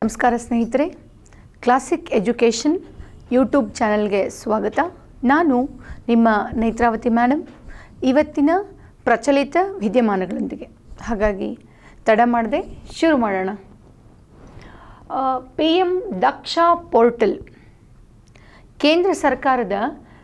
ನಮಸ್ಕಾರ ಸ್ನೇಹಿತರೆ classic education YouTube ಚಾನಲ್ಗೆ ಸ್ವಾಗತ ನಾನು ನಿಮ್ಮ ನೇತ್ರಾವತಿ ಮೇಡಮ್ ಇವತ್ತಿನ ಪ್ರಚಲಿತ ವಿದ್ಯಮಾನಗಳೊಂದಿಗೆ ಹಾಗಾಗಿ ತಡ ಮಾಡದೆ ಶುರು ಮಾಡೋಣ ಪಿ ಎಮ್ ದಕ್ಷ ಪೋರ್ಟಲ್ ಕೇಂದ್ರ ಸರ್ಕಾರದ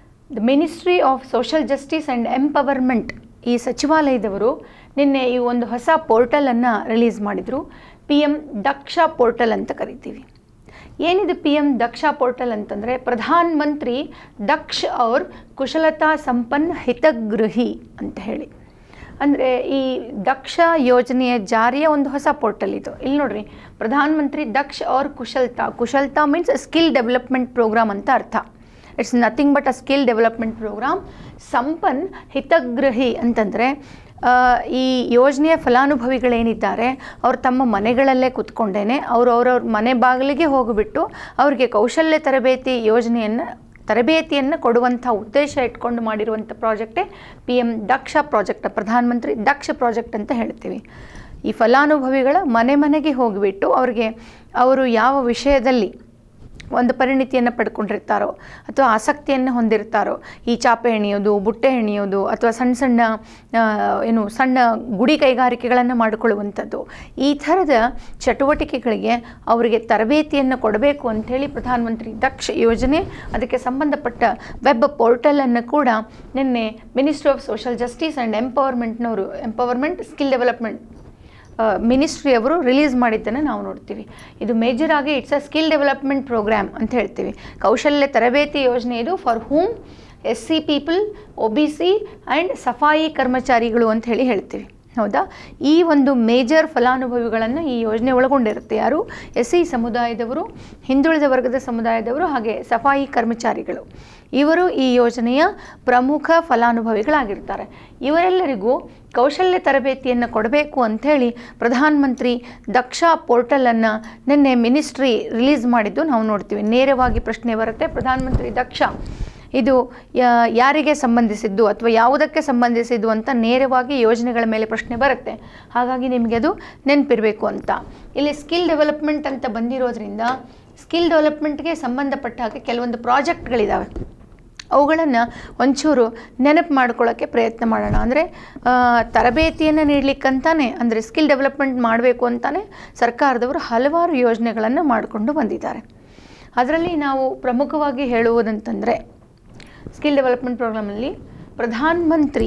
the ministry of social justice and empowerment ಈ ಸಚಿವಾಲಯದವರು ನಿನ್ನೆ ಈ ಒಂದು ಹೊಸ ಪೋರ್ಟಲನ್ನು ರಿಲೀಸ್ ಮಾಡಿದರು ಪಿ ಎಮ್ ದಕ್ಷ ಪೋರ್ಟಲ್ ಅಂತ ಕರಿತೀವಿ ಏನಿದೆ ಪಿ ಎಮ್ ದಕ್ಷ ಪೋರ್ಟಲ್ ಅಂತಂದರೆ ಪ್ರಧಾನ ಮಂತ್ರಿ ದಕ್ಷ ಅವ್ರ ಕುಶಲತಾ ಸಂಪನ್ನ ಹಿತಗೃಹಿ ಅಂತ ಹೇಳಿ ಅಂದರೆ ಈ ದಕ್ಷ ಯೋಜನೆಯ ಜಾರಿಯ ಒಂದು ಹೊಸ ಪೋರ್ಟಲ್ ಇದು ಇಲ್ಲಿ ನೋಡ್ರಿ ಪ್ರಧಾನ ಮಂತ್ರಿ ದಕ್ಷ ಅವ್ರ ಕುಶಲತಾ ಕುಶಲತಾ ಮೀನ್ಸ್ ಸ್ಕಿಲ್ ಡೆವಲಪ್ಮೆಂಟ್ ಪ್ರೋಗ್ರಾಮ್ ಅಂತ ಅರ್ಥ it's nothing but a skill development programme ಸಂಪನ್ ಹಿತಗ್ರಹಿ ಅಂತಂದರೆ ಆ, ಈ ಯೋಜನೆಯ ಫಲಾನುಭವಿಗಳೇನಿದ್ದಾರೆ ಅವರು ತಮ್ಮ ಮನೆಗಳಲ್ಲೇ ಕುತ್ಕೊಂಡೇನೆ ಅವರು ಅವರವ್ರ ಮನೆ ಬಾಗಿಲಿಗೆ ಹೋಗಿಬಿಟ್ಟು ಅವರಿಗೆ ಕೌಶಲ್ಯ ತರಬೇತಿ ಯೋಜನೆಯನ್ನು ತರಬೇತಿಯನ್ನು ಕೊಡುವಂಥ ಉದ್ದೇಶ ಇಟ್ಕೊಂಡು ಮಾಡಿರುವಂಥ ಪ್ರಾಜೆಕ್ಟೇ P M Daksh project Pradhanmantri Daksh project ಅಂತ ಹೇಳ್ತೀವಿ ಈ ಫಲಾನುಭವಿಗಳ ಮನೆ ಮನೆಗೆ ಹೋಗಿಬಿಟ್ಟು ಅವ್ರಿಗೆ ಅವರು ಯಾವ ವಿಷಯದಲ್ಲಿ ಒಂದು ಪರಿಣಿತಿಯನ್ನು ಪಡ್ಕೊಂಡಿರ್ತಾರೋ ಅಥವಾ ಆಸಕ್ತಿಯನ್ನು ಹೊಂದಿರ್ತಾರೋ ಈ ಚಾಪೆ ಹೆಣೆಯೋದು ಬುಟ್ಟೆ ಹೆಣೆಯೋದು ಅಥವಾ ಸಣ್ಣ ಸಣ್ಣ ಆ, ಏನು ಸಣ್ಣ ಗುಡಿ ಕೈಗಾರಿಕೆಗಳನ್ನು ಮಾಡಿಕೊಳ್ಳುವಂಥದ್ದು ಈ ಥರದ ಚಟುವಟಿಕೆಗಳಿಗೆ ಅವರಿಗೆ ತರಬೇತಿಯನ್ನು ಕೊಡಬೇಕು ಅಂಥೇಳಿ ಪ್ರಧಾನಮಂತ್ರಿ ದಕ್ಷ ಯೋಜನೆ ಅದಕ್ಕೆ ಸಂಬಂಧಪಟ್ಟ ವೆಬ್ ಪೋರ್ಟಲನ್ನು ಕೂಡ ನಿನ್ನೆ ministry of social justice and ಎಂಪವರ್ಮೆಂಟ್ನವರು ಎಂಪವರ್ಮೆಂಟ್ ಸ್ಕಿಲ್ ಡೆವಲಪ್ಮೆಂಟ್ ಮಿನಿಸ್ಟ್ರಿ ಅವರು ರಿಲೀಸ್ ಮಾಡಿದ್ದನ್ನು ನಾವು ನೋಡ್ತೀವಿ ಇದು ಮೇಜರ್ ಆಗಿ it's a skill development programme ಅಂತ ಹೇಳ್ತೀವಿ ಕೌಶಲ್ಯ ತರಬೇತಿ ಯೋಜನೆ ಇದು for whom S C people O B C and ಸಫಾಯಿ ಕರ್ಮಚಾರಿಗಳು ಅಂತ ಹೇಳಿ ಹೇಳ್ತೀವಿ ಹೌದಾ ಈ ಒಂದು ಮೇಜರ್ ಫಲಾನುಭವಿಗಳನ್ನು ಈ ಯೋಜನೆ ಒಳಗೊಂಡಿರುತ್ತೆ ಯಾರು ಎಸ್ ಸಿ ಸಮುದಾಯದವರು ಹಿಂದುಳಿದ ವರ್ಗದ ಸಮುದಾಯದವರು ಹಾಗೆ ಸಫಾಯಿ ಕರ್ಮಚಾರಿಗಳು ಇವರು ಈ ಯೋಜನೆಯ ಪ್ರಮುಖ ಫಲಾನುಭವಿಗಳಾಗಿರ್ತಾರೆ ಇವರೆಲ್ಲರಿಗೂ ಕೌಶಲ್ಯ ತರಬೇತಿಯನ್ನು ಕೊಡಬೇಕು ಅಂಥೇಳಿ ಪ್ರಧಾನಮಂತ್ರಿ ದಕ್ಷ ಪೋರ್ಟಲನ್ನು ನಿನ್ನೆ ಮಿನಿಸ್ಟ್ರಿ ರಿಲೀಸ್ ಮಾಡಿದ್ದು ನಾವು ನೋಡ್ತೀವಿ ನೇರವಾಗಿ ಪ್ರಶ್ನೆ ಬರುತ್ತೆ ಪ್ರಧಾನಮಂತ್ರಿ ದಕ್ಷ ಇದು ಯಾ- ಯಾರಿಗೆ ಸಂಬಂಧಿಸಿದ್ದು ಅಥವಾ ಯಾವುದಕ್ಕೆ ಸಂಬಂಧಿಸಿದ್ದು ಅಂತ ನೇರವಾಗಿ ಯೋಜನೆಗಳ ಮೇಲೆ ಪ್ರಶ್ನೆ ಬರುತ್ತೆ ಹಾಗಾಗಿ ನಿಮಗೆ ಅದು ನೆನಪಿರಬೇಕು ಅಂತ ಇಲ್ಲಿ ಸ್ಕಿಲ್ ಡೆವಲಪ್ಮೆಂಟ್ ಅಂತ ಬಂದಿರೋದ್ರಿಂದ ಸ್ಕಿಲ್ ಡೆವಲಪ್ಮೆಂಟ್ಗೆ ಸಂಬಂಧಪಟ್ಟ ಹಾಗೆ ಕೆಲವೊಂದು ಪ್ರಾಜೆಕ್ಟ್ಗಳಿದ್ದಾವೆ ಅವುಗಳನ್ನು ಒಂಚೂರು ನೆನಪು ಮಾಡ್ಕೊಳ್ಳೋಕ್ಕೆ ಪ್ರಯತ್ನ ಮಾಡೋಣ ಅಂದರೆ ತರಬೇತಿಯನ್ನು ನೀಡಲಿಕ್ಕಂತಾನೆ ಅಂದರೆ ಸ್ಕಿಲ್ ಡೆವಲಪ್ಮೆಂಟ್ ಮಾಡಬೇಕು ಅಂತಾನೆ ಸರ್ಕಾರದವರು ಹಲವಾರು ಯೋಜನೆಗಳನ್ನು ಮಾಡಿಕೊಂಡು ಬಂದಿದ್ದಾರೆ ಅದರಲ್ಲಿ ನಾವು ಪ್ರಮುಖವಾಗಿ ಹೇಳುವುದಂತಂದರೆ ಸ್ಕಿಲ್ ಡೆವಲಪ್ಮೆಂಟ್ ಪ್ರೋಗ್ರಾಮಲ್ಲಿ ಪ್ರಧಾನ ಮಂತ್ರಿ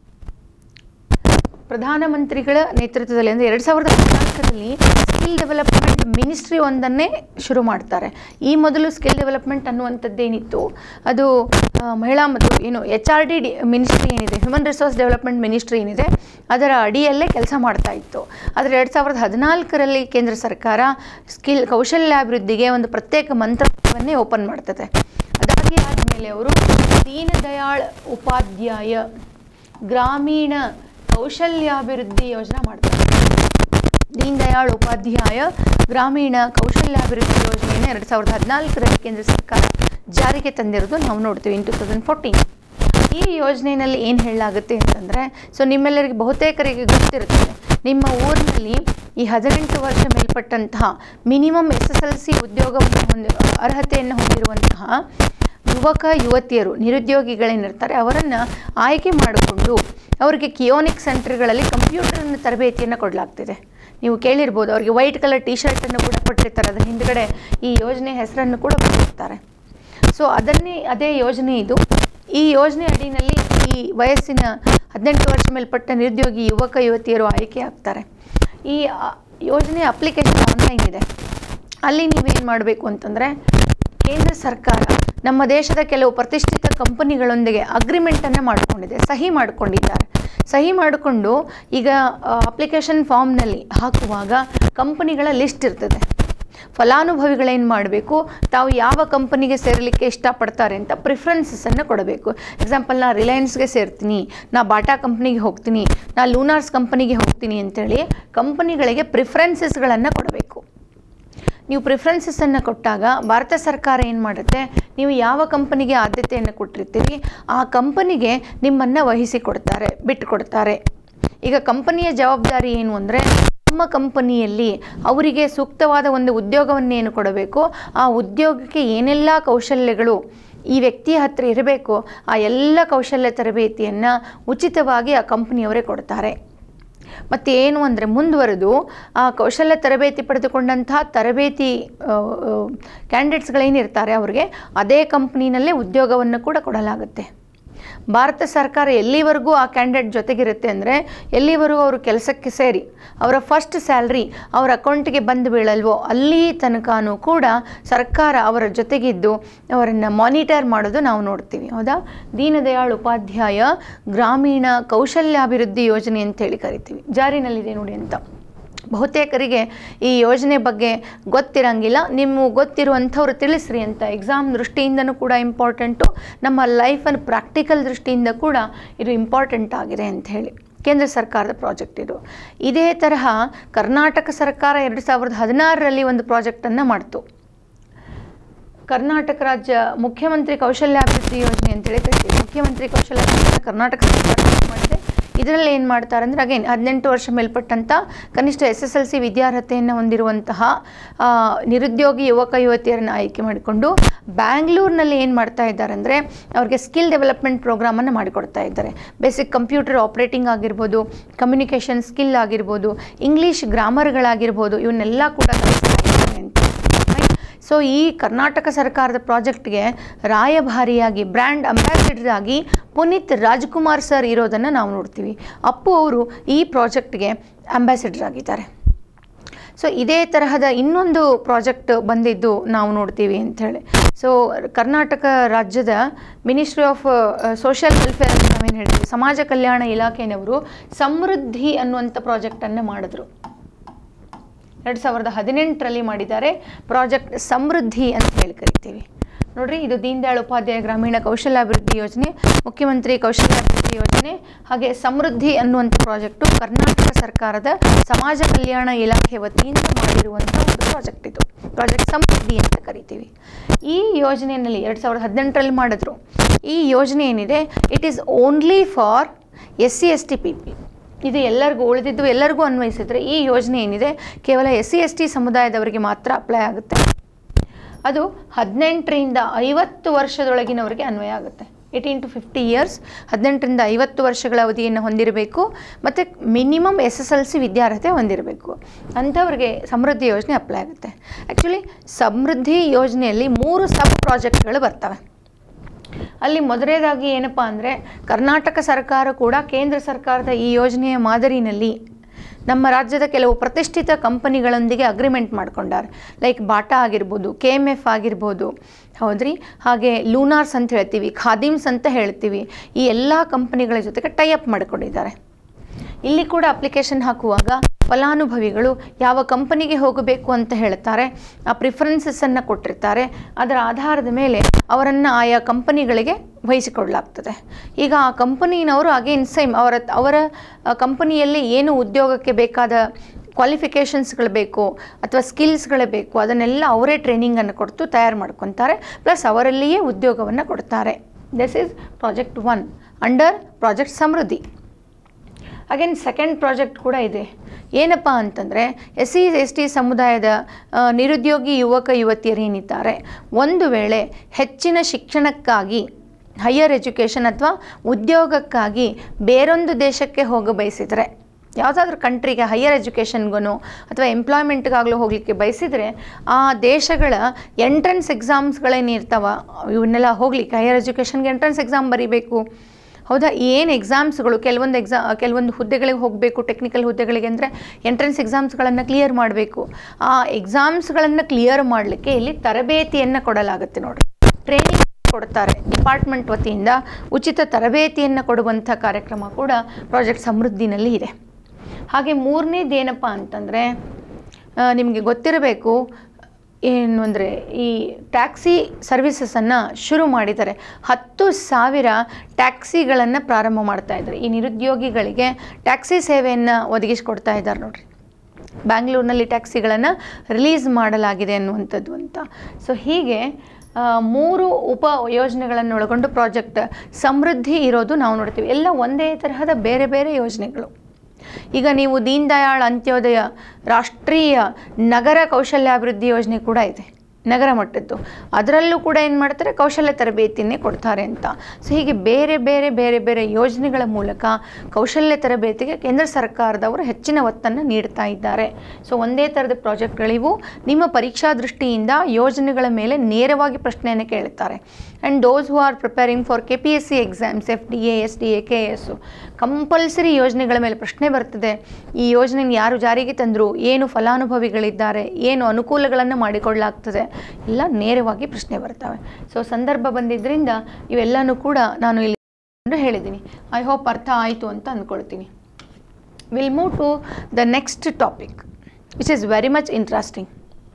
ಪ್ರಧಾನಮಂತ್ರಿಗಳ ನೇತೃತ್ವದಲ್ಲಿ ಅಂದರೆ ಎರಡು ಸಾವಿರದ ಹದಿನಾಲ್ಕರಲ್ಲಿ ಸ್ಕಿಲ್ ಡೆವಲಪ್ಮೆಂಟ್ ಮಿನಿಸ್ಟ್ರಿ ಒಂದನ್ನೇ ಶುರು ಮಾಡ್ತಾರೆ ಈ ಮೊದಲು ಸ್ಕಿಲ್ ಡೆವಲಪ್ಮೆಂಟ್ ಅನ್ನುವಂಥದ್ದೇನಿತ್ತು ಅದು ಆ, ಮಹಿಳಾ ಮತ್ತು ಏನು H R D D ministry ಏನಿದೆ ಹ್ಯೂಮನ್ ರಿಸೋರ್ಸ್ ಡೆವಲಪ್ಮೆಂಟ್ ಮಿನಿಸ್ಟ್ರಿ ಏನಿದೆ ಅದರ ಅಡಿಯಲ್ಲೇ ಕೆಲಸ ಮಾಡ್ತಾ ಇತ್ತು ಆದರೆ ಎರಡು ಸಾವಿರದ ಹದಿನಾಲ್ಕರಲ್ಲಿ ಕೇಂದ್ರ ಸರ್ಕಾರ ಸ್ಕಿಲ್ ಕೌಶಲ್ಯಾಭಿವೃದ್ಧಿಗೆ ಒಂದು ಪ್ರತ್ಯೇಕ ಮಂತ್ರಾಲಯವನ್ನೇ ಓಪನ್ ಮಾಡ್ತದೆ ಅದಾಗಿ ಆದಮೇಲೆ ಅವರು ದೀನದಯಾಳ್ ಉಪಾಧ್ಯಾಯ ಗ್ರಾಮೀಣ ಕೌಶಲ್ಯಾಭಿವೃದ್ಧಿ ಯೋಜನೆ ಮಾಡ್ತಾರೆ ದೀನ್ ದಯಾಳ್ ಉಪಾಧ್ಯಾಯ ಗ್ರಾಮೀಣ ಕೌಶಲ್ಯಾಭಿವೃದ್ಧಿ ಯೋಜನೆಯನ್ನು ಎರಡು ಸಾವಿರದ ಹದಿನಾಲ್ಕರಲ್ಲಿ ಕೇಂದ್ರ ಸರ್ಕಾರ ಜಾರಿಗೆ ತಂದಿರೋದು ನಾವು ನೋಡ್ತೀವಿ ಇನ್ ಟು ತೌಸಂಡ್ ಫೋರ್ಟೀನ್ ಈ ಯೋಜನೆಯಲ್ಲಿ ಏನು ಹೇಳಲಾಗುತ್ತೆ ಅಂತಂದರೆ ಸೊ ನಿಮ್ಮೆಲ್ಲರಿಗೆ ಬಹುತೇಕರಿಗೆ ಗೊತ್ತಿರುತ್ತದೆ ನಿಮ್ಮ ಊರಿನಲ್ಲಿ ಈ ಹದಿನೆಂಟು ವರ್ಷ ಮೇಲ್ಪಟ್ಟಂತಹ minimum S S L C ಉದ್ಯೋಗವನ್ನು ಹೊಂದಿ ಅರ್ಹತೆಯನ್ನು ಹೊಂದಿರುವಂತಹ ಯುವಕ ಯುವತಿಯರು ನಿರುದ್ಯೋಗಿಗಳೇನಿರ್ತಾರೆ ಅವರನ್ನು ಆಯ್ಕೆ ಮಾಡಿಕೊಂಡು ಅವರಿಗೆ ಕಿಯೋನಿಕ್ ಸೆಂಟರ್ಗಳಲ್ಲಿ ಕಂಪ್ಯೂಟರ್ನ ತರಬೇತಿಯನ್ನು ಕೊಡಲಾಗ್ತಿದೆ ನೀವು ಕೇಳಿರ್ಬೋದು ಅವರಿಗೆ ವೈಟ್ ಕಲರ್ ಟಿ ಶರ್ಟನ್ನು ಕೂಡ ಕೊಟ್ಟಿರ್ತಾರೆ ಅದರ ಹಿಂದ್ಗಡೆ ಈ ಯೋಜನೆ ಹೆಸರನ್ನು ಕೂಡ ಕೊಟ್ಟಿರ್ತಾರೆ ಸೊ ಅದನ್ನೇ ಅದೇ ಯೋಜನೆ ಇದು ಈ ಯೋಜನೆ ಅಡಿನಲ್ಲಿ ಈ ವಯಸ್ಸಿನ ಹದಿನೆಂಟು ವರ್ಷ ಮೇಲ್ಪಟ್ಟ ನಿರುದ್ಯೋಗಿ ಯುವಕ ಯುವತಿಯರು ಆಯ್ಕೆ ಆಗ್ತಾರೆ ಈ ಆ, ಯೋಜನೆ ಅಪ್ಲಿಕೇಶನ್ ಆನ್ಲೈನ್ ಇದೆ ಅಲ್ಲಿ ನೀವೇನು ಮಾಡಬೇಕು ಅಂತಂದರೆ ಕೇಂದ್ರ ಸರ್ಕಾರ ನಮ್ಮ ದೇಶದ ಕೆಲವು ಪ್ರತಿಷ್ಠಿತ ಕಂಪನಿಗಳೊಂದಿಗೆ ಅಗ್ರಿಮೆಂಟನ್ನು ಮಾಡಿಕೊಂಡಿದೆ ಸಹಿ ಮಾಡಿಕೊಂಡಿದ್ದಾರೆ ಸಹಿ ಮಾಡಿಕೊಂಡು ಈಗ ಅಪ್ಲಿಕೇಶನ್ ಫಾರ್ಮ್ನಲ್ಲಿ ಹಾಕುವಾಗ ಕಂಪನಿಗಳ ಲಿಸ್ಟ್ ಇರ್ತದೆ ಫಲಾನುಭವಿಗಳೇನು ಮಾಡಬೇಕು ತಾವು ಯಾವ ಕಂಪನಿಗೆ ಸೇರಲಿಕ್ಕೆ ಇಷ್ಟಪಡ್ತಾರೆ ಅಂತ ಪ್ರಿಫರೆನ್ಸಸನ್ನು ಕೊಡಬೇಕು ಎಕ್ಸಾಂಪಲ್ ನಾ ರಿಲಯನ್ಸ್ಗೆ ಸೇರ್ತೀನಿ ನಾ ಬಾಟಾ ಕಂಪ್ನಿಗೆ ಹೋಗ್ತೀನಿ ನಾ ಲೂನಾರ್ಸ್ ಕಂಪನಿಗೆ ಹೋಗ್ತೀನಿ ಅಂತೇಳಿ ಕಂಪನಿಗಳಿಗೆ ಪ್ರಿಫರೆನ್ಸಸ್ಗಳನ್ನು ಕೊಡಬೇಕು ನೀವು ಪ್ರಿಫರೆನ್ಸಸನ್ನು ಕೊಟ್ಟಾಗ ಭಾರತ ಸರ್ಕಾರ ಏನು ಮಾಡುತ್ತೆ ನೀವು ಯಾವ ಕಂಪನಿಗೆ ಆದ್ಯತೆಯನ್ನು ಕೊಟ್ಟಿರ್ತೀರಿ ಆ ಕಂಪನಿಗೆ ನಿಮ್ಮನ್ನು ವಹಿಸಿ ಕೊಡ್ತಾರೆ ಬಿಟ್ಟು ಕೊಡ್ತಾರೆ ಈಗ ಕಂಪನಿಯ ಜವಾಬ್ದಾರಿ ಏನು ಅಂದರೆ ನಮ್ಮ ಕಂಪನಿಯಲ್ಲಿ ಅವರಿಗೆ ಸೂಕ್ತವಾದ ಒಂದು ಉದ್ಯೋಗವನ್ನೇನು ಕೊಡಬೇಕು ಆ ಉದ್ಯೋಗಕ್ಕೆ ಏನೆಲ್ಲ ಕೌಶಲ್ಯಗಳು ಈ ವ್ಯಕ್ತಿಯ ಹತ್ರ ಇರಬೇಕು ಆ ಎಲ್ಲ ಕೌಶಲ್ಯ ತರಬೇತಿಯನ್ನು ಉಚಿತವಾಗಿ ಆ ಕಂಪನಿಯವರೇ ಕೊಡ್ತಾರೆ ಮತ್ತು ಏನು ಅಂದರೆ ಮುಂದುವರೆದು ಆ ಕೌಶಲ್ಯ ತರಬೇತಿ ಪಡೆದುಕೊಂಡಂತಹ ತರಬೇತಿ ಕ್ಯಾಂಡಿಡೇಟ್ಸ್ಗಳೇನಿರ್ತಾರೆ ಅವ್ರಿಗೆ ಅದೇ ಕಂಪ್ನಿನಲ್ಲೇ ಉದ್ಯೋಗವನ್ನು ಕೂಡ ಕೊಡಲಾಗುತ್ತೆ ಭಾರತ ಸರ್ಕಾರ ಎಲ್ಲಿವರೆಗೂ ಆ ಕ್ಯಾಂಡಿಡೇಟ್ ಜೊತೆಗಿರುತ್ತೆ ಅಂದರೆ ಎಲ್ಲಿವರೆಗೂ ಅವರು ಕೆಲಸಕ್ಕೆ ಸೇರಿ ಅವರ ಫಸ್ಟ್ ಸ್ಯಾಲ್ರಿ ಅವರ ಅಕೌಂಟಿಗೆ ಬಂದು ಬೀಳಲ್ವೋ ಅಲ್ಲಿ ತನಕನೂ ಕೂಡ ಸರ್ಕಾರ ಅವರ ಜೊತೆಗಿದ್ದು ಅವರನ್ನು ಮಾನಿಟರ್ ಮಾಡೋದು ನಾವು ನೋಡ್ತೀವಿ ಹೌದಾ ದೀನದಯಾಳ್ ಉಪಾಧ್ಯಾಯ ಗ್ರಾಮೀಣ ಕೌಶಲ್ಯಾಭಿವೃದ್ಧಿ ಯೋಜನೆ ಅಂತೇಳಿ ಕರಿತೀವಿ ಜಾರಿನಲ್ಲಿದೆ ನೋಡಿ ಅಂತ ಬಹುತೇಕರಿಗೆ ಈ ಯೋಜನೆ ಬಗ್ಗೆ ಗೊತ್ತಿರಂಗಿಲ್ಲ ನಿಮ್ಮ ಗೊತ್ತಿರುವಂಥವ್ರು ತಿಳಿಸ್ರಿ ಅಂತ ಎಕ್ಸಾಮ್ ದೃಷ್ಟಿಯಿಂದನೂ ಕೂಡ ಇಂಪಾರ್ಟೆಂಟು ನಮ್ಮ ಲೈಫನ್ನು ಪ್ರಾಕ್ಟಿಕಲ್ ದೃಷ್ಟಿಯಿಂದ ಕೂಡ ಇದು ಇಂಪಾರ್ಟೆಂಟ್ ಆಗಿದೆ ಅಂತ ಹೇಳಿ ಕೇಂದ್ರ ಸರ್ಕಾರದ ಪ್ರಾಜೆಕ್ಟ್ ಇದು ಇದೇ ತರಹ ಕರ್ನಾಟಕ ಸರ್ಕಾರ ಎರಡು ಸಾವಿರದ ಹದಿನಾರರಲ್ಲಿ ಒಂದು ಪ್ರಾಜೆಕ್ಟನ್ನು ಮಾಡ್ತು ಕರ್ನಾಟಕ ರಾಜ್ಯ ಮುಖ್ಯಮಂತ್ರಿ ಕೌಶಲ್ಯಾಭಿವೃದ್ಧಿ ಯೋಜನೆ ಅಂತೇಳಿ ಕರಿತೀವಿ ಮುಖ್ಯಮಂತ್ರಿ ಕೌಶಲ್ಯಾಭಿವೃದ್ಧಿ ಕರ್ನಾಟಕ ಸರ್ಕಾರ ಮಾಡಿದೆ ಇದರಲ್ಲಿ ಏನು ಮಾಡ್ತಾರೆ ಅಂದರೆ ಅಗೇನ್ ಹದಿನೆಂಟು ವರ್ಷ ಮೇಲ್ಪಟ್ಟಂಥ ಕನಿಷ್ಠ ಎಸ್ ಎಸ್ ಎಲ್ ಸಿ ವಿದ್ಯಾರ್ಹತೆಯನ್ನು ಹೊಂದಿರುವಂತಹ ಆ, ನಿರುದ್ಯೋಗಿ ಯುವಕ ಯುವತಿಯರನ್ನು ಆಯ್ಕೆ ಮಾಡಿಕೊಂಡು ಬ್ಯಾಂಗ್ಳೂರಿನಲ್ಲಿ ಏನು ಮಾಡ್ತಾ ಇದ್ದಾರೆ ಅಂದರೆ ಅವ್ರಿಗೆ ಸ್ಕಿಲ್ ಡೆವಲಪ್ಮೆಂಟ್ ಪ್ರೋಗ್ರಾಮನ್ನು ಮಾಡಿಕೊಡ್ತಾ ಇದ್ದಾರೆ ಬೇಸಿಕ್ ಕಂಪ್ಯೂಟರ್ ಆಪ್ರೇಟಿಂಗ್ ಆಗಿರ್ಬೋದು ಕಮ್ಯುನಿಕೇಷನ್ ಸ್ಕಿಲ್ ಆಗಿರ್ಬೋದು ಇಂಗ್ಲೀಷ್ ಗ್ರಾಮರ್ಗಳಾಗಿರ್ಬೋದು ಇವನ್ನೆಲ್ಲ ಕೂಡ ಕಲಿಸ್ತಾ ಇದ್ದಾರೆ ಅಂತ ಸೊ ಈ ಕರ್ನಾಟಕ ಸರ್ಕಾರದ ಪ್ರಾಜೆಕ್ಟ್ಗೆ ರಾಯಭಾರಿಯಾಗಿ ಬ್ರ್ಯಾಂಡ್ ಅಂಬಾಸಿಡರ್ ಆಗಿ ಪುನೀತ್ ರಾಜ್ಕುಮಾರ್ ಸರ್ ಇರೋದನ್ನು ನಾವು ನೋಡ್ತೀವಿ ಅಪ್ಪು ಅವರು ಈ ಪ್ರಾಜೆಕ್ಟ್ಗೆ ಅಂಬಾಸಿಡರ್ ಆಗಿದ್ದಾರೆ ಸೊ ಇದೇ ತರಹದ ಇನ್ನೊಂದು ಪ್ರಾಜೆಕ್ಟ್ ಬಂದಿದ್ದು ನಾವು ನೋಡ್ತೀವಿ ಅಂಥೇಳಿ ಸೊ ಕರ್ನಾಟಕ ರಾಜ್ಯದ ಮಿನಿಸ್ಟ್ರಿ ಆಫ್ ಸೋಷಿಯಲ್ ವೆಲ್ಫೇರ್ ಅಂತ ನಾವೇನು ಹೇಳ್ತೀವಿ ಸಮಾಜ ಕಲ್ಯಾಣ ಇಲಾಖೆನವರು ಸಮೃದ್ಧಿ ಅನ್ನುವಂಥ ಪ್ರಾಜೆಕ್ಟನ್ನು ಮಾಡಿದ್ರು ಎರಡು ಸಾವಿರದ ಹದಿನೆಂಟರಲ್ಲಿ ಮಾಡಿದ್ದಾರೆ ಪ್ರಾಜೆಕ್ಟ್ ಸಮೃದ್ಧಿ ಅಂತ ಹೇಳಿ ಕರಿತೀವಿ ನೋಡ್ರಿ ಇದು ದೀನ್ ದಯಾಳ್ ಉಪಾಧ್ಯಾಯ ಗ್ರಾಮೀಣ ಕೌಶಲ್ಯಾಭಿವೃದ್ಧಿ ಯೋಜನೆ ಮುಖ್ಯಮಂತ್ರಿ ಕೌಶಲ್ಯಾಭಿವೃದ್ಧಿ ಯೋಜನೆ ಹಾಗೆ ಸಮೃದ್ಧಿ ಅನ್ನುವಂಥ ಪ್ರಾಜೆಕ್ಟು ಕರ್ನಾಟಕ ಸರ್ಕಾರದ ಸಮಾಜ ಕಲ್ಯಾಣ ಇಲಾಖೆ ವತಿಯಿಂದ ಮಾಡಿರುವಂಥ ಒಂದು ಪ್ರಾಜೆಕ್ಟ್ ಇದು ಪ್ರಾಜೆಕ್ಟ್ ಸಮೃದ್ಧಿ ಅಂತ ಕರಿತೀವಿ ಈ ಯೋಜನೆಯಲ್ಲಿ ಎರಡು ಸಾವಿರದ ಹದಿನೆಂಟರಲ್ಲಿ ಮಾಡಿದ್ರು ಈ ಯೋಜನೆ ಏನಿದೆ it is only for S C S T P P ಇದು ಎಲ್ಲರಿಗೂ ಉಳಿದಿದ್ದು ಎಲ್ಲರಿಗೂ ಅನ್ವಯಿಸಿದ್ರೆ ಈ ಯೋಜನೆ ಏನಿದೆ ಕೇವಲ ಎಸ್ ಸಿ ಎಸ್ ಟಿ ಸಮುದಾಯದವರಿಗೆ ಮಾತ್ರ ಅಪ್ಲೈ ಆಗುತ್ತೆ ಅದು ಹದಿನೆಂಟರಿಂದ ಐವತ್ತು ವರ್ಷದೊಳಗಿನವರಿಗೆ ಅನ್ವಯ ಆಗುತ್ತೆ ಏಯ್ಟೀನ್ ಟು ಫಿಫ್ಟಿ ಇಯರ್ಸ್ ಹದಿನೆಂಟರಿಂದ ಐವತ್ತು ವರ್ಷಗಳ ಅವಧಿಯನ್ನು ಹೊಂದಿರಬೇಕು ಮತ್ತು minimum S S L C ವಿದ್ಯಾರ್ಹತೆ ಹೊಂದಿರಬೇಕು ಅಂಥವ್ರಿಗೆ ಸಮೃದ್ಧಿ ಯೋಜನೆ ಅಪ್ಲೈ ಆಗುತ್ತೆ ಆ್ಯಕ್ಚುಲಿ ಸಮೃದ್ಧಿ ಯೋಜನೆಯಲ್ಲಿ ಮೂರು ಸಬ್ ಪ್ರಾಜೆಕ್ಟ್ಗಳು ಬರ್ತವೆ ಅಲ್ಲಿ ಮೊದಲನೇದಾಗಿ ಏನಪ್ಪ ಅಂದರೆ ಕರ್ನಾಟಕ ಸರ್ಕಾರ ಕೂಡ ಕೇಂದ್ರ ಸರ್ಕಾರದ ಈ ಯೋಜನೆಯ ಮಾದರಿನಲ್ಲಿ ನಮ್ಮ ರಾಜ್ಯದ ಕೆಲವು ಪ್ರತಿಷ್ಠಿತ ಕಂಪನಿಗಳೊಂದಿಗೆ ಅಗ್ರಿಮೆಂಟ್ ಮಾಡ್ಕೊಂಡಾರೆ ಲೈಕ್ ಬಾಟಾ ಆಗಿರ್ಬೋದು ಕೆ ಎಮ್ ಎಫ್ ಆಗಿರ್ಬೋದು ಹೌದ್ರಿ ಹಾಗೆ ಲೂನಾರ್ಸ್ ಅಂತ ಹೇಳ್ತೀವಿ ಖಾದಿಮ್ಸ್ ಅಂತ ಹೇಳ್ತೀವಿ ಈ ಎಲ್ಲ ಕಂಪನಿಗಳ ಜೊತೆಗೆ ಟೈಅಪ್ ಮಾಡ್ಕೊಂಡಿದ್ದಾರೆ ಇಲ್ಲಿ ಕೂಡ ಅಪ್ಲಿಕೇಶನ್ ಹಾಕುವಾಗ ಫಲಾನುಭವಿಗಳು ಯಾವ ಕಂಪನಿಗೆ ಹೋಗಬೇಕು ಅಂತ ಹೇಳ್ತಾರೆ ಆ ಪ್ರಿಫರೆನ್ಸಸ್ಸನ್ನು ಕೊಟ್ಟಿರ್ತಾರೆ ಅದರ ಆಧಾರದ ಮೇಲೆ ಅವರನ್ನು ಆಯಾ ಕಂಪನಿಗಳಿಗೆ ವಹಿಸಿಕೊಡಲಾಗ್ತದೆ ಈಗ ಆ ಕಂಪನಿನವರು ಅಗೇನ್ ಸೇಮ್ ಅವರ ಅವರ ಕಂಪನಿಯಲ್ಲಿ ಏನು ಉದ್ಯೋಗಕ್ಕೆ ಬೇಕಾದ ಕ್ವಾಲಿಫಿಕೇಷನ್ಸ್ಗಳು ಬೇಕು ಅಥವಾ ಸ್ಕಿಲ್ಸ್ಗಳೇ ಬೇಕು ಅದನ್ನೆಲ್ಲ ಅವರೇ ಟ್ರೈನಿಂಗನ್ನು ಕೊಡ್ತು ತಯಾರು ಮಾಡ್ಕೊತಾರೆ ಪ್ಲಸ್ ಅವರಲ್ಲಿಯೇ ಉದ್ಯೋಗವನ್ನು ಕೊಡ್ತಾರೆ this is project one under project Samriddhi again second project ಕೂಡ ಇದೆ ಏನಪ್ಪ ಅಂತಂದರೆ ಎಸ್ ಸಿ ಎಸ್ ಟಿ ಸಮುದಾಯದ ಆ, ನಿರುದ್ಯೋಗಿ ಯುವಕ ಯುವತಿಯರು ಏನಿದ್ದಾರೆ ಒಂದು ವೇಳೆ ಹೆಚ್ಚಿನ ಶಿಕ್ಷಣಕ್ಕಾಗಿ ಹೈಯರ್ ಎಜುಕೇಷನ್ ಅಥವಾ ಉದ್ಯೋಗಕ್ಕಾಗಿ ಬೇರೊಂದು ದೇಶಕ್ಕೆ ಹೋಗ ಬಯಸಿದರೆ ಯಾವುದಾದ್ರೂ ಕಂಟ್ರಿಗೆ ಹೈಯರ್ ಎಜುಕೇಷನ್ಗೂ ಅಥವಾ ಎಂಪ್ಲಾಯ್ಮೆಂಟ್ಗಾಗಲೂ ಹೋಗಲಿಕ್ಕೆ ಬಯಸಿದರೆ ಆ ದೇಶಗಳ ಎಂಟ್ರೆನ್ಸ್ ಎಕ್ಸಾಮ್ಸ್ಗಳೇನಿರ್ತಾವ ಇವನ್ನೆಲ್ಲ ಹೋಗ್ಲಿಕ್ಕೆ ಹೈಯರ್ ಎಜುಕೇಷನ್ಗೆ ಎಂಟ್ರೆನ್ಸ್ ಎಕ್ಸಾಮ್ ಬರೀಬೇಕು ಹೌದಾ ಏನು ಎಕ್ಸಾಮ್ಸ್ಗಳು ಕೆಲವೊಂದು ಎಕ್ಸಾ ಕೆಲವೊಂದು ಹುದ್ದೆಗಳಿಗೆ ಹೋಗಬೇಕು ಟೆಕ್ನಿಕಲ್ ಹುದ್ದೆಗಳಿಗೆ ಅಂದರೆ ಎಂಟ್ರೆನ್ಸ್ ಎಕ್ಸಾಮ್ಸ್ಗಳನ್ನು ಕ್ಲಿಯರ್ ಮಾಡಬೇಕು ಆ ಎಕ್ಸಾಮ್ಸ್ಗಳನ್ನು ಕ್ಲಿಯರ್ ಮಾಡಲಿಕ್ಕೆ ಇಲ್ಲಿ ತರಬೇತಿಯನ್ನು ಕೊಡಲಾಗುತ್ತೆ ನೋಡಿ ಟ್ರೈನಿಂಗ್ ಕೊಡ್ತಾರೆ ಡಿಪಾರ್ಟ್ಮೆಂಟ್ ವತಿಯಿಂದ ಉಚಿತ ತರಬೇತಿಯನ್ನು ಕೊಡುವಂಥ ಕಾರ್ಯಕ್ರಮ ಕೂಡ ಪ್ರಾಜೆಕ್ಟ್ ಸಮೃದ್ಧಿನಲ್ಲಿ ಇದೆ ಹಾಗೆ ಮೂರನೇದು ಏನಪ್ಪ ಅಂತಂದರೆ ನಿಮಗೆ ಗೊತ್ತಿರಬೇಕು ಏನು ಅಂದರೆ ಈ ಟ್ಯಾಕ್ಸಿ ಸರ್ವಿಸಸನ್ನು ಶುರು ಮಾಡಿದ್ದಾರೆ ಹತ್ತು ಸಾವಿರ ಟ್ಯಾಕ್ಸಿಗಳನ್ನು ಪ್ರಾರಂಭ ಮಾಡ್ತಾ ಇದ್ದಾರೆ ಈ ನಿರುದ್ಯೋಗಿಗಳಿಗೆ ಟ್ಯಾಕ್ಸಿ ಸೇವೆಯನ್ನು ಒದಗಿಸ್ಕೊಡ್ತಾ ಇದ್ದಾರೆ ನೋಡ್ರಿ ಬ್ಯಾಂಗ್ಳೂರಿನಲ್ಲಿ ಟ್ಯಾಕ್ಸಿಗಳನ್ನು ರಿಲೀಸ್ ಮಾಡಲಾಗಿದೆ ಅನ್ನುವಂಥದ್ದು ಅಂತ ಸೊ ಹೀಗೆ ಆ, ಮೂರು ಉಪ ಯೋಜನೆಗಳನ್ನು ಒಳಗೊಂಡು ಪ್ರಾಜೆಕ್ಟ್ ಸಮೃದ್ಧಿ ಇರೋದು ನಾವು ನೋಡ್ತೀವಿ ಎಲ್ಲ ಒಂದೇ ತರಹದ ಬೇರೆ ಬೇರೆ ಯೋಜನೆಗಳು ಈಗ ನೀವು ದೀನ್ ದಯಾಳ್ ಅಂತ್ಯೋದಯ ರಾಷ್ಟ್ರೀಯ ನಗರ ಕೌಶಲ್ಯಾಭಿವೃದ್ಧಿ ಯೋಜನೆ ಕೂಡ ಇದೆ ನಗರ ಮಟ್ಟದ್ದು ಅದರಲ್ಲೂ ಕೂಡ ಏನು ಮಾಡ್ತಾರೆ ಕೌಶಲ್ಯ ತರಬೇತಿಯನ್ನೇ ಕೊಡ್ತಾರೆ ಅಂತ ಸೊ ಹೀಗೆ ಬೇರೆ ಬೇರೆ ಬೇರೆ ಬೇರೆ ಯೋಜನೆಗಳ ಮೂಲಕ ಕೌಶಲ್ಯ ತರಬೇತಿಗೆ ಕೇಂದ್ರ ಸರ್ಕಾರದವರು ಹೆಚ್ಚಿನ ಒತ್ತನ್ನು ನೀಡ್ತಾ ಇದ್ದಾರೆ ಸೊ ಒಂದೇ ಥರದ ಪ್ರಾಜೆಕ್ಟ್ಗಳಿವು ನಿಮ್ಮ ಪರೀಕ್ಷಾ ದೃಷ್ಟಿಯಿಂದ ಯೋಜನೆಗಳ ಮೇಲೆ ನೇರವಾಗಿ ಪ್ರಶ್ನೆಯನ್ನು ಕೇಳುತ್ತಾರೆ and those who are preparing for K P S C exams F D A S D A K S compulsory ಯೋಜನೆಗಳ ಮೇಲೆ ಪ್ರಶ್ನೆ ಬರ್ತದೆ ಈ ಯೋಜನೆಯನ್ನು ಯಾರು ಜಾರಿಗೆ ತಂದರು ಏನು ಫಲಾನುಭವಿಗಳಿದ್ದಾರೆ ಏನು ಅನುಕೂಲಗಳನ್ನು ಮಾಡಿಕೊಳ್ಳಲಾಗ್ತದೆ ಎಲ್ಲ ನೇರವಾಗಿ ಪ್ರಶ್ನೆ ಬರ್ತವೆ ಸೊ ಸಂದರ್ಭ ಬಂದಿದ್ದರಿಂದ ಇವೆಲ್ಲನೂ ಕೂಡ ನಾನು ಇಲ್ಲಿ ಹೇಳಿದ್ದೀನಿ ಐ ಹೋಪ್ ಅರ್ಥ ಆಯಿತು ಅಂತ ಅಂದ್ಕೊಳ್ತೀನಿ will move to the next topic which is very much interesting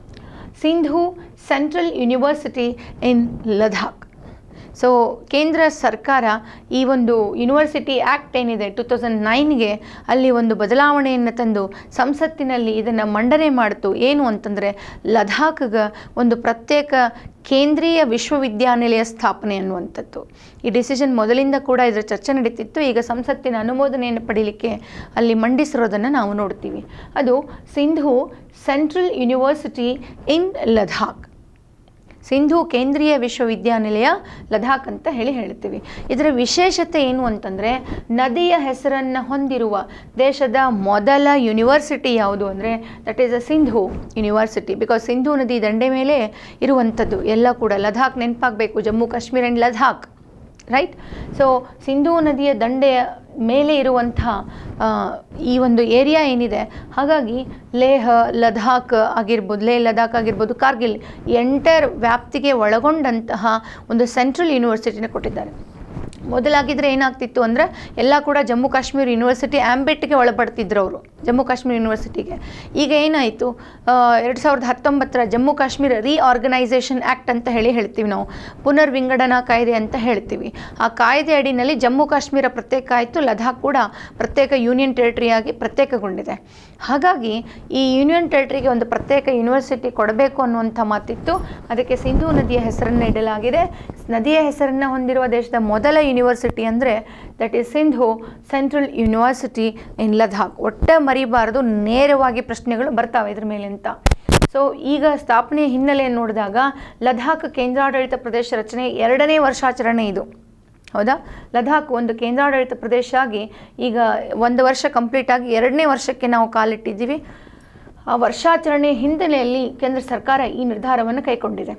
Sindhu central university in Ladakh so ಕೇಂದ್ರ ಸರ್ಕಾರ ಈ ಒಂದು ಯೂನಿವರ್ಸಿಟಿ ಆ್ಯಕ್ಟ್ ಏನಿದೆ ಟು ತೌಸಂಡ್ ನೈನ್ಗೆ ಅಲ್ಲಿ ಒಂದು ಬದಲಾವಣೆಯನ್ನು ತಂದು ಸಂಸತ್ತಿನಲ್ಲಿ ಇದನ್ನು ಮಂಡನೆ ಮಾಡಿತು ಏನು ಅಂತಂದರೆ ಲದಾಖ್ಗೆ ಒಂದು ಪ್ರತ್ಯೇಕ ಕೇಂದ್ರೀಯ ವಿಶ್ವವಿದ್ಯಾನಿಲಯ ಸ್ಥಾಪನೆ ಅನ್ನುವಂಥದ್ದು ಈ ಡಿಸಿಷನ್ ಮೊದಲಿಂದ ಕೂಡ ಇದರ ಚರ್ಚೆ ನಡೀತಿತ್ತು ಈಗ ಸಂಸತ್ತಿನ ಅನುಮೋದನೆಯನ್ನು ಪಡೀಲಿಕ್ಕೆ ಅಲ್ಲಿ ಮಂಡಿಸಿರೋದನ್ನು ನಾವು ನೋಡ್ತೀವಿ ಅದು Sindhu central university in Ladakh Sindhu ಕೇಂದ್ರೀಯ ವಿಶ್ವವಿದ್ಯಾನಿಲಯ ಲದಾಖ್ ಅಂತ ಹೇಳಿ ಹೇಳ್ತೀವಿ ಇದರ ವಿಶೇಷತೆ ಏನು ಅಂತಂದರೆ ನದಿಯ ಹೆಸರನ್ನು ಹೊಂದಿರುವ ದೇಶದ ಮೊದಲ ಯೂನಿವರ್ಸಿಟಿ ಯಾವುದು ಅಂದರೆ that is a Sindhu university because Sindhu ನದಿ ದಂಡೆ ಮೇಲೆ ಇರುವಂಥದ್ದು ಎಲ್ಲ ಕೂಡ ಲದಾಖ್ ನೆನಪಾಗಬೇಕು Jammu Kashmir and Ladakh right so Sindhu ನದಿಯ ದಂಡೆಯ ಮೇಲೆ ಇರುವಂಥ ಆ, ಈ ಒಂದು ಏರಿಯಾ ಏನಿದೆ ಹಾಗಾಗಿ ಲೇಹ್ ಲದಾಖ್ ಆಗಿರ್ಬೋದು ಲೇ ಲದಾಖ್ ಆಗಿರ್ಬೋದು ಕಾರ್ಗಿಲ್ ಎಂಟರ್ ವ್ಯಾಪ್ತಿಗೆ ಒಳಗೊಂಡಂತಹ ಒಂದು ಸೆಂಟ್ರಲ್ ಯೂನಿವರ್ಸಿಟಿನ ಕೊಟ್ಟಿದ್ದಾರೆ ಮೊದಲಾಗಿದ್ದರೆ ಏನಾಗ್ತಿತ್ತು ಅಂದರೆ ಎಲ್ಲ ಕೂಡ ಜಮ್ಮು ಕಾಶ್ಮೀರ್ ಯೂನಿವರ್ಸಿಟಿ ಆ್ಯಂಬೆಟ್ಗೆ ಒಳಪಡ್ತಿದ್ರು ಅವರು ಜಮ್ಮು ಕಾಶ್ಮೀರ್ ಯೂನಿವರ್ಸಿಟಿಗೆ ಈಗ ಏನಾಯಿತು ಎರಡು ಸಾವಿರದ ಹತ್ತೊಂಬತ್ತರ ಜಮ್ಮು ಕಾಶ್ಮೀರ ರೀಆರ್ಗನೈಸೇಷನ್ ಆ್ಯಕ್ಟ್ ಅಂತ ಹೇಳಿ ಹೇಳ್ತೀವಿ ನಾವು ಪುನರ್ವಿಂಗಡಣಾ ಕಾಯ್ದೆ ಅಂತ ಹೇಳ್ತೀವಿ ಆ ಕಾಯ್ದೆ ಅಡಿನಲ್ಲಿ ಜಮ್ಮು ಕಾಶ್ಮೀರ ಪ್ರತ್ಯೇಕ ಆಯಿತು ಲದಾಖ್ ಕೂಡ ಪ್ರತ್ಯೇಕ ಯೂನಿಯನ್ ಟೆರಿಟರಿಯಾಗಿ ಪ್ರತ್ಯೇಕಗೊಂಡಿದೆ ಹಾಗಾಗಿ ಈ ಯೂನಿಯನ್ ಟೆರಿಟರಿಗೆ ಒಂದು ಪ್ರತ್ಯೇಕ ಯೂನಿವರ್ಸಿಟಿ ಕೊಡಬೇಕು ಅನ್ನುವಂಥ ಮಾತಿತ್ತು ಅದಕ್ಕೆ ಸಿಂಧೂ ನದಿಯ ಹೆಸರನ್ನು ಇಡಲಾಗಿದೆ ನದಿಯ ಹೆಸರನ್ನು ಹೊಂದಿರುವ ದೇಶದ ಮೊದಲ ಯೂನಿವರ್ಸಿಟಿ ಅಂದರೆ that is Sindhu central university in Ladakh ಒಟ್ಟ ಮರಿಬಾರದು ನೇರವಾಗಿ ಪ್ರಶ್ನೆಗಳು ಬರ್ತಾವೆ ಇದ್ರ ಮೇಲೆ ಅಂತ ಸೊ ಈಗ ಸ್ಥಾಪನೆಯ ಹಿನ್ನೆಲೆಯನ್ನು ನೋಡಿದಾಗ ಲದಾಖ್ ಕೇಂದ್ರಾಡಳಿತ ಪ್ರದೇಶ ರಚನೆ ಎರಡನೇ ವರ್ಷಾಚರಣೆ ಇದು ಹೌದಾ ಲದಾಖ್ ಒಂದು ಕೇಂದ್ರಾಡಳಿತ ಪ್ರದೇಶ ಆಗಿ ಈಗ ಒಂದು ವರ್ಷ ಕಂಪ್ಲೀಟ್ ಆಗಿ ಎರಡನೇ ವರ್ಷಕ್ಕೆ ನಾವು ಕಾಲಿಟ್ಟಿದ್ದೀವಿ ಆ ವರ್ಷಾಚರಣೆ ಹಿನ್ನೆಲೆಯಲ್ಲಿ ಕೇಂದ್ರ ಸರ್ಕಾರ ಈ ನಿರ್ಧಾರವನ್ನು ಕೈಗೊಂಡಿದೆ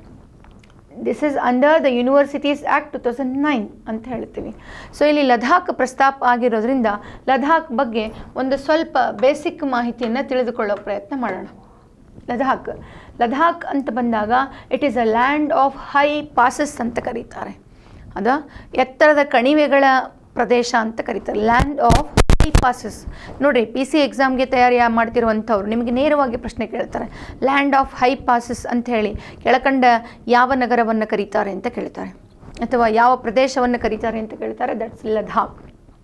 this is under the universities act two thousand nine ಅಂತ ಹೇಳ್ತೀವಿ ಸೊ ಇಲ್ಲಿ ಲದಾಖ್ ಪ್ರಸ್ತಾಪ ಆಗಿರೋದ್ರಿಂದ ಲದಾಖ್ ಬಗ್ಗೆ ಒಂದು ಸ್ವಲ್ಪ ಬೇಸಿಕ್ ಮಾಹಿತಿಯನ್ನು ತಿಳಿದುಕೊಳ್ಳೋ ಪ್ರಯತ್ನ ಮಾಡೋಣ ಲದಾಖ್ ಲದಾಖ್ ಅಂತ ಬಂದಾಗ it is a land of high passes ಅಂತ ಕರೀತಾರೆ ಅದ ಎತ್ತರದ ಕಣಿವೆಗಳ ಪ್ರದೇಶ ಅಂತ ಕರೀತಾರೆ ಲ್ಯಾಂಡ್ ಆಫ್ ಹೈ ಪಾಸಸ್ ನೋಡಿರಿ ಪಿ ಸಿ ಎಕ್ಸಾಮ್ಗೆ ತಯಾರಿ ಮಾಡ್ತಿರುವಂಥವ್ರು ನಿಮಗೆ ನೇರವಾಗಿ ಪ್ರಶ್ನೆ ಕೇಳ್ತಾರೆ ಲ್ಯಾಂಡ್ ಆಫ್ ಹೈ ಪಾಸಸ್ ಅಂತ ಹೇಳಿ ಕೆಳಕಂಡ ಯಾವ ನಗರವನ್ನು ಕರೀತಾರೆ ಅಂತ ಕೇಳ್ತಾರೆ ಅಥವಾ ಯಾವ ಪ್ರದೇಶವನ್ನು ಕರೀತಾರೆ ಅಂತ ಕೇಳ್ತಾರೆ ದಟ್ಸ್ ಲದಾಖ್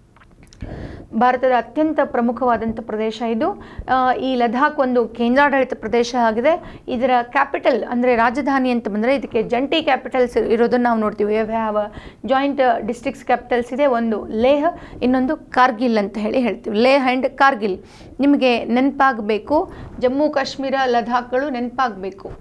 ಭಾರತದ ಅತ್ಯಂತ ಪ್ರಮುಖವಾದಂಥ ಪ್ರದೇಶ ಇದು ಆ, ಈ ಲದಾಖ್ ಒಂದು ಕೇಂದ್ರಾಡಳಿತ ಪ್ರದೇಶ ಆಗಿದೆ ಇದರ ಕ್ಯಾಪಿಟಲ್ ಅಂದರೆ ರಾಜಧಾನಿ ಅಂತ ಬಂದರೆ ಇದಕ್ಕೆ ಜಂಟಿ ಕ್ಯಾಪಿಟಲ್ಸ್ ಇರೋದನ್ನು ನಾವು ನೋಡ್ತೀವಿ we have joint districts capitals ಇದೆ ಒಂದು ಲೇಹ್ ಇನ್ನೊಂದು ಕಾರ್ಗಿಲ್ ಅಂತ ಹೇಳಿ ಹೇಳ್ತೀವಿ ಲೇಹ್ ಆ್ಯಂಡ್ ಕಾರ್ಗಿಲ್ ನಿಮಗೆ ನೆನಪಾಗಬೇಕು ಜಮ್ಮು ಕಾಶ್ಮೀರ ಲದಾಖ್ಗಳು ನೆನಪಾಗಬೇಕು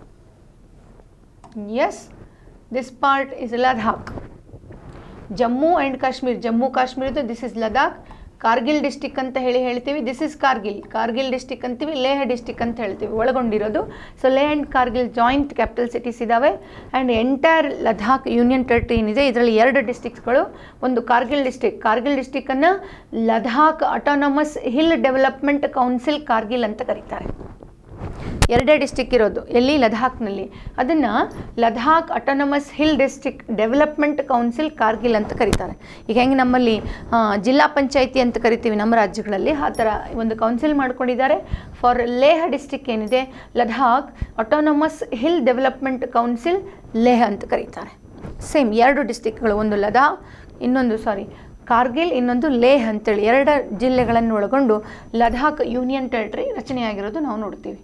as this part is Ladakh Jammu and Kashmir Jammu ಕಾಶ್ಮೀರದ್ದು this is Ladakh Kargil district ಅಂತ ಹೇಳಿ ಹೇಳ್ತೀವಿ this is Kargil Kargil district ಅಂತೀವಿ ಲೇಹ್ ಡಿಸ್ಟಿಕ್ ಅಂತ ಹೇಳ್ತೀವಿ ಒಳಗೊಂಡಿರೋದು so Leh and Kargil joint capital cities ಇದ್ದಾವೆ and entire Ladakh union territory ಏನಿದೆ ಇದರಲ್ಲಿ ಎರಡು ಡಿಸ್ಟಿಕ್ಸ್ಗಳು ಒಂದು ಕಾರ್ಗಿಲ್ ಡಿಸ್ಟಿಕ್ ಕಾರ್ಗಿಲ್ ಡಿಸ್ಟಿಕ್ಕನ್ನು Ladakh autonomous hill development council Kargil ಅಂತ ಕರೀತಾರೆ ಎರಡೇ ಡಿಸ್ಟಿಕ್ ಇರೋದು ಎಲ್ಲಿ ಲದಾಖ್ನಲ್ಲಿ ಅದನ್ನು Ladakh autonomous hill district development council Kargil ಅಂತ ಕರೀತಾರೆ ಈಗ ಹೆಂಗೆ ನಮ್ಮಲ್ಲಿ ಆ, ಜಿಲ್ಲಾ ಪಂಚಾಯಿತಿ ಅಂತ ಕರಿತೀವಿ ನಮ್ಮ ರಾಜ್ಯಗಳಲ್ಲಿ ಆ ಥರ ಒಂದು ಕೌನ್ಸಿಲ್ ಮಾಡ್ಕೊಂಡಿದ್ದಾರೆ ಫಾರ್ ಲೇಹ್ ಡಿಸ್ಟಿಕ್ ಏನಿದೆ Ladakh autonomous hill development council Leh ಅಂತ ಕರೀತಾರೆ ಸೇಮ್ ಎರಡು ಡಿಸ್ಟಿಕ್ಗಳು ಒಂದು ಲದಾಖ್ ಇನ್ನೊಂದು ಸಾರಿ ಕಾರ್ಗಿಲ್ ಇನ್ನೊಂದು ಲೇಹ್ ಅಂತೇಳಿ ಎರಡು ಜಿಲ್ಲೆಗಳನ್ನು ಒಳಗೊಂಡು ಲದಾಖ್ ಯೂನಿಯನ್ ಟೆರಿಟರಿ ರಚನೆಯಾಗಿರೋದು ನಾವು ನೋಡ್ತೀವಿ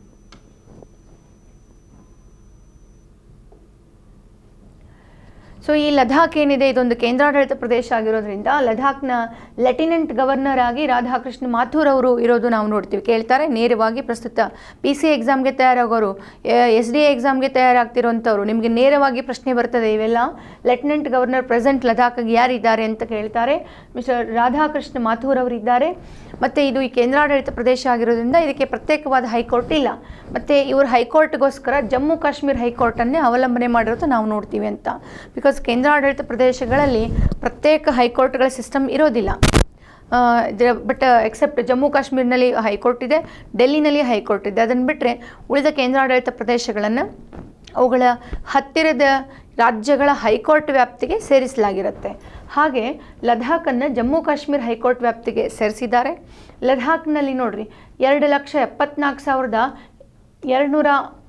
ಸೊ ಈ ಲದಾಖ್ ಏನಿದೆ ಇದೊಂದು ಕೇಂದ್ರಾಡಳಿತ ಪ್ರದೇಶ ಆಗಿರೋದ್ರಿಂದ ಲದಾಖ್ನ ಲೆಫ್ಟಿನೆಂಟ್ ಗವರ್ನರ್ ಆಗಿ ರಾಧಾಕೃಷ್ಣ ಮಾಥೂರ್ ಅವರು ಇರೋದು ನಾವು ನೋಡ್ತೀವಿ ಕೇಳ್ತಾರೆ ನೇರವಾಗಿ ಪ್ರಸ್ತುತ ಪಿ ಸಿ ಎಕ್ಸಾಮ್ಗೆ ತಯಾರಾಗೋರು ಎಸ್ ಡಿ ಎಕ್ಸಾಮ್ಗೆ ತಯಾರಾಗ್ತಿರೋಂಥವ್ರು ನಿಮಗೆ ನೇರವಾಗಿ ಪ್ರಶ್ನೆ ಬರ್ತದೆ ಇವೆಲ್ಲ ಲೆಫ್ಟಿನೆಂಟ್ ಗವರ್ನರ್ ಪ್ರೆಸೆಂಟ್ ಲದಾಖ್ಗೆ ಯಾರಿದ್ದಾರೆ ಅಂತ ಕೇಳ್ತಾರೆ ಮಿಸ್ಟರ್ ರಾಧಾಕೃಷ್ಣ ಮಾಥೂರ್ ಅವರು ಇದ್ದಾರೆ ಮತ್ತು ಇದು ಈ ಕೇಂದ್ರಾಡಳಿತ ಪ್ರದೇಶ ಆಗಿರೋದ್ರಿಂದ ಇದಕ್ಕೆ ಪ್ರತ್ಯೇಕವಾದ ಹೈಕೋರ್ಟ್ ಇಲ್ಲ ಮತ್ತು ಇವರು ಹೈಕೋರ್ಟ್ಗೋಸ್ಕರ ಜಮ್ಮು ಕಾಶ್ಮೀರ್ ಹೈಕೋರ್ಟನ್ನೇ ಅವಲಂಬನೆ ಮಾಡಿರೋದು ನಾವು ನೋಡ್ತೀವಿ ಅಂತ ಬಿಕಾಸ್ ಕೇಂದ್ರಾಡಳಿತ ಪ್ರದೇಶಗಳಲ್ಲಿ ಪ್ರತ್ಯೇಕ ಹೈಕೋರ್ಟ್ಗಳ ಸಿಸ್ಟಮ್ ಇರೋದಿಲ್ಲ ಬಟ್ ಎಕ್ಸೆಪ್ಟ್ ಜಮ್ಮು ಕಾಶ್ಮೀರ್ನಲ್ಲಿ ಹೈಕೋರ್ಟ್ ಇದೆ ಡೆಲ್ಲಿನಲ್ಲಿ ಹೈಕೋರ್ಟ್ ಇದೆ ಅದನ್ನು ಬಿಟ್ಟರೆ ಉಳಿದ ಕೇಂದ್ರಾಡಳಿತ ಪ್ರದೇಶಗಳನ್ನು ಅವುಗಳ ಹತ್ತಿರದ ರಾಜ್ಯಗಳ ಹೈಕೋರ್ಟ್ ವ್ಯಾಪ್ತಿಗೆ ಸೇರಿಸಲಾಗಿರುತ್ತೆ ಹಾಗೆ ಲದಾಖನ್ನು ಜಮ್ಮು ಕಾಶ್ಮೀರ್ ಹೈಕೋರ್ಟ್ ವ್ಯಾಪ್ತಿಗೆ ಸೇರಿಸಿದ್ದಾರೆ ಲದಾಖ್ನಲ್ಲಿ ನೋಡ್ರಿ ಎರಡು ಲಕ್ಷ ಎಪ್ಪತ್ನಾಲ್ಕು ಸಾವಿರದ ಎರಡುನೂರ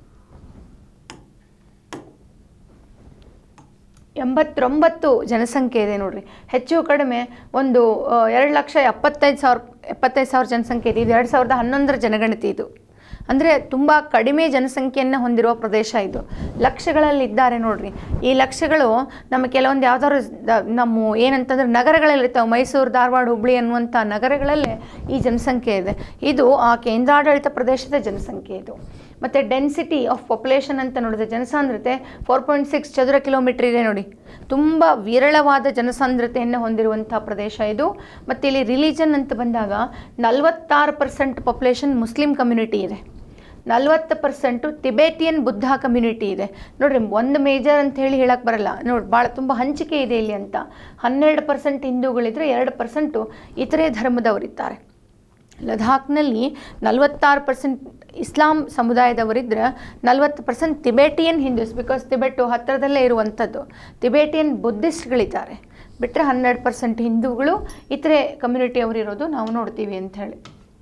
ಎಂಬತ್ತೊಂಬತ್ತು ಜನಸಂಖ್ಯೆ ಇದೆ ನೋಡ್ರಿ ಹೆಚ್ಚು ಕಡಿಮೆ ಒಂದು ಆ, ಎರಡು ಲಕ್ಷ ಎಪ್ಪತ್ತೈದು ಸಾವಿರ ಎಪ್ಪತ್ತೈದು ಸಾವಿರ ಜನಸಂಖ್ಯೆ ಇದೆ ಇದು ಎರಡು ಸಾವಿರದ ಹನ್ನೊಂದರ ಜನಗಣತಿ ಇದು ಅಂದರೆ ತುಂಬ ಕಡಿಮೆ ಜನಸಂಖ್ಯೆಯನ್ನು ಹೊಂದಿರುವ ಪ್ರದೇಶ ಇದು ಲಕ್ಷಗಳಲ್ಲಿ ಇದ್ದಾರೆ ನೋಡ್ರಿ ಈ ಲಕ್ಷಗಳು ನಮ್ಮ ಕೆಲವೊಂದು ಯಾವ್ದಾದ್ರು ದ- ನಮ್ಮ ಏನಂತಂದ್ರೆ ನಗರಗಳಲ್ಲಿರ್ತಾವೆ ಮೈಸೂರು ಧಾರವಾಡ ಹುಬ್ಳಿ ಅನ್ನುವಂಥ ನಗರಗಳಲ್ಲೇ ಈ ಜನಸಂಖ್ಯೆ ಇದೆ ಇದು ಆ ಕೇಂದ್ರಾಡಳಿತ ಪ್ರದೇಶದ ಜನಸಂಖ್ಯೆ ಇದು ಮತ್ತು ಡೆನ್ಸಿಟಿ ಆಫ್ ಪಾಪ್ಯುಲೇಷನ್ ಅಂತ ನೋಡಿದ್ರೆ ಜನಸಾಂದ್ರತೆ ಫೋರ್ ಪಾಯಿಂಟ್ ಸಿಕ್ಸ್ ಚದುರ ಕಿಲೋಮೀಟರ್ ಇದೆ ನೋಡಿ ತುಂಬ ವಿರಳವಾದ ಜನಸಾಂದ್ರತೆಯನ್ನು ಹೊಂದಿರುವಂಥ ಪ್ರದೇಶ ಇದು ಮತ್ತು ಇಲ್ಲಿ ರಿಲಿಜನ್ ಅಂತ ಬಂದಾಗ ನಲವತ್ತಾರು ಪರ್ಸೆಂಟ್ ಪಾಪ್ಯುಲೇಷನ್ ಮುಸ್ಲಿಂ ಕಮ್ಯುನಿಟಿ ಇದೆ ನಲ್ವತ್ತು ಪರ್ಸೆಂಟು ತಿಬೇಟಿಯನ್ ಬುದ್ಧ ಕಮ್ಯುನಿಟಿ ಇದೆ ನೋಡ್ರಿ ಒಂದು ಮೇಜರ್ ಅಂತ ಹೇಳಿ ಹೇಳಕ್ಕೆ ಬರಲ್ಲ ನೋಡಿ ಭಾಳ ತುಂಬ ಹಂಚಿಕೆ ಇದೆ ಇಲ್ಲಿ ಅಂತ ಹನ್ನೆರಡು ಪರ್ಸೆಂಟ್ ಹಿಂದೂಗಳಿದ್ರೆ ಎರಡು ಪರ್ಸೆಂಟು ಇತರೆ ಧರ್ಮದವರಿದ್ದಾರೆ ಲದಾಖ್ನಲ್ಲಿ ನಲವತ್ತಾರು ಪರ್ಸೆಂಟ್ ಇಸ್ಲಾಂ ಸಮುದಾಯದವರಿದ್ದರೆ ನಲವತ್ತು percent Tibetan Hindus because Tibet ಹತ್ತಿರದಲ್ಲೇ ಇರುವಂಥದ್ದು ತಿಬೇಟಿಯನ್ ಬುದ್ಧಿಸ್ಟ್ಗಳಿದ್ದಾರೆ ಬಿಟ್ಟರೆ ಹನ್ನೆರಡು ಪರ್ಸೆಂಟ್ ಹಿಂದೂಗಳು ಇತರೆ ಕಮ್ಯುನಿಟಿಯವರಿರೋದು ನಾವು ನೋಡ್ತೀವಿ ಅಂತ ಹೇಳಿ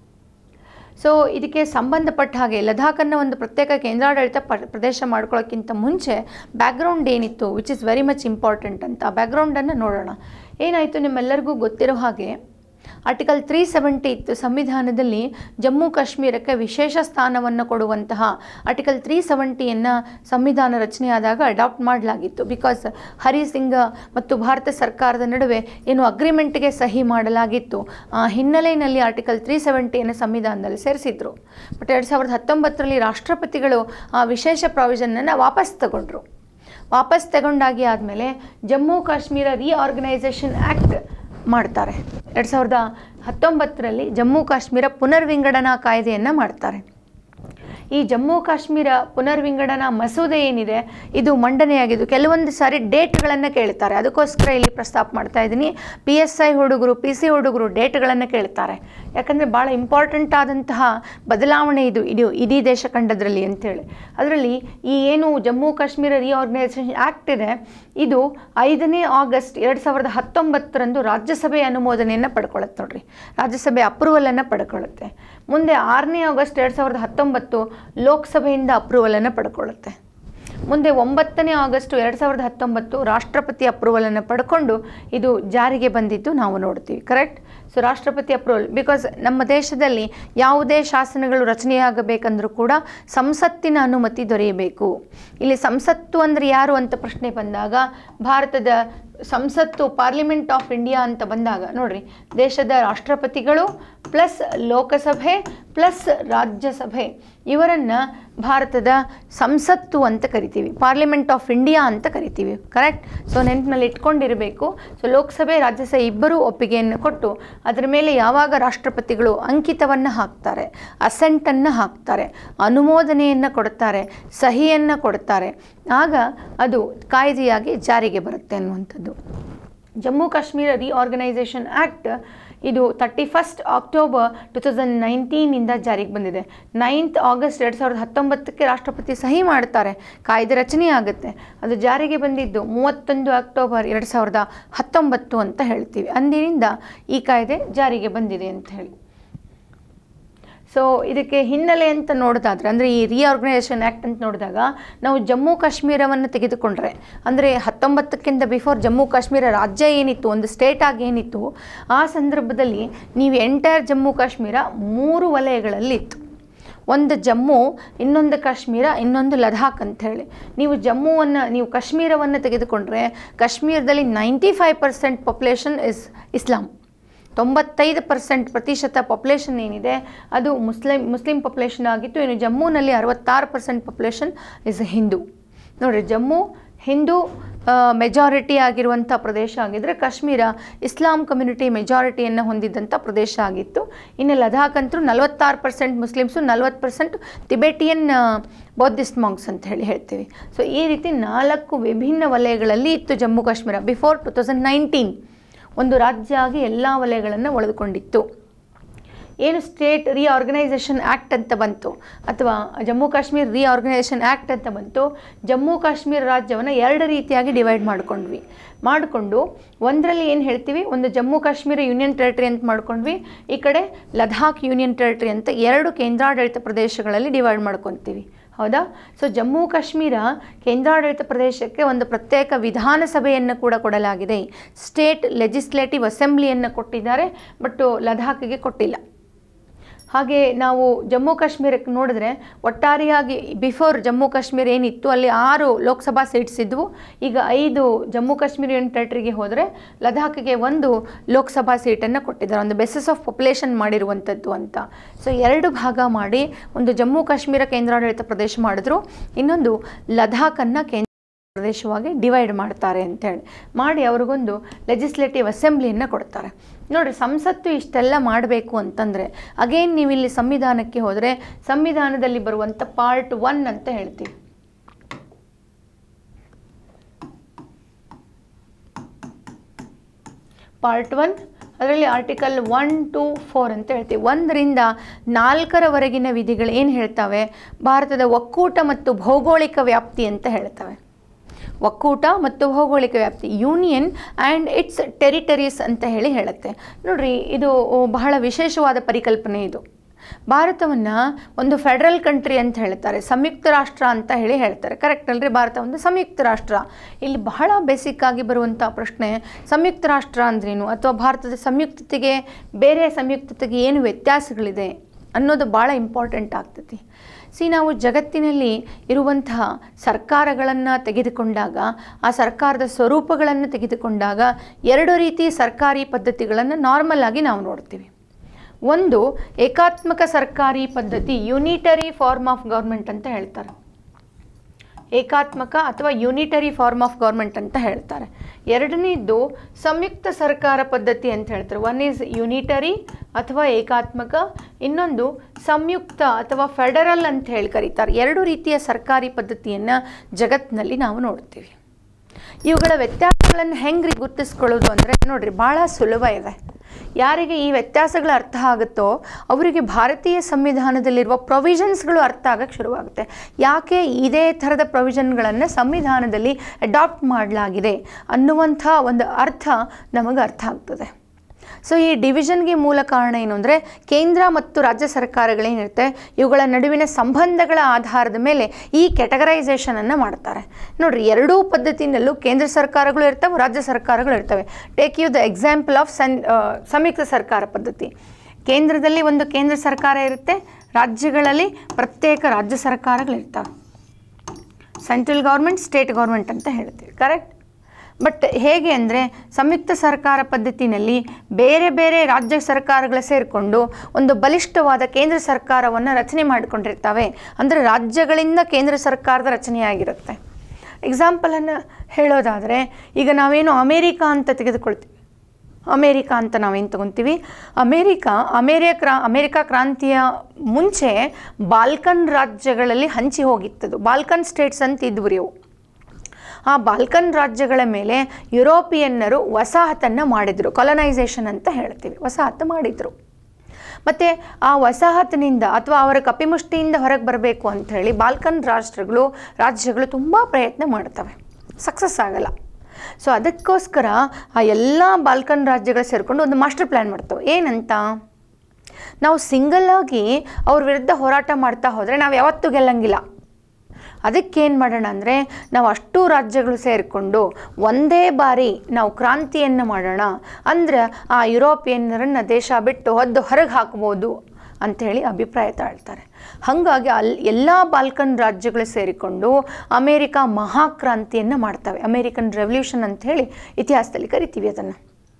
ಸೊ ಇದಕ್ಕೆ ಸಂಬಂಧಪಟ್ಟ ಹಾಗೆ ಲದಾಖನ್ನು ಒಂದು ಪ್ರತ್ಯೇಕ ಕೇಂದ್ರಾಡಳಿತ ಪ- ಪ್ರದೇಶ ಮಾಡ್ಕೊಳ್ಳೋಕ್ಕಿಂತ ಮುಂಚೆ ಬ್ಯಾಕ್ಗ್ರೌಂಡ್ ಏನಿತ್ತು which is very much important ಅಂತ ಆ ಬ್ಯಾಕ್ಗ್ರೌಂಡನ್ನು ನೋಡೋಣ ಏನಾಯಿತು ನಿಮ್ಮೆಲ್ಲರಿಗೂ ಗೊತ್ತಿರೋ ಹಾಗೆ ಆರ್ಟಿಕಲ್ ತ್ರೀ ಸೆವೆಂಟಿ ಇತ್ತು ಸಂವಿಧಾನದಲ್ಲಿ ಜಮ್ಮು ಕಾಶ್ಮೀರಕ್ಕೆ ವಿಶೇಷ ಸ್ಥಾನವನ್ನು ಕೊಡುವಂತಹ ಆರ್ಟಿಕಲ್ ತ್ರೀ ಸೆವೆಂಟಿಯನ್ನು ಸಂವಿಧಾನ ರಚನೆಯಾದಾಗ ಅಡಾಪ್ಟ್ ಮಾಡಲಾಗಿತ್ತು ಬಿಕಾಸ್ ಹರಿ ಸಿಂಗ್ ಮತ್ತು ಭಾರತ ಸರ್ಕಾರದ ನಡುವೆ ಏನು ಅಗ್ರಿಮೆಂಟ್ಗೆ ಸಹಿ ಮಾಡಲಾಗಿತ್ತು ಆ ಹಿನ್ನೆಲೆಯಲ್ಲಿ ಆರ್ಟಿಕಲ್ ತ್ರೀ ಸೆವೆಂಟಿಯನ್ನು ಸಂವಿಧಾನದಲ್ಲಿ ಸೇರಿಸಿದ್ರು ಬಟ್ ಎರಡು ಸಾವಿರದ ಹತ್ತೊಂಬತ್ತರಲ್ಲಿ ರಾಷ್ಟ್ರಪತಿಗಳು ಆ ವಿಶೇಷ ಪ್ರಾವಿಷನನ್ನು ವಾಪಸ್ ತಗೊಂಡ್ರು ವಾಪಸ್ ತಗೊಂಡಾಗಿ ಆದಮೇಲೆ ಜಮ್ಮು ಕಾಶ್ಮೀರ ರೀಆರ್ಗನೈಸೇಷನ್ ಆ್ಯಕ್ಟ್ ಮಾಡ್ತಾರೆ ಎರಡು ಸಾವಿರದ ಹತ್ತೊಂಬತ್ತರಲ್ಲಿ ಜಮ್ಮು ಕಾಶ್ಮೀರ ಪುನರ್ವಿಂಗಡನಾ ಕಾಯ್ದೆಯನ್ನು ಮಾಡ್ತಾರೆ ಈ ಜಮ್ಮು ಕಾಶ್ಮೀರ ಪುನರ್ವಿಂಗಡನಾ ಮಸೂದೆ ಏನಿದೆ ಇದು ಮಂಡನೆಯಾಗಿದ್ದು ಕೆಲವೊಂದು ಸಾರಿ ಡೇಟ್ಗಳನ್ನು ಕೇಳ್ತಾರೆ ಅದಕ್ಕೋಸ್ಕರ ಇಲ್ಲಿ ಪ್ರಸ್ತಾಪ ಮಾಡ್ತಾ ಇದ್ದೀನಿ ಪಿ ಎಸ್ ಐ ಹುಡುಗರು ಪಿ ಸಿ ಹುಡುಗರು ಡೇಟ್ಗಳನ್ನು ಕೇಳ್ತಾರೆ ಯಾಕಂದರೆ ಭಾಳ ಇಂಪಾರ್ಟೆಂಟ್ ಆದಂತಹ ಬದಲಾವಣೆ ಇದು ಇಡೀ ಇಡೀ ದೇಶ ಖಂಡದಲ್ಲಿ ಅಂತೇಳಿ ಅದರಲ್ಲಿ ಈ ಏನು ಜಮ್ಮು ಕಾಶ್ಮೀರ ರಿಆರ್ಗನೈಸೇಷನ್ ಆ್ಯಕ್ಟ್ ಇದೆ ಇದು ಐದನೇ ಆಗಸ್ಟ್ ಎರಡು ಸಾವಿರದ ಹತ್ತೊಂಬತ್ತರಂದು ರಾಜ್ಯಸಭೆ ಅನುಮೋದನೆಯನ್ನು ಪಡ್ಕೊಳ್ಳುತ್ತೆ ನೋಡ್ರಿ ರಾಜ್ಯಸಭೆ ಅಪ್ರೂವಲನ್ನು ಪಡ್ಕೊಳ್ಳುತ್ತೆ ಮುಂದೆ ಆರನೇ ಆಗಸ್ಟ್ ಎರಡು ಸಾವಿರದ ಹತ್ತೊಂಬತ್ತು ಲೋಕಸಭೆಯಿಂದ ಅಪ್ರೂವಲನ್ನು ಪಡ್ಕೊಳ್ಳುತ್ತೆ ಮುಂದೆ ಒಂಬತ್ತನೇ ಆಗಸ್ಟ್ ಎರಡು ಸಾವಿರದ ಹತ್ತೊಂಬತ್ತು ರಾಷ್ಟ್ರಪತಿ ಅಪ್ರೂವಲನ್ನು ಪಡ್ಕೊಂಡು ಇದು ಜಾರಿಗೆ ಬಂದಿದ್ದು ನಾವು ನೋಡ್ತೀವಿ ಕರೆಕ್ಟ್ ಸೊ ರಾಷ್ಟ್ರಪತಿ ಅಪ್ರೂವಲ್ ಬಿಕಾಸ್ ನಮ್ಮ ದೇಶದಲ್ಲಿ ಯಾವುದೇ ಶಾಸನಗಳು ರಚನೆಯಾಗಬೇಕಂದ್ರೂ ಕೂಡ ಸಂಸತ್ತಿನ ಅನುಮತಿ ದೊರೆಯಬೇಕು ಇಲ್ಲಿ ಸಂಸತ್ತು ಅಂದರೆ ಯಾರು ಅಂತ ಪ್ರಶ್ನೆ ಬಂದಾಗ ಭಾರತದ ಸಂಸತ್ತು ಪಾರ್ಲಿಮೆಂಟ್ ಆಫ್ ಇಂಡಿಯಾ ಅಂತ ಬಂದಾಗ ನೋಡ್ರಿ ದೇಶದ ರಾಷ್ಟ್ರಪತಿಗಳು ಪ್ಲಸ್ ಲೋಕಸಭೆ ಪ್ಲಸ್ ರಾಜ್ಯಸಭೆ ಇವರನ್ನು ಭಾರತದ ಸಂಸತ್ತು ಅಂತ ಕರಿತೀವಿ ಪಾರ್ಲಿಮೆಂಟ್ ಆಫ್ ಇಂಡಿಯಾ ಅಂತ ಕರಿತೀವಿ ಕರೆಕ್ಟ್ ಸೊ ನೆನಪಿನಲ್ಲಿ ಇಟ್ಕೊಂಡಿರಬೇಕು ಸೊ ಲೋಕಸಭೆ ರಾಜ್ಯಸಭೆ ಇಬ್ಬರೂ ಒಪ್ಪಿಗೆಯನ್ನು ಕೊಟ್ಟು ಅದರ ಮೇಲೆ ಯಾವಾಗ ರಾಷ್ಟ್ರಪತಿಗಳು ಅಂಕಿತವನ್ನು ಹಾಕ್ತಾರೆ ಅಸೆಂಟನ್ನು ಹಾಕ್ತಾರೆ ಅನುಮೋದನೆಯನ್ನು ಕೊಡ್ತಾರೆ ಸಹಿಯನ್ನು ಕೊಡ್ತಾರೆ ಆಗ ಅದು ಕಾಯ್ದೆಯಾಗಿ ಜಾರಿಗೆ ಬರುತ್ತೆ ಅನ್ನುವಂಥದ್ದು ಜಮ್ಮು ಕಾಶ್ಮೀರ ರಿಆರ್ಗನೈಸೇಷನ್ ಆ್ಯಕ್ಟ್ ಇದು thirty first October two thousand ನೈನ್ಟೀನಿಂದ ಜಾರಿಗೆ ಬಂದಿದೆ ನೈನ್ತ್ ಆಗಸ್ಟ್ ಎರಡು ಸಾವಿರದ ಹತ್ತೊಂಬತ್ತಕ್ಕೆ ರಾಷ್ಟ್ರಪತಿ ಸಹಿ ಮಾಡ್ತಾರೆ ಕಾಯ್ದೆ ರಚನೆ ಆಗುತ್ತೆ ಅದು ಜಾರಿಗೆ ಬಂದಿದ್ದು ಮೂವತ್ತೊಂದು ಅಕ್ಟೋಬರ್ ಎರಡು ಸಾವಿರದ ಹತ್ತೊಂಬತ್ತು ಅಂತ ಹೇಳ್ತೀವಿ ಅಂದಿನಿಂದ ಈ ಕಾಯ್ದೆ ಜಾರಿಗೆ ಬಂದಿದೆ ಅಂತ ಹೇಳಿ ಸೊ ಇದಕ್ಕೆ ಹಿನ್ನೆಲೆ ಅಂತ ನೋಡೋದಾದ್ರೆ ಅಂದರೆ ಈ ರಿಆರ್ಗನೈಸೇಷನ್ ಆ್ಯಕ್ಟ್ ಅಂತ ನೋಡಿದಾಗ ನಾವು ಜಮ್ಮು ಕಾಶ್ಮೀರವನ್ನು ತೆಗೆದುಕೊಂಡ್ರೆ ಅಂದರೆ ಹತ್ತೊಂಬತ್ತಕ್ಕಿಂತ ಬಿಫೋರ್ ಜಮ್ಮು ಕಾಶ್ಮೀರ ರಾಜ್ಯ ಏನಿತ್ತು ಒಂದು ಸ್ಟೇಟ್ ಆಗಿ ಏನಿತ್ತು ಆ ಸಂದರ್ಭದಲ್ಲಿ ನೀವು ಎಂಟೈರ್ ಜಮ್ಮು ಕಾಶ್ಮೀರ ಮೂರು ವಲಯಗಳಲ್ಲಿ ಇತ್ತು ಒಂದು ಜಮ್ಮು ಇನ್ನೊಂದು ಕಾಶ್ಮೀರ ಇನ್ನೊಂದು ಲದಾಖ್ ಅಂತ ಹೇಳಿ ನೀವು ಜಮ್ಮುವನ್ನು ನೀವು ಕಾಶ್ಮೀರವನ್ನು ತೆಗೆದುಕೊಂಡ್ರೆ ಕಾಶ್ಮೀರದಲ್ಲಿ ninety five percent population is Islam ತೊಂಬತ್ತೈದು ಪರ್ಸೆಂಟ್ ಪ್ರತಿಶತ ಪಾಪ್ಯುಲೇಷನ್ ಏನಿದೆ ಅದು ಮುಸ್ಲಿಂ ಮುಸ್ಲಿಂ ಪಾಪ್ಯುಲೇಷನ್ ಆಗಿತ್ತು ಇನ್ನು ಜಮ್ಮುನಲ್ಲಿ ಅರವತ್ತಾರು ಪರ್ಸೆಂಟ್ ಪಾಪ್ಯುಲೇಷನ್ ಇಸ್ ಹಿಂದೂ ನೋಡಿರಿ ಜಮ್ಮು ಹಿಂದೂ ಮೆಜಾರಿಟಿ ಆಗಿರುವಂಥ ಪ್ರದೇಶ ಆಗಿದ್ದರೆ ಕಾಶ್ಮೀರ ಇಸ್ಲಾಂ ಕಮ್ಯುನಿಟಿ ಮೆಜಾರಿಟಿಯನ್ನು ಹೊಂದಿದ್ದಂಥ ಪ್ರದೇಶ ಆಗಿತ್ತು ಇನ್ನು ಲದಾಖ್ ಅಂತೂ ನಲವತ್ತಾರು ಪರ್ಸೆಂಟ್ ಮುಸ್ಲಿಮ್ಸು ನಲ್ವತ್ತು ಪರ್ಸೆಂಟ್ ತಿಬೆಟಿಯನ್ ಬೌದ್ಧಿಸ್ಟ್ ಮಾಂಕ್ಸ್ ಅಂತ ಹೇಳಿ ಹೇಳ್ತೀವಿ ಸೊ ಈ ರೀತಿ ನಾಲ್ಕು ವಿಭಿನ್ನ ವಲಯಗಳಲ್ಲಿ ಇತ್ತು Jammu Kashmir before two thousand nineteen ಒಂದು ರಾಜ್ಯ ಆಗಿ ಎಲ್ಲ ವಲಯಗಳನ್ನು ಒಳೆದುಕೊಂಡಿತ್ತು ಏನು ಸ್ಟೇಟ್ ರಿಆರ್ಗನೈಸೇಷನ್ ಆ್ಯಕ್ಟ್ ಅಂತ ಬಂತು ಅಥವಾ ಜಮ್ಮು ಕಾಶ್ಮೀರ್ ರಿಆರ್ಗನೈಸೇಷನ್ ಆ್ಯಕ್ಟ್ ಅಂತ ಬಂತು ಜಮ್ಮು ಕಾಶ್ಮೀರ ರಾಜ್ಯವನ್ನು ಎರಡು ರೀತಿಯಾಗಿ ಡಿವೈಡ್ ಮಾಡ್ಕೊಂಡ್ವಿ ಮಾಡಿಕೊಂಡು ಒಂದರಲ್ಲಿ ಏನು ಹೇಳ್ತೀವಿ ಒಂದು ಜಮ್ಮು ಕಾಶ್ಮೀರ ಯೂನಿಯನ್ ಟೆರಿಟರಿ ಅಂತ ಮಾಡ್ಕೊಂಡ್ವಿ ಈ ಕಡೆ ಲದಾಖ್ ಯೂನಿಯನ್ ಟೆರಿಟರಿ ಅಂತ ಎರಡು ಕೇಂದ್ರಾಡಳಿತ ಪ್ರದೇಶಗಳಲ್ಲಿ ಡಿವೈಡ್ ಮಾಡ್ಕೊತೀವಿ ಹೌದಾ ಸೊ ಜಮ್ಮು ಕಾಶ್ಮೀರ ಕೇಂದ್ರಾಡಳಿತ ಪ್ರದೇಶಕ್ಕೆ ಒಂದು ಪ್ರತ್ಯೇಕ ವಿಧಾನಸಭೆಯನ್ನು ಕೂಡ ಕೊಡಲಾಗಿದೆ ಸ್ಟೇಟ್ ಲೆಜಿಸ್ಲೇಟಿವ್ ಅಸೆಂಬ್ಲಿಯನ್ನು ಕೊಟ್ಟಿದ್ದಾರೆ ಬಟ್ ಲದಾಖಿಗೆ ಕೊಟ್ಟಿಲ್ಲ ಹಾಗೆ ನಾವು ಜಮ್ಮು ಕಾಶ್ಮೀರಕ್ಕೆ ನೋಡಿದ್ರೆ ಒಟ್ಟಾರೆಯಾಗಿ ಬಿಫೋರ್ ಜಮ್ಮು ಕಾಶ್ಮೀರ ಏನಿತ್ತು ಅಲ್ಲಿ ಆರು ಲೋಕಸಭಾ ಸೀಟ್ಸ್ ಇದ್ವು ಈಗ ಐದು ಜಮ್ಮು ಕಾಶ್ಮೀರ ಯೂನಿಯನ್ ಟೆರಿಟರಿಗೆ ಹೋದರೆ ಲದಾಖಿಗೆ ಒಂದು ಲೋಕಸಭಾ ಸೀಟನ್ನು ಕೊಟ್ಟಿದ್ದಾರೆ ಒಂದು ಬೆಸಸ್ ಆಫ್ ಪಾಪ್ಯುಲೇಷನ್ ಮಾಡಿರುವಂಥದ್ದು ಅಂತ ಸೊ ಎರಡು ಭಾಗ ಮಾಡಿ ಒಂದು ಜಮ್ಮು ಕಾಶ್ಮೀರ ಕೇಂದ್ರಾಡಳಿತ ಪ್ರದೇಶ ಮಾಡಿದ್ರು ಇನ್ನೊಂದು ಲದಾಖನ್ನು ಕೇಂದ್ರ ಪ್ರದೇಶವಾಗಿ ಡಿವೈಡ್ ಮಾಡ್ತಾರೆ ಅಂತೇಳಿ ಮಾಡಿ ಅವ್ರಿಗೊಂದು ಲೆಜಿಸ್ಲೇಟಿವ್ ಅಸೆಂಬ್ಲಿಯನ್ನು ಕೊಡ್ತಾರೆ ನೋಡಿರಿ ಸಂಸತ್ತು ಇಷ್ಟೆಲ್ಲ ಮಾಡಬೇಕು ಅಂತಂದರೆ ಅಗೇನ್ ನೀವು ಇಲ್ಲಿ ಸಂವಿಧಾನಕ್ಕೆ ಹೋದರೆ ಸಂವಿಧಾನದಲ್ಲಿ ಬರುವಂಥ ಪಾರ್ಟ್ ಒನ್ ಅಂತ ಹೇಳ್ತೀವಿ ಪಾರ್ಟ್ ಒನ್ ಅದರಲ್ಲಿ ಆರ್ಟಿಕಲ್ ಒನ್ ಟು ಫೋರ್ ಅಂತ ಹೇಳ್ತೀವಿ ಒಂದರಿಂದ ನಾಲ್ಕರವರೆಗಿನ ವಿಧಿಗಳು ಏನು ಹೇಳ್ತವೆ ಭಾರತದ ಒಕ್ಕೂಟ ಮತ್ತು ಭೌಗೋಳಿಕ ವ್ಯಾಪ್ತಿ ಅಂತ ಹೇಳ್ತವೆ ಒಕ್ಕೂಟ ಮತ್ತು ಭೌಗೋಳಿಕ ವ್ಯಾಪ್ತಿ ಯೂನಿಯನ್ ಆ್ಯಂಡ್ ಇಟ್ಸ್ ಟೆರಿಟರೀಸ್ ಅಂತ ಹೇಳಿ ಹೇಳುತ್ತೆ ನೋಡ್ರಿ ಇದು ಬಹಳ ವಿಶೇಷವಾದ ಪರಿಕಲ್ಪನೆ ಇದು ಭಾರತವನ್ನು ಒಂದು ಫೆಡರಲ್ ಕಂಟ್ರಿ ಅಂತ ಹೇಳ್ತಾರೆ ಸಂಯುಕ್ತ ರಾಷ್ಟ್ರ ಅಂತ ಹೇಳಿ ಹೇಳ್ತಾರೆ ಕರೆಕ್ಟ್ ಅಲ್ರಿ ಭಾರತ ಒಂದು ಸಂಯುಕ್ತ ರಾಷ್ಟ್ರ ಇಲ್ಲಿ ಬಹಳ ಬೇಸಿಕ್ ಆಗಿ ಬರುವಂಥ ಪ್ರಶ್ನೆ ಸಂಯುಕ್ತ ರಾಷ್ಟ್ರ ಅಂದ್ರೇನು ಅಥವಾ ಭಾರತದ ಸಂಯುಕ್ತತೆಗೆ ಬೇರೆ ಸಂಯುಕ್ತತೆಗೆ ಏನು ವ್ಯತ್ಯಾಸಗಳಿದೆ ಅನ್ನೋದು ಭಾಳ ಇಂಪಾರ್ಟೆಂಟ್ ಆಗ್ತೈತಿ ಸಿ ನಾವು ಜಗತ್ತಿನಲ್ಲಿ ಇರುವಂತಹ ಸರ್ಕಾರಗಳನ್ನು ತೆಗೆದುಕೊಂಡಾಗ ಆ ಸರ್ಕಾರದ ಸ್ವರೂಪಗಳನ್ನು ತೆಗೆದುಕೊಂಡಾಗ ಎರಡು ರೀತಿ ಸರ್ಕಾರಿ ಪದ್ಧತಿಗಳನ್ನು ನಾರ್ಮಲ್ ಆಗಿ ನಾವು ನೋಡ್ತೀವಿ ಒಂದು ಏಕಾತ್ಮಕ ಸರ್ಕಾರಿ ಪದ್ಧತಿ ಯುನಿಟರಿ ಫಾರ್ಮ್ ಆಫ್ ಗೌರ್ಮೆಂಟ್ ಅಂತ ಹೇಳ್ತಾರೆ ಏಕಾತ್ಮಕ ಅಥವಾ ಯುನಿಟರಿ ಫಾರ್ಮ್ ಆಫ್ ಗೌರ್ಮೆಂಟ್ ಅಂತ ಹೇಳ್ತಾರೆ ಎರಡನೇದ್ದು ಸಂಯುಕ್ತ ಸರ್ಕಾರ ಪದ್ಧತಿ ಅಂತ ಹೇಳ್ತಾರೆ ಒನ್ ಈಸ್ ಯುನಿಟರಿ ಅಥವಾ ಏಕಾತ್ಮಕ ಇನ್ನೊಂದು ಸಂಯುಕ್ತ ಅಥವಾ ಫೆಡರಲ್ ಅಂತ ಹೇಳಿ ಕರೀತಾರೆ ಎರಡು ರೀತಿಯ ಸರ್ಕಾರಿ ಪದ್ಧತಿಯನ್ನು ಜಗತ್ತಿನಲ್ಲಿ ನಾವು ನೋಡ್ತೀವಿ ಇವುಗಳ ವ್ಯತ್ಯಾಸಗಳನ್ನು ಹೆಂಗ್ರಿ ಗುರ್ತಿಸ್ಕೊಳ್ಳೋದು ಅಂದರೆ ನೋಡ್ರಿ ಭಾಳ ಸುಲಭ ಇದೆ ಯಾರಿಗೆ ಈ ವ್ಯತ್ಯಾಸಗಳು ಅರ್ಥ ಆಗುತ್ತೋ ಅವರಿಗೆ ಭಾರತೀಯ ಸಂವಿಧಾನದಲ್ಲಿರುವ ಪ್ರೊವಿಷನ್ಸ್ಗಳು ಅರ್ಥ ಆಗಕ್ಕೆ ಶುರುವಾಗುತ್ತೆ ಯಾಕೆ ಇದೇ ಥರದ ಪ್ರೊವಿಷನ್ಗಳನ್ನು ಸಂವಿಧಾನದಲ್ಲಿ ಅಡಾಪ್ಟ್ ಮಾಡಲಾಗಿದೆ ಅನ್ನುವಂಥ ಒಂದು ಅರ್ಥ ನಮಗೆ ಅರ್ಥ ಆಗ್ತದೆ ಸೊ ಈ ಡಿವಿಷನ್ಗೆ ಮೂಲ ಕಾರಣ ಏನು ಅಂದರೆ ಕೇಂದ್ರ ಮತ್ತು ರಾಜ್ಯ ಸರ್ಕಾರಗಳೇನಿರುತ್ತೆ ಇವುಗಳ ನಡುವಿನ ಸಂಬಂಧಗಳ ಆಧಾರದ ಮೇಲೆ ಈ ಕೆಟಗರೈಸೇಷನನ್ನು ಮಾಡ್ತಾರೆ ನೋಡಿರಿ ಎರಡೂ ಪದ್ಧತಿನಲ್ಲೂ ಕೇಂದ್ರ ಸರ್ಕಾರಗಳು ಇರ್ತವೆ ರಾಜ್ಯ ಸರ್ಕಾರಗಳು ಇರ್ತವೆ take you the example of ಸನ್ ಸಂಯುಕ್ತ ಸರ್ಕಾರ ಪದ್ಧತಿ ಕೇಂದ್ರದಲ್ಲಿ ಒಂದು ಕೇಂದ್ರ ಸರ್ಕಾರ ಇರುತ್ತೆ ರಾಜ್ಯಗಳಲ್ಲಿ ಪ್ರತ್ಯೇಕ ರಾಜ್ಯ ಸರ್ಕಾರಗಳಿರ್ತವೆ ಸೆಂಟ್ರಲ್ ಗೌರ್ಮೆಂಟ್ ಸ್ಟೇಟ್ ಗೌರ್ಮೆಂಟ್ ಅಂತ ಹೇಳ್ತೀವಿ ಕರೆಕ್ಟ್ ಬಟ್ ಹೇಗೆ ಅಂದರೆ ಸಂಯುಕ್ತ ಸರ್ಕಾರ ಪದ್ಧತಿನಲ್ಲಿ ಬೇರೆ ಬೇರೆ ರಾಜ್ಯ ಸರ್ಕಾರಗಳು ಸೇರಿಕೊಂಡು ಒಂದು ಬಲಿಷ್ಠವಾದ ಕೇಂದ್ರ ಸರ್ಕಾರವನ್ನು ರಚನೆ ಮಾಡಿಕೊಂಡಿರ್ತವೆ ಅಂದರೆ ರಾಜ್ಯಗಳಿಂದ ಕೇಂದ್ರ ಸರ್ಕಾರದ ರಚನೆಯಾಗಿರುತ್ತೆ ಎಕ್ಸಾಂಪಲನ್ನು ಹೇಳೋದಾದರೆ ಈಗ ನಾವೇನು ಅಮೇರಿಕಾ ಅಂತ ತೆಗೆದುಕೊಳ್ತೀವಿ ಅಮೇರಿಕಾ ಅಂತ ನಾವೇನು ತಗೊತೀವಿ ಅಮೇರಿಕಾ ಅಮೇರಿಯ ಕ್ರಾ ಅಮೇರಿಕಾ ಕ್ರಾಂತಿಯ ಮುಂಚೆ ಬಾಲ್ಕನ್ ರಾಜ್ಯಗಳಲ್ಲಿ ಹಂಚಿ ಹೋಗಿತ್ತದು ಬಾಲ್ಕನ್ ಸ್ಟೇಟ್ಸ್ ಅಂತ ಇದ್ವು ಇವು ಆ ಬಾಲ್ಕನ್ ರಾಜ್ಯಗಳ ಮೇಲೆ ಯುರೋಪಿಯನ್ನರು ವಸಾಹತನ್ನು ಮಾಡಿದರು ಕೊಲನೈಸೇಷನ್ ಅಂತ ಹೇಳ್ತೀವಿ ವಸಾಹತು ಮಾಡಿದರು ಮತ್ತು ಆ ವಸಾಹತಿನಿಂದ ಅಥವಾ ಅವರ ಕಪಿಮುಷ್ಟಿಯಿಂದ ಹೊರಗೆ ಬರಬೇಕು ಅಂತ ಹೇಳಿ ಬಾಲ್ಕನ್ ರಾಷ್ಟ್ರಗಳು ರಾಜ್ಯಗಳು ತುಂಬ ಪ್ರಯತ್ನ ಮಾಡ್ತವೆ ಸಕ್ಸಸ್ ಆಗಲ್ಲ ಸೊ ಅದಕ್ಕೋಸ್ಕರ ಆ ಎಲ್ಲ ಬಾಲ್ಕನ್ ರಾಜ್ಯಗಳು ಸೇರಿಕೊಂಡು ಒಂದು ಮಾಸ್ಟರ್ ಪ್ಲ್ಯಾನ್ ಮಾಡ್ತವೆ ಏನಂತ ನಾವು ಸಿಂಗಲ್ ಆಗಿ ಅವ್ರ ವಿರುದ್ಧ ಹೋರಾಟ ಮಾಡ್ತಾ ಹೋದರೆ ನಾವು ಯಾವತ್ತೂ ಗೆಲ್ಲಂಗಿಲ್ಲ ಅದಕ್ಕೇನು ಮಾಡೋಣ ಅಂದರೆ ನಾವು ಅಷ್ಟು ರಾಜ್ಯಗಳು ಸೇರಿಕೊಂಡು ಒಂದೇ ಬಾರಿ ನಾವು ಕ್ರಾಂತಿಯನ್ನು ಮಾಡೋಣ ಅಂದರೆ ಆ ಯುರೋಪಿಯನ್ನರನ್ನು ದೇಶ ಬಿಟ್ಟು ಹೊದ್ದು ಹೊರಗೆ ಹಾಕ್ಬೋದು ಅಂಥೇಳಿ ಅಭಿಪ್ರಾಯ ತಾಳ್ತಾರೆ ಹಾಗಾಗಿ ಅಲ್ಲಿ ಎಲ್ಲ ಬಾಲ್ಕನ್ ರಾಜ್ಯಗಳು ಸೇರಿಕೊಂಡು ಅಮೇರಿಕಾ ಮಹಾಕ್ರಾಂತಿಯನ್ನು ಮಾಡ್ತವೆ ಅಮೇರಿಕನ್ ರೆವಲ್ಯೂಷನ್ ಅಂತ ಹೇಳಿ ಇತಿಹಾಸದಲ್ಲಿ ಕರಿತೀವಿ ಅದನ್ನು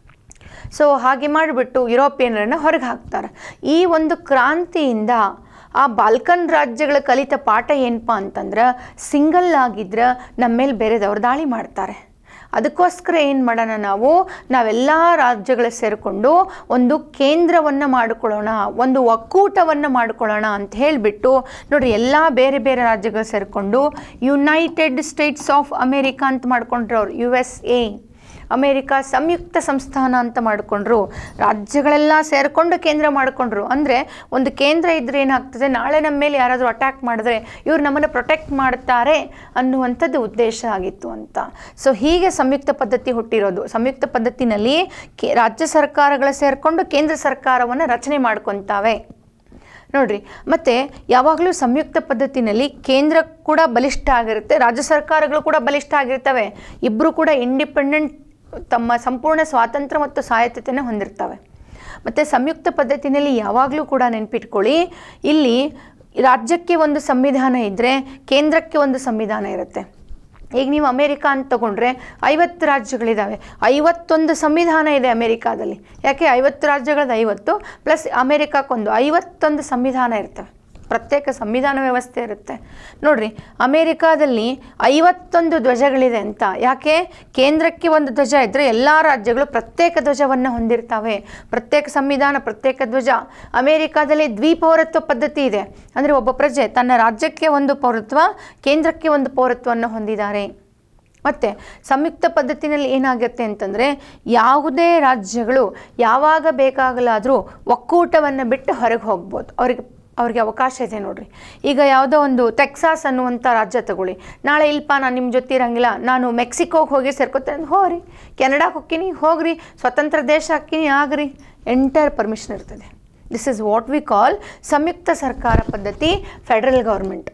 ಸೊ ಹಾಗೆ ಮಾಡಿಬಿಟ್ಟು ಯುರೋಪಿಯನರನ್ನು ಹೊರಗೆ ಹಾಕ್ತಾರೆ ಈ ಒಂದು ಕ್ರಾಂತಿಯಿಂದ ಆ ಬಾಲ್ಕನ್ ರಾಜ್ಯಗಳ ಕಲಿತ ಪಾಠ ಏನಪ್ಪ ಅಂತಂದ್ರೆ ಸಿಂಗಲ್ ಆಗಿದ್ರೆ ನಮ್ಮ ಮೇಲೆ ಬೇರೆದವ್ರು ದಾಳಿ ಮಾಡ್ತಾರೆ ಅದಕ್ಕೋಸ್ಕರ ಏನು ಮಾಡೋಣ ನಾವು ನಾವೆಲ್ಲ ರಾಜ್ಯಗಳು ಸೇರಿಕೊಂಡು ಒಂದು ಕೇಂದ್ರವನ್ನು ಮಾಡಿಕೊಳ್ಳೋಣ ಒಂದು ಒಕ್ಕೂಟವನ್ನು ಮಾಡಿಕೊಳ್ಳೋಣ ಅಂತ ಹೇಳಿಬಿಟ್ಟು ನೋಡಿರಿ ಎಲ್ಲ ಬೇರೆ ಬೇರೆ ರಾಜ್ಯಗಳು ಸೇರಿಕೊಂಡು ಯುನೈಟೆಡ್ ಸ್ಟೇಟ್ಸ್ ಆಫ್ ಅಮೇರಿಕಾ ಅಂತ ಮಾಡ್ಕೊಂಡ್ರು ಅವ್ರು ಯು ಎಸ್ ಎ ಅಮೇರಿಕಾ ಸಂಯುಕ್ತ ಸಂಸ್ಥಾನ ಅಂತ ಮಾಡಿಕೊಂಡ್ರು ರಾಜ್ಯಗಳೆಲ್ಲ ಸೇರಿಕೊಂಡು ಕೇಂದ್ರ ಮಾಡಿಕೊಂಡ್ರು ಅಂದರೆ ಒಂದು ಕೇಂದ್ರ ಇದ್ರೆ ಏನಾಗ್ತದೆ ನಾಳೆ ನಮ್ಮ ಮೇಲೆ ಯಾರಾದರೂ ಅಟ್ಯಾಕ್ ಮಾಡಿದ್ರೆ ಇವ್ರು ನಮ್ಮನ್ನು ಪ್ರೊಟೆಕ್ಟ್ ಮಾಡ್ತಾರೆ ಅನ್ನುವಂಥದ್ದು ಉದ್ದೇಶ ಆಗಿತ್ತು ಅಂತ ಸೊ ಹೀಗೆ ಸಂಯುಕ್ತ ಪದ್ಧತಿ ಹುಟ್ಟಿರೋದು ಸಂಯುಕ್ತ ಪದ್ಧತಿನಲ್ಲಿ ಕೆ ರಾಜ್ಯ ಸರ್ಕಾರಗಳು ಸೇರಿಕೊಂಡು ಕೇಂದ್ರ ಸರ್ಕಾರವನ್ನು ರಚನೆ ಮಾಡ್ಕೊತಾವೆ ನೋಡ್ರಿ ಮತ್ತು ಯಾವಾಗಲೂ ಸಂಯುಕ್ತ ಪದ್ಧತಿನಲ್ಲಿ ಕೇಂದ್ರ ಕೂಡ ಬಲಿಷ್ಠ ಆಗಿರುತ್ತೆ ರಾಜ್ಯ ಸರ್ಕಾರಗಳು ಕೂಡ ಬಲಿಷ್ಠ ಆಗಿರ್ತವೆ ಇಬ್ಬರು ಕೂಡ ಇಂಡಿಪೆಂಡೆಂಟ್ ತಮ್ಮ ಸಂಪೂರ್ಣ ಸ್ವಾತಂತ್ರ್ಯ ಮತ್ತು ಸ್ವಾಯತ್ತತೆಯನ್ನು ಹೊಂದಿರ್ತವೆ ಮತ್ತು ಸಂಯುಕ್ತ ಪದ್ಧತಿನಲ್ಲಿ ಯಾವಾಗಲೂ ಕೂಡ ನೆನ್ಪಿಟ್ಕೊಳ್ಳಿ ಇಲ್ಲಿ ರಾಜ್ಯಕ್ಕೆ ಒಂದು ಸಂವಿಧಾನ ಇದ್ದರೆ ಕೇಂದ್ರಕ್ಕೆ ಒಂದು ಸಂವಿಧಾನ ಇರುತ್ತೆ ಈಗ ನೀವು ಅಮೇರಿಕಾ ಅಂತ ತಗೊಂಡ್ರೆ ಐವತ್ತು ರಾಜ್ಯಗಳಿದ್ದಾವೆ ಐವತ್ತೊಂದು ಸಂವಿಧಾನ ಇದೆ ಅಮೇರಿಕಾದಲ್ಲಿ ಯಾಕೆ ಐವತ್ತು ರಾಜ್ಯಗಳದ್ದು ಐವತ್ತು ಪ್ಲಸ್ ಅಮೇರಿಕಾಕ್ಕೊಂದು ಐವತ್ತೊಂದು ಸಂವಿಧಾನ ಇರ್ತವೆ ಪ್ರತ್ಯೇಕ ಸಂವಿಧಾನ ವ್ಯವಸ್ಥೆ ಇರುತ್ತೆ ನೋಡ್ರಿ ಅಮೇರಿಕಾದಲ್ಲಿ ಐವತ್ತೊಂದು ಧ್ವಜಗಳಿದೆ ಅಂತ ಯಾಕೆ ಕೇಂದ್ರಕ್ಕೆ ಒಂದು ಧ್ವಜ ಇದ್ದರೆ ಎಲ್ಲ ರಾಜ್ಯಗಳು ಪ್ರತ್ಯೇಕ ಧ್ವಜವನ್ನು ಹೊಂದಿರ್ತವೆ ಪ್ರತ್ಯೇಕ ಸಂವಿಧಾನ ಪ್ರತ್ಯೇಕ ಧ್ವಜ ಅಮೇರಿಕಾದಲ್ಲಿ ದ್ವಿಪೌರತ್ವ ಪದ್ಧತಿ ಇದೆ ಅಂದರೆ ಒಬ್ಬ ಪ್ರಜೆ ತನ್ನ ರಾಜ್ಯಕ್ಕೆ ಒಂದು ಪೌರತ್ವ ಕೇಂದ್ರಕ್ಕೆ ಒಂದು ಪೌರತ್ವವನ್ನು ಹೊಂದಿದ್ದಾರೆ ಮತ್ತು ಸಂಯುಕ್ತ ಪದ್ಧತಿನಲ್ಲಿ ಏನಾಗುತ್ತೆ ಅಂತಂದರೆ ಯಾವುದೇ ರಾಜ್ಯಗಳು ಯಾವಾಗ ಬೇಕಾಗಲಾದರೂ ಒಕ್ಕೂಟವನ್ನು ಬಿಟ್ಟು ಹೊರಗೆ ಹೋಗ್ಬೋದು ಅವ್ರಿಗೆ ಅವ್ರಿಗೆ ಅವಕಾಶ ಇದೆ ನೋಡ್ರಿ ಈಗ ಯಾವುದೋ ಒಂದು ಟೆಕ್ಸಾಸ್ ಅನ್ನುವಂಥ ರಾಜ್ಯ ತಗೊಳ್ಳಿ ನಾಳೆ ಇಲ್ಪ ನಾನು ನಿಮ್ಮ ಜೊತೆ ಇರಂಗಿಲ್ಲ ನಾನು ಮೆಕ್ಸಿಕೋಗೆ ಹೋಗಿ ಸೇರ್ಕೊತೇನೆ ಹೋಗ್ರಿ ಕೆನಡಾಗೆ ಹೋಗ್ತೀನಿ ಹೋಗ್ರಿ ಸ್ವತಂತ್ರ ದೇಶ ಹಾಕ್ತೀನಿ ಆಗ್ರಿ ಎಂಟೈರ್ ಪರ್ಮಿಷನ್ ಇರ್ತದೆ this is what we call ಸಂಯುಕ್ತ ಸರ್ಕಾರ ಪದ್ಧತಿ ಫೆಡರಲ್ ಗೌರ್ಮೆಂಟ್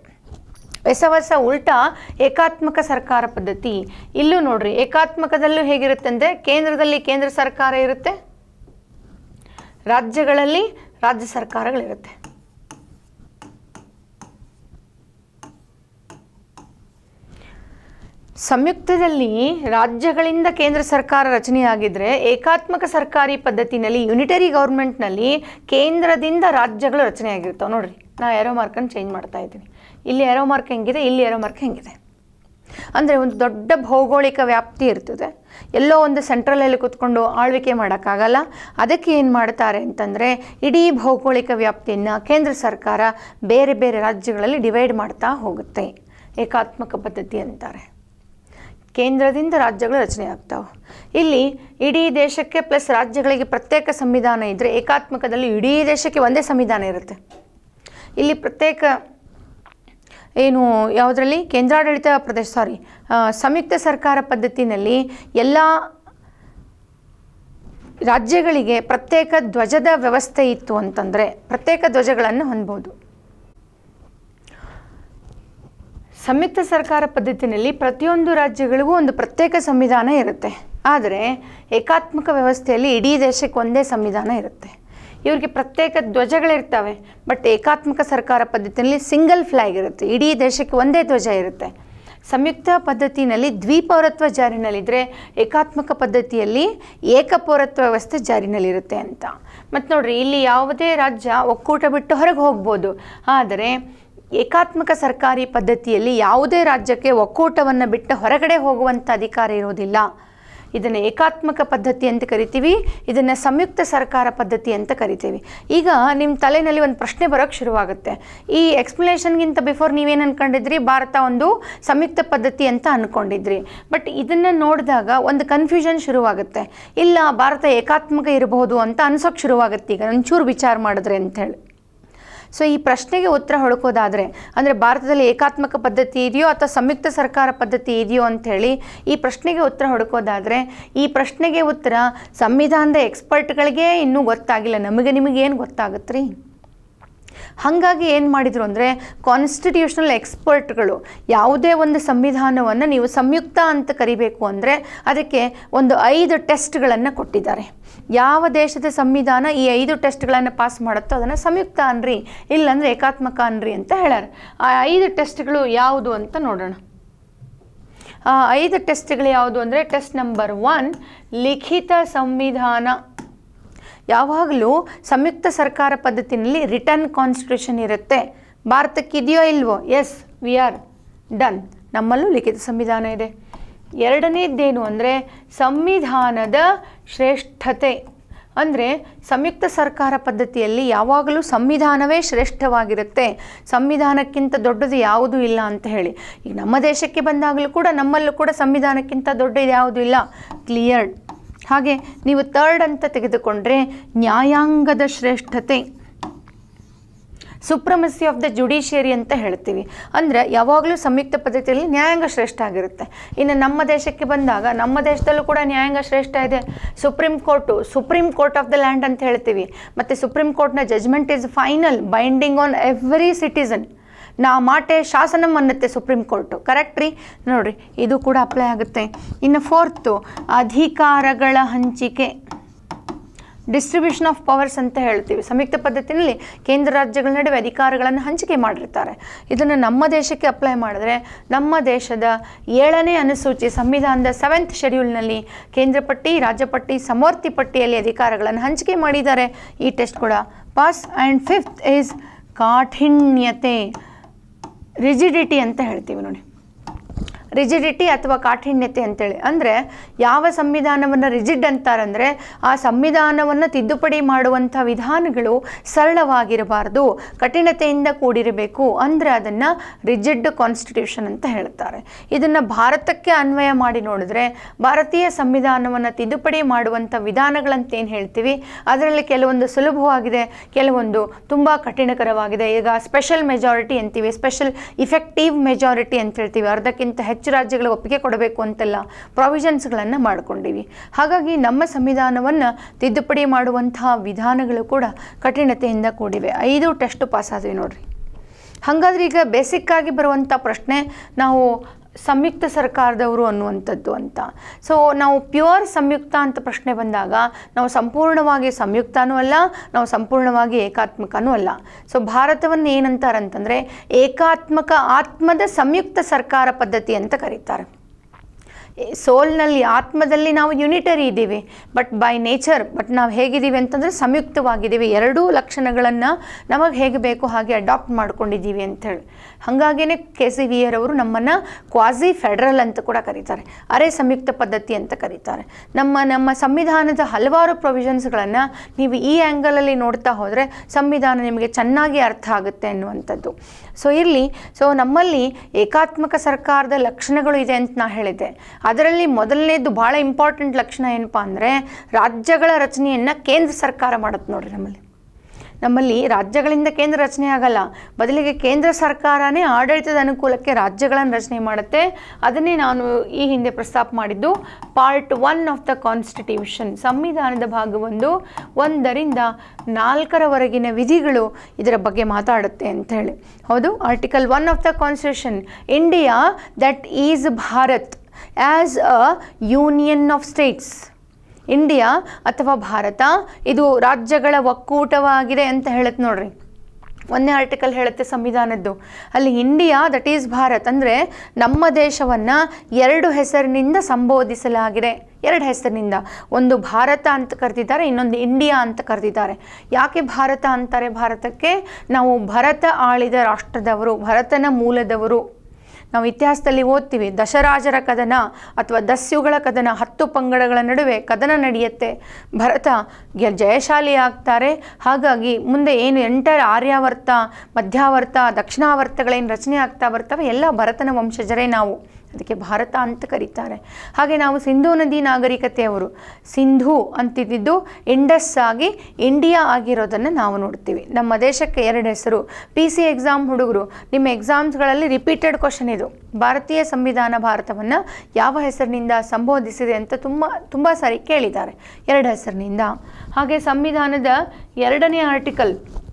ಹೊಸ ಹೊಸ ಉಲ್ಟಾ ಏಕಾತ್ಮಕ ಸರ್ಕಾರ ಪದ್ಧತಿ ಇಲ್ಲೂ ನೋಡ್ರಿ ಏಕಾತ್ಮಕದಲ್ಲೂ ಹೇಗಿರುತ್ತೆ ಅಂದರೆ ಕೇಂದ್ರದಲ್ಲಿ ಕೇಂದ್ರ ಸರ್ಕಾರ ಇರುತ್ತೆ ರಾಜ್ಯಗಳಲ್ಲಿ ರಾಜ್ಯ ಸರ್ಕಾರಗಳಿರುತ್ತೆ ಸಂಯುಕ್ತದಲ್ಲಿ ರಾಜ್ಯಗಳಿಂದ ಕೇಂದ್ರ ಸರ್ಕಾರ ರಚನೆಯಾಗಿದ್ದರೆ ಏಕಾತ್ಮಕ ಸರ್ಕಾರಿ ಪದ್ಧತಿನಲ್ಲಿ ಯುನಿಟರಿ ಗೌರ್ಮೆಂಟ್ನಲ್ಲಿ ಕೇಂದ್ರದಿಂದ ರಾಜ್ಯಗಳು ರಚನೆಯಾಗಿರ್ತಾವೆ ನೋಡ್ರಿ ನಾ ಏರೋ ಮಾರ್ಕನ್ನು ಚೇಂಜ್ ಮಾಡ್ತಾ ಇದ್ದೀನಿ ಇಲ್ಲಿ ಏರೋ ಮಾರ್ಕ್ ಹೆಂಗಿದೆ ಇಲ್ಲಿ ಏರೋ ಮಾರ್ಕ್ ಹೆಂಗಿದೆ ಅಂದರೆ ಒಂದು ದೊಡ್ಡ ಭೌಗೋಳಿಕ ವ್ಯಾಪ್ತಿ ಇರ್ತದೆ ಎಲ್ಲೋ ಒಂದು ಸೆಂಟ್ರಲಲ್ಲಿ ಕೂತ್ಕೊಂಡು ಆಳ್ವಿಕೆ ಮಾಡೋಕ್ಕಾಗಲ್ಲ ಅದಕ್ಕೆ ಏನು ಮಾಡ್ತಾರೆ ಅಂತಂದರೆ ಇಡೀ ಭೌಗೋಳಿಕ ವ್ಯಾಪ್ತಿಯನ್ನು ಕೇಂದ್ರ ಸರ್ಕಾರ ಬೇರೆ ಬೇರೆ ರಾಜ್ಯಗಳಲ್ಲಿ ಡಿವೈಡ್ ಮಾಡ್ತಾ ಹೋಗುತ್ತೆ ಏಕಾತ್ಮಕ ಪದ್ಧತಿ ಅಂತಾರೆ ಕೇಂದ್ರದಿಂದ ರಾಜ್ಯಗಳು ರಚನೆ ಆಗ್ತಾವೆ ಇಲ್ಲಿ ಇಡೀ ದೇಶಕ್ಕೆ ಪ್ಲಸ್ ರಾಜ್ಯಗಳಿಗೆ ಪ್ರತ್ಯೇಕ ಸಂವಿಧಾನ ಇದ್ದರೆ ಏಕಾತ್ಮಕದಲ್ಲಿ ಇಡೀ ದೇಶಕ್ಕೆ ಒಂದೇ ಸಂವಿಧಾನ ಇರುತ್ತೆ ಇಲ್ಲಿ ಪ್ರತ್ಯೇಕ ಏನು ಯಾವುದರಲ್ಲಿ ಕೇಂದ್ರಾಡಳಿತ ಪ್ರದೇಶ ಸಾರಿ ಸಂಯುಕ್ತ ಸರ್ಕಾರ ಪದ್ಧತಿನಲ್ಲಿ ಎಲ್ಲ ರಾಜ್ಯಗಳಿಗೆ ಪ್ರತ್ಯೇಕ ಧ್ವಜದ ವ್ಯವಸ್ಥೆ ಇತ್ತು ಅಂತಂದರೆ ಪ್ರತ್ಯೇಕ ಧ್ವಜಗಳನ್ನು ಹೊಂದ್ಬೋದು ಸಂಯುಕ್ತ ಸರ್ಕಾರ ಪದ್ಧತಿನಲ್ಲಿ ಪ್ರತಿಯೊಂದು ರಾಜ್ಯಗಳಿಗೂ ಒಂದು ಪ್ರತ್ಯೇಕ ಸಂವಿಧಾನ ಇರುತ್ತೆ ಆದರೆ ಏಕಾತ್ಮಕ ವ್ಯವಸ್ಥೆಯಲ್ಲಿ ಇಡೀ ದೇಶಕ್ಕೆ ಒಂದೇ ಸಂವಿಧಾನ ಇರುತ್ತೆ ಇವ್ರಿಗೆ ಪ್ರತ್ಯೇಕ ಧ್ವಜಗಳಿರ್ತವೆ ಬಟ್ ಏಕಾತ್ಮಕ ಸರ್ಕಾರ ಪದ್ಧತಿಯಲ್ಲಿ ಸಿಂಗಲ್ ಫ್ಲ್ಯಾಗ್ ಇರುತ್ತೆ ಇಡೀ ದೇಶಕ್ಕೆ ಒಂದೇ ಧ್ವಜ ಇರುತ್ತೆ ಸಂಯುಕ್ತ ಪದ್ಧತಿನಲ್ಲಿ ದ್ವಿಪೌರತ್ವ ಜಾರಿನಲ್ಲಿದ್ದರೆ ಏಕಾತ್ಮಕ ಪದ್ಧತಿಯಲ್ಲಿ ಏಕಪೌರತ್ವ ವ್ಯವಸ್ಥೆ ಜಾರಿನಲ್ಲಿರುತ್ತೆ ಅಂತ ಮತ್ತು ನೋಡ್ರಿ ಇಲ್ಲಿ ಯಾವುದೇ ರಾಜ್ಯ ಒಕ್ಕೂಟ ಬಿಟ್ಟು ಹೊರಗೆ ಹೋಗ್ಬೋದು ಆದರೆ ಏಕಾತ್ಮಕ ಸರ್ಕಾರಿ ಪದ್ಧತಿಯಲ್ಲಿ ಯಾವುದೇ ರಾಜ್ಯಕ್ಕೆ ಒಕ್ಕೂಟವನ್ನು ಬಿಟ್ಟು ಹೊರಗಡೆ ಹೋಗುವಂಥ ಅಧಿಕಾರ ಇರೋದಿಲ್ಲ ಇದನ್ನು ಏಕಾತ್ಮಕ ಪದ್ಧತಿ ಅಂತ ಕರಿತೀವಿ ಇದನ್ನು ಸಂಯುಕ್ತ ಸರ್ಕಾರ ಪದ್ಧತಿ ಅಂತ ಕರಿತೀವಿ ಈಗ ನಿಮ್ಮ ತಲೆಯಲ್ಲಿ ಒಂದು ಪ್ರಶ್ನೆ ಬರೋಕ್ಕೆ ಶುರುವಾಗುತ್ತೆ ಈ ಎಕ್ಸ್ಪ್ಲನೇಷನ್ಗಿಂತ ಬಿಫೋರ್ ನೀವೇನು ಅನ್ಕೊಂಡಿದ್ರಿ ಭಾರತ ಒಂದು ಸಂಯುಕ್ತ ಪದ್ಧತಿ ಅಂತ ಅಂದ್ಕೊಂಡಿದ್ರಿ ಬಟ್ ಇದನ್ನು ನೋಡಿದಾಗ ಒಂದು ಕನ್ಫ್ಯೂಷನ್ ಶುರುವಾಗುತ್ತೆ ಇಲ್ಲ ಭಾರತ ಏಕಾತ್ಮಕ ಇರಬಹುದು ಅಂತ ಅನ್ಸೋಕ್ಕೆ ಶುರುವಾಗುತ್ತೆ ಈಗ ಒಂಚೂರು ವಿಚಾರ ಮಾಡಿದ್ರೆ ಅಂಥೇಳಿ ಸೊ ಈ ಪ್ರಶ್ನೆಗೆ ಉತ್ತರ ಹುಡುಕೋದಾದರೆ ಅಂದರೆ ಭಾರತದಲ್ಲಿ ಏಕಾತ್ಮಕ ಪದ್ಧತಿ ಇದೆಯೋ ಅಥವಾ ಸಂಯುಕ್ತ ಸರ್ಕಾರ ಪದ್ಧತಿ ಇದೆಯೋ ಅಂಥೇಳಿ ಈ ಪ್ರಶ್ನೆಗೆ ಉತ್ತರ ಹುಡುಕೋದಾದರೆ ಈ ಪ್ರಶ್ನೆಗೆ ಉತ್ತರ ಸಂವಿಧಾನದ ಎಕ್ಸ್ಪರ್ಟ್ಗಳಿಗೆ ಇನ್ನೂ ಗೊತ್ತಾಗಿಲ್ಲ ನಮಗೆ ನಿಮಗೇನು ಗೊತ್ತಾಗುತ್ತೆ ರೀ ಹಾಗಾಗಿ ಏನು ಮಾಡಿದರು ಅಂದರೆ ಕಾನ್ಸ್ಟಿಟ್ಯೂಷನಲ್ ಎಕ್ಸ್ಪರ್ಟ್ಗಳು ಯಾವುದೇ ಒಂದು ಸಂವಿಧಾನವನ್ನು ನೀವು ಸಂಯುಕ್ತ ಅಂತ ಕರಿಬೇಕು ಅಂದರೆ ಅದಕ್ಕೆ ಒಂದು ಐದು ಟೆಸ್ಟ್ಗಳನ್ನು ಕೊಟ್ಟಿದ್ದಾರೆ ಯಾವ ದೇಶದ ಸಂವಿಧಾನ ಈ ಐದು ಟೆಸ್ಟ್ಗಳನ್ನು ಪಾಸ್ ಮಾಡುತ್ತೋ ಅದನ್ನು ಸಂಯುಕ್ತ ಅನ್ರಿ ಇಲ್ಲಾಂದರೆ ಏಕಾತ್ಮಕ ಅನ್ರಿ ಅಂತ ಹೇಳ್ಯಾರ ಆ ಐದು ಟೆಸ್ಟ್ಗಳು ಯಾವುದು ಅಂತ ನೋಡೋಣ ಆ ಐದು ಟೆಸ್ಟ್ಗಳು ಯಾವುದು ಅಂದರೆ ಟೆಸ್ಟ್ ನಂಬರ್ ಒನ್ ಲಿಖಿತ ಸಂವಿಧಾನ ಯಾವಾಗಲೂ ಸಂಯುಕ್ತ ಸರ್ಕಾರ ಪದ್ಧತಿನಲ್ಲಿ ರಿಟರ್ನ್ ಕಾನ್ಸ್ಟಿಟ್ಯೂಷನ್ ಇರುತ್ತೆ ಭಾರತಕ್ಕೆ ಇದೆಯೋ ಇಲ್ವೋ ಎಸ್ ವಿ ಆರ್ ಡನ್ ನಮ್ಮಲ್ಲೂ ಲಿಖಿತ ಸಂವಿಧಾನ ಇದೆ ಎರಡನೇದ್ದೇನು ಅಂದರೆ ಸಂವಿಧಾನದ ಶ್ರೇಷ್ಠತೆ ಅಂದರೆ ಸಂಯುಕ್ತ ಸರ್ಕಾರ ಪದ್ಧತಿಯಲ್ಲಿ ಯಾವಾಗಲೂ ಸಂವಿಧಾನವೇ ಶ್ರೇಷ್ಠವಾಗಿರುತ್ತೆ ಸಂವಿಧಾನಕ್ಕಿಂತ ದೊಡ್ಡದು ಯಾವುದೂ ಇಲ್ಲ ಅಂತ ಹೇಳಿ ಈಗ ನಮ್ಮ ದೇಶಕ್ಕೆ ಬಂದಾಗಲೂ ಕೂಡ ನಮ್ಮಲ್ಲೂ ಕೂಡ ಸಂವಿಧಾನಕ್ಕಿಂತ ದೊಡ್ಡದು ಯಾವುದೂ ಇಲ್ಲ ಕ್ಲಿಯರ್ಡ್ ಹಾಗೆ ನೀವು ತರ್ಡ್ ಅಂತ ತೆಗೆದುಕೊಂಡ್ರೆ ನ್ಯಾಯಾಂಗದ ಶ್ರೇಷ್ಠತೆ ಸುಪ್ರಮಸಿ ಆಫ್ ದ ಜುಡಿಷಿಯರಿ ಅಂತ ಹೇಳ್ತೀವಿ ಅಂದರೆ ಯಾವಾಗಲೂ ಸಂಯುಕ್ತ ಪದ್ಧತಿಯಲ್ಲಿ ನ್ಯಾಯಾಂಗ ಶ್ರೇಷ್ಠ ಆಗಿರುತ್ತೆ ಇನ್ನು ನಮ್ಮ ದೇಶಕ್ಕೆ ಬಂದಾಗ ನಮ್ಮ ದೇಶದಲ್ಲೂ ಕೂಡ ನ್ಯಾಯಾಂಗ ಶ್ರೇಷ್ಠ ಇದೆ supreme court supreme court of the land ಅಂತ ಹೇಳ್ತೀವಿ ಮತ್ತು ಸುಪ್ರೀಂ ಕೋರ್ಟ್ನ judgement is final binding on every citizen ನಾ ಮಾಟೆ ಶಾಸನಂ ಅನ್ನತ್ತೆ ಸುಪ್ರೀಂ ಕೋರ್ಟು ಕರೆಕ್ಟ್ ರೀ ನೋಡಿರಿ ಇದು ಕೂಡ ಅಪ್ಲೈ ಆಗುತ್ತೆ ಇನ್ನು ಫೋರ್ತು ಅಧಿಕಾರಗಳ ಹಂಚಿಕೆ ಡಿಸ್ಟ್ರಿಬ್ಯೂಷನ್ ಆಫ್ ಪವರ್ಸ್ ಅಂತ ಹೇಳ್ತೀವಿ ಸಂಯುಕ್ತ ಪದ್ಧತಿನಲ್ಲಿ ಕೇಂದ್ರ ರಾಜ್ಯಗಳ ನಡುವೆ ಅಧಿಕಾರಗಳನ್ನು ಹಂಚಿಕೆ ಮಾಡಿರ್ತಾರೆ ಇದನ್ನು ನಮ್ಮ ದೇಶಕ್ಕೆ ಅಪ್ಲೈ ಮಾಡಿದ್ರೆ ನಮ್ಮ ದೇಶದ ಏಳನೇ ಅನುಸೂಚಿ ಸಂವಿಧಾನದ ಸೆವೆಂತ್ ಶೆಡ್ಯೂಲ್ನಲ್ಲಿ ಕೇಂದ್ರ ಪಟ್ಟಿ ರಾಜ್ಯ ಪಟ್ಟಿ ಸಮವರ್ತಿ ಪಟ್ಟಿಯಲ್ಲಿ ಅಧಿಕಾರಗಳನ್ನು ಹಂಚಿಕೆ ಮಾಡಿದ್ದಾರೆ ಈ ಟೆಸ್ಟ್ ಕೂಡ ಪಾಸ್ ಆ್ಯಂಡ್ ಫಿಫ್ತ್ ಈಸ್ ಕಾಠಿಣ್ಯತೆ ರಿಜಿಡಿಟಿ ಅಂತ ಹೇಳ್ತೀವಿ ನೋಡಿ ರಿಜಿಡಿಟಿ ಅಥವಾ ಕಾಠಿಣ್ಯತೆ ಅಂತೇಳಿ ಅಂದರೆ ಯಾವ ಸಂವಿಧಾನವನ್ನು ರಿಜಿಡ್ ಅಂತಾರಂದರೆ ಆ ಸಂವಿಧಾನವನ್ನು ತಿದ್ದುಪಡಿ ಮಾಡುವಂಥ ವಿಧಾನಗಳು ಸರಳವಾಗಿರಬಾರ್ದು ಕಠಿಣತೆಯಿಂದ ಕೂಡಿರಬೇಕು ಅಂದರೆ ಅದನ್ನು ರಿಜಿಡ್ ಕಾನ್ಸ್ಟಿಟ್ಯೂಷನ್ ಅಂತ ಹೇಳ್ತಾರೆ ಇದನ್ನು ಭಾರತಕ್ಕೆ ಅನ್ವಯ ಮಾಡಿ ನೋಡಿದ್ರೆ ಭಾರತೀಯ ಸಂವಿಧಾನವನ್ನು ತಿದ್ದುಪಡಿ ಮಾಡುವಂಥ ವಿಧಾನಗಳಂತ ಏನು ಹೇಳ್ತೀವಿ ಅದರಲ್ಲಿ ಕೆಲವೊಂದು ಸುಲಭವಾಗಿದೆ ಕೆಲವೊಂದು ತುಂಬ ಕಠಿಣಕರವಾಗಿದೆ ಈಗ ಸ್ಪೆಷಲ್ ಮೆಜಾರಿಟಿ ಅಂತೀವಿ ಸ್ಪೆಷಲ್ ಇಫೆಕ್ಟಿವ್ ಮೆಜಾರಿಟಿ ಅಂತ ಹೇಳ್ತೀವಿ ಅರ್ಧಕ್ಕಿಂತ ಹೆಚ್ಚು ರಾಜ್ಯಗಳ ಒಪ್ಪಿಗೆ ಕೊಡಬೇಕು ಅಂತೆಲ್ಲ ಪ್ರಾವಿಷನ್ಸ್ಗಳನ್ನು ಮಾಡ್ಕೊಂಡಿವಿ ಹಾಗಾಗಿ ನಮ್ಮ ಸಂವಿಧಾನವನ್ನು ತಿದ್ದುಪಡಿ ಮಾಡುವಂತಹ ವಿಧಾನಗಳು ಕೂಡ ಕಠಿಣತೆಯಿಂದ ಕೂಡಿವೆ ಐದು ಟೆಸ್ಟ್ ಪಾಸ್ ಆದ್ವಿ ನೋಡ್ರಿ ಹಾಗಾದ್ರೆ ಈಗ ಬೇಸಿಕ್ಕಾಗಿ ಬರುವಂಥ ಪ್ರಶ್ನೆ ನಾವು ಸಂಯುಕ್ತ ಸರ್ಕಾರದವರು ಅನ್ನುವಂಥದ್ದು ಅಂತ ಸೊ ನಾವು ಪ್ಯೂರ್ ಸಂಯುಕ್ತ ಅಂತ ಪ್ರಶ್ನೆ ಬಂದಾಗ ನಾವು ಸಂಪೂರ್ಣವಾಗಿ ಸಂಯುಕ್ತನೂ ಅಲ್ಲ ನಾವು ಸಂಪೂರ್ಣವಾಗಿ ಏಕಾತ್ಮಕನೂ ಅಲ್ಲ ಸೊ ಭಾರತವನ್ನು ಏನಂತಾರಂತಂದರೆ ಏಕಾತ್ಮಕ ಆತ್ಮದ ಸಂಯುಕ್ತ ಸರ್ಕಾರ ಪದ್ಧತಿ ಅಂತ ಕರೀತಾರೆ ಸೋಲ್ನಲ್ಲಿ ಆತ್ಮದಲ್ಲಿ ನಾವು ಯುನಿಟರಿ ಇದ್ದೀವಿ ಬಟ್ ಬೈ ನೇಚರ್ ಬಟ್ ನಾವು ಹೇಗಿದ್ದೀವಿ ಅಂತಂದರೆ ಸಂಯುಕ್ತವಾಗಿದ್ದೀವಿ ಎರಡೂ ಲಕ್ಷಣಗಳನ್ನು ನಮಗೆ ಹೇಗೆ ಬೇಕು ಹಾಗೆ ಅಡಾಪ್ಟ್ ಮಾಡ್ಕೊಂಡಿದ್ದೀವಿ ಅಂಥೇಳಿ ಹಾಗಾಗಿನೇ ಕೆ ಸಿ ವಿ ಅವರು ನಮ್ಮನ್ನು ಕ್ವಾಸಿ ಫೆಡರಲ್ ಅಂತ ಕೂಡ ಕರೀತಾರೆ ಅರೆ ಸಂಯುಕ್ತ ಪದ್ಧತಿ ಅಂತ ಕರೀತಾರೆ ನಮ್ಮ ನಮ್ಮ ಸಂವಿಧಾನದ ಹಲವಾರು ಪ್ರೊವಿಷನ್ಸ್ಗಳನ್ನು ನೀವು ಈ ಆ್ಯಂಗಲಲ್ಲಿ ನೋಡ್ತಾ ಹೋದರೆ ಸಂವಿಧಾನ ನಿಮಗೆ ಚೆನ್ನಾಗಿ ಅರ್ಥ ಆಗುತ್ತೆ ಅನ್ನುವಂಥದ್ದು ಸೊ ಇರಲಿ ಸೊ ನಮ್ಮಲ್ಲಿ ಏಕಾತ್ಮಕ ಸರ್ಕಾರದ ಲಕ್ಷಣಗಳು ಇದೆ ಅಂತ ನಾ ಹೇಳಿದ್ದೆ ಅದರಲ್ಲಿ ಮೊದಲನೇದು ಭಾಳ ಇಂಪಾರ್ಟೆಂಟ್ ಲಕ್ಷಣ ಏನಪ್ಪ ಅಂದರೆ ರಾಜ್ಯಗಳ ರಚನೆಯನ್ನು ಕೇಂದ್ರ ಸರ್ಕಾರ ಮಾಡುತ್ತೆ ನೋಡ್ರಿ ನಮ್ಮಲ್ಲಿ ನಮ್ಮಲ್ಲಿ ರಾಜ್ಯಗಳಿಂದ ಕೇಂದ್ರ ರಚನೆ ಆಗಲ್ಲ ಬದಲಿಗೆ ಕೇಂದ್ರ ಸರ್ಕಾರನೇ ಆಡಳಿತದ ಅನುಕೂಲಕ್ಕೆ ರಾಜ್ಯಗಳನ್ನು ರಚನೆ ಮಾಡುತ್ತೆ ಅದನ್ನೇ ನಾನು ಈ ಹಿಂದೆ ಪ್ರಸ್ತಾಪ ಮಾಡಿದ್ದು part one of the constitution ಸಂವಿಧಾನದ ಭಾಗ ಒಂದು ಒಂದರಿಂದ ನಾಲ್ಕರವರೆಗಿನ ವಿಧಿಗಳು ಇದರ ಬಗ್ಗೆ ಮಾತಾಡುತ್ತೆ ಅಂತ ಹೇಳಿ ಹೌದು article one of the constitution India that is Bharat as a union of states India ಅಥವಾ ಭಾರತ ಇದು ರಾಜ್ಯಗಳ ಒಕ್ಕೂಟವಾಗಿದೆ ಅಂತ ಹೇಳುತ್ತೆ ನೋಡ್ರಿ ಒಂದನೇ ಆರ್ಟಿಕಲ್ ಹೇಳುತ್ತೆ ಸಂವಿಧಾನದ್ದು ಅಲ್ಲಿ ಇಂಡಿಯಾ ದಟ್ ಈಸ್ ಭಾರತ್ ಅಂದರೆ ನಮ್ಮ ದೇಶವನ್ನು ಎರಡು ಹೆಸರಿನಿಂದ ಸಂಬೋಧಿಸಲಾಗಿದೆ ಎರಡು ಹೆಸರಿನಿಂದ ಒಂದು ಭಾರತ ಅಂತ ಕರೆದಿದ್ದಾರೆ ಇನ್ನೊಂದು ಇಂಡಿಯಾ ಅಂತ ಕರೆದಿದ್ದಾರೆ ಯಾಕೆ ಭಾರತ ಅಂತಾರೆ ಭಾರತಕ್ಕೆ ನಾವು ಭರತ ಆಳಿದ ರಾಷ್ಟ್ರದವರು ಭರತನ ಮೂಲದವರು ನಾವು ಇತಿಹಾಸದಲ್ಲಿ ಓದ್ತೀವಿ ದಶರಾಜರ ಕದನ ಅಥವಾ ದಸ್ಯುಗಳ ಕದನ ಹತ್ತು ಪಂಗಡಗಳ ನಡುವೆ ಕದನ ನಡೆಯುತ್ತೆ ಭರತ ಗೆ- ಜಯಶಾಲಿ ಆಗ್ತಾರೆ ಹಾಗಾಗಿ ಮುಂದೆ ಏನು ಎಂಟರ್ ಆರ್ಯಾವರ್ತ ಮಧ್ಯಾವರ್ತ ದಕ್ಷಿಣಾವರ್ತಗಳೇನು ರಚನೆ ಆಗ್ತಾ ಬರ್ತವೆ ಎಲ್ಲ ಭರತನ ವಂಶಜರೇ ನಾವು ಅದಕ್ಕೆ ಭಾರತ ಅಂತ ಕರೀತಾರೆ ಹಾಗೆ ನಾವು ಸಿಂಧೂ ನದಿ ನಾಗರಿಕತೆಯವರು ಸಿಂಧು ಅಂತಿದ್ದು ಇಂಡಸ್ ಆಗಿ ಇಂಡಿಯಾ ಆಗಿರೋದನ್ನು ನಾವು ನೋಡ್ತೀವಿ ನಮ್ಮ ದೇಶಕ್ಕೆ ಎರಡು ಹೆಸರು ಪಿ ಸಿ ಎಕ್ಸಾಮ್ ಹುಡುಗರು ನಿಮ್ಮ ಎಕ್ಸಾಮ್ಸ್ಗಳಲ್ಲಿ ರಿಪೀಟೆಡ್ ಕ್ವಶನ್ ಇದು ಭಾರತೀಯ ಸಂವಿಧಾನ ಭಾರತವನ್ನು ಯಾವ ಹೆಸರಿನಿಂದ ಸಂಬೋಧಿಸಿದೆ ಅಂತ ತುಂಬ ತುಂಬ ಸಾರಿ ಕೇಳಿದ್ದಾರೆ ಎರಡು ಹೆಸರಿನಿಂದ ಹಾಗೆ ಸಂವಿಧಾನದ ಎರಡನೇ article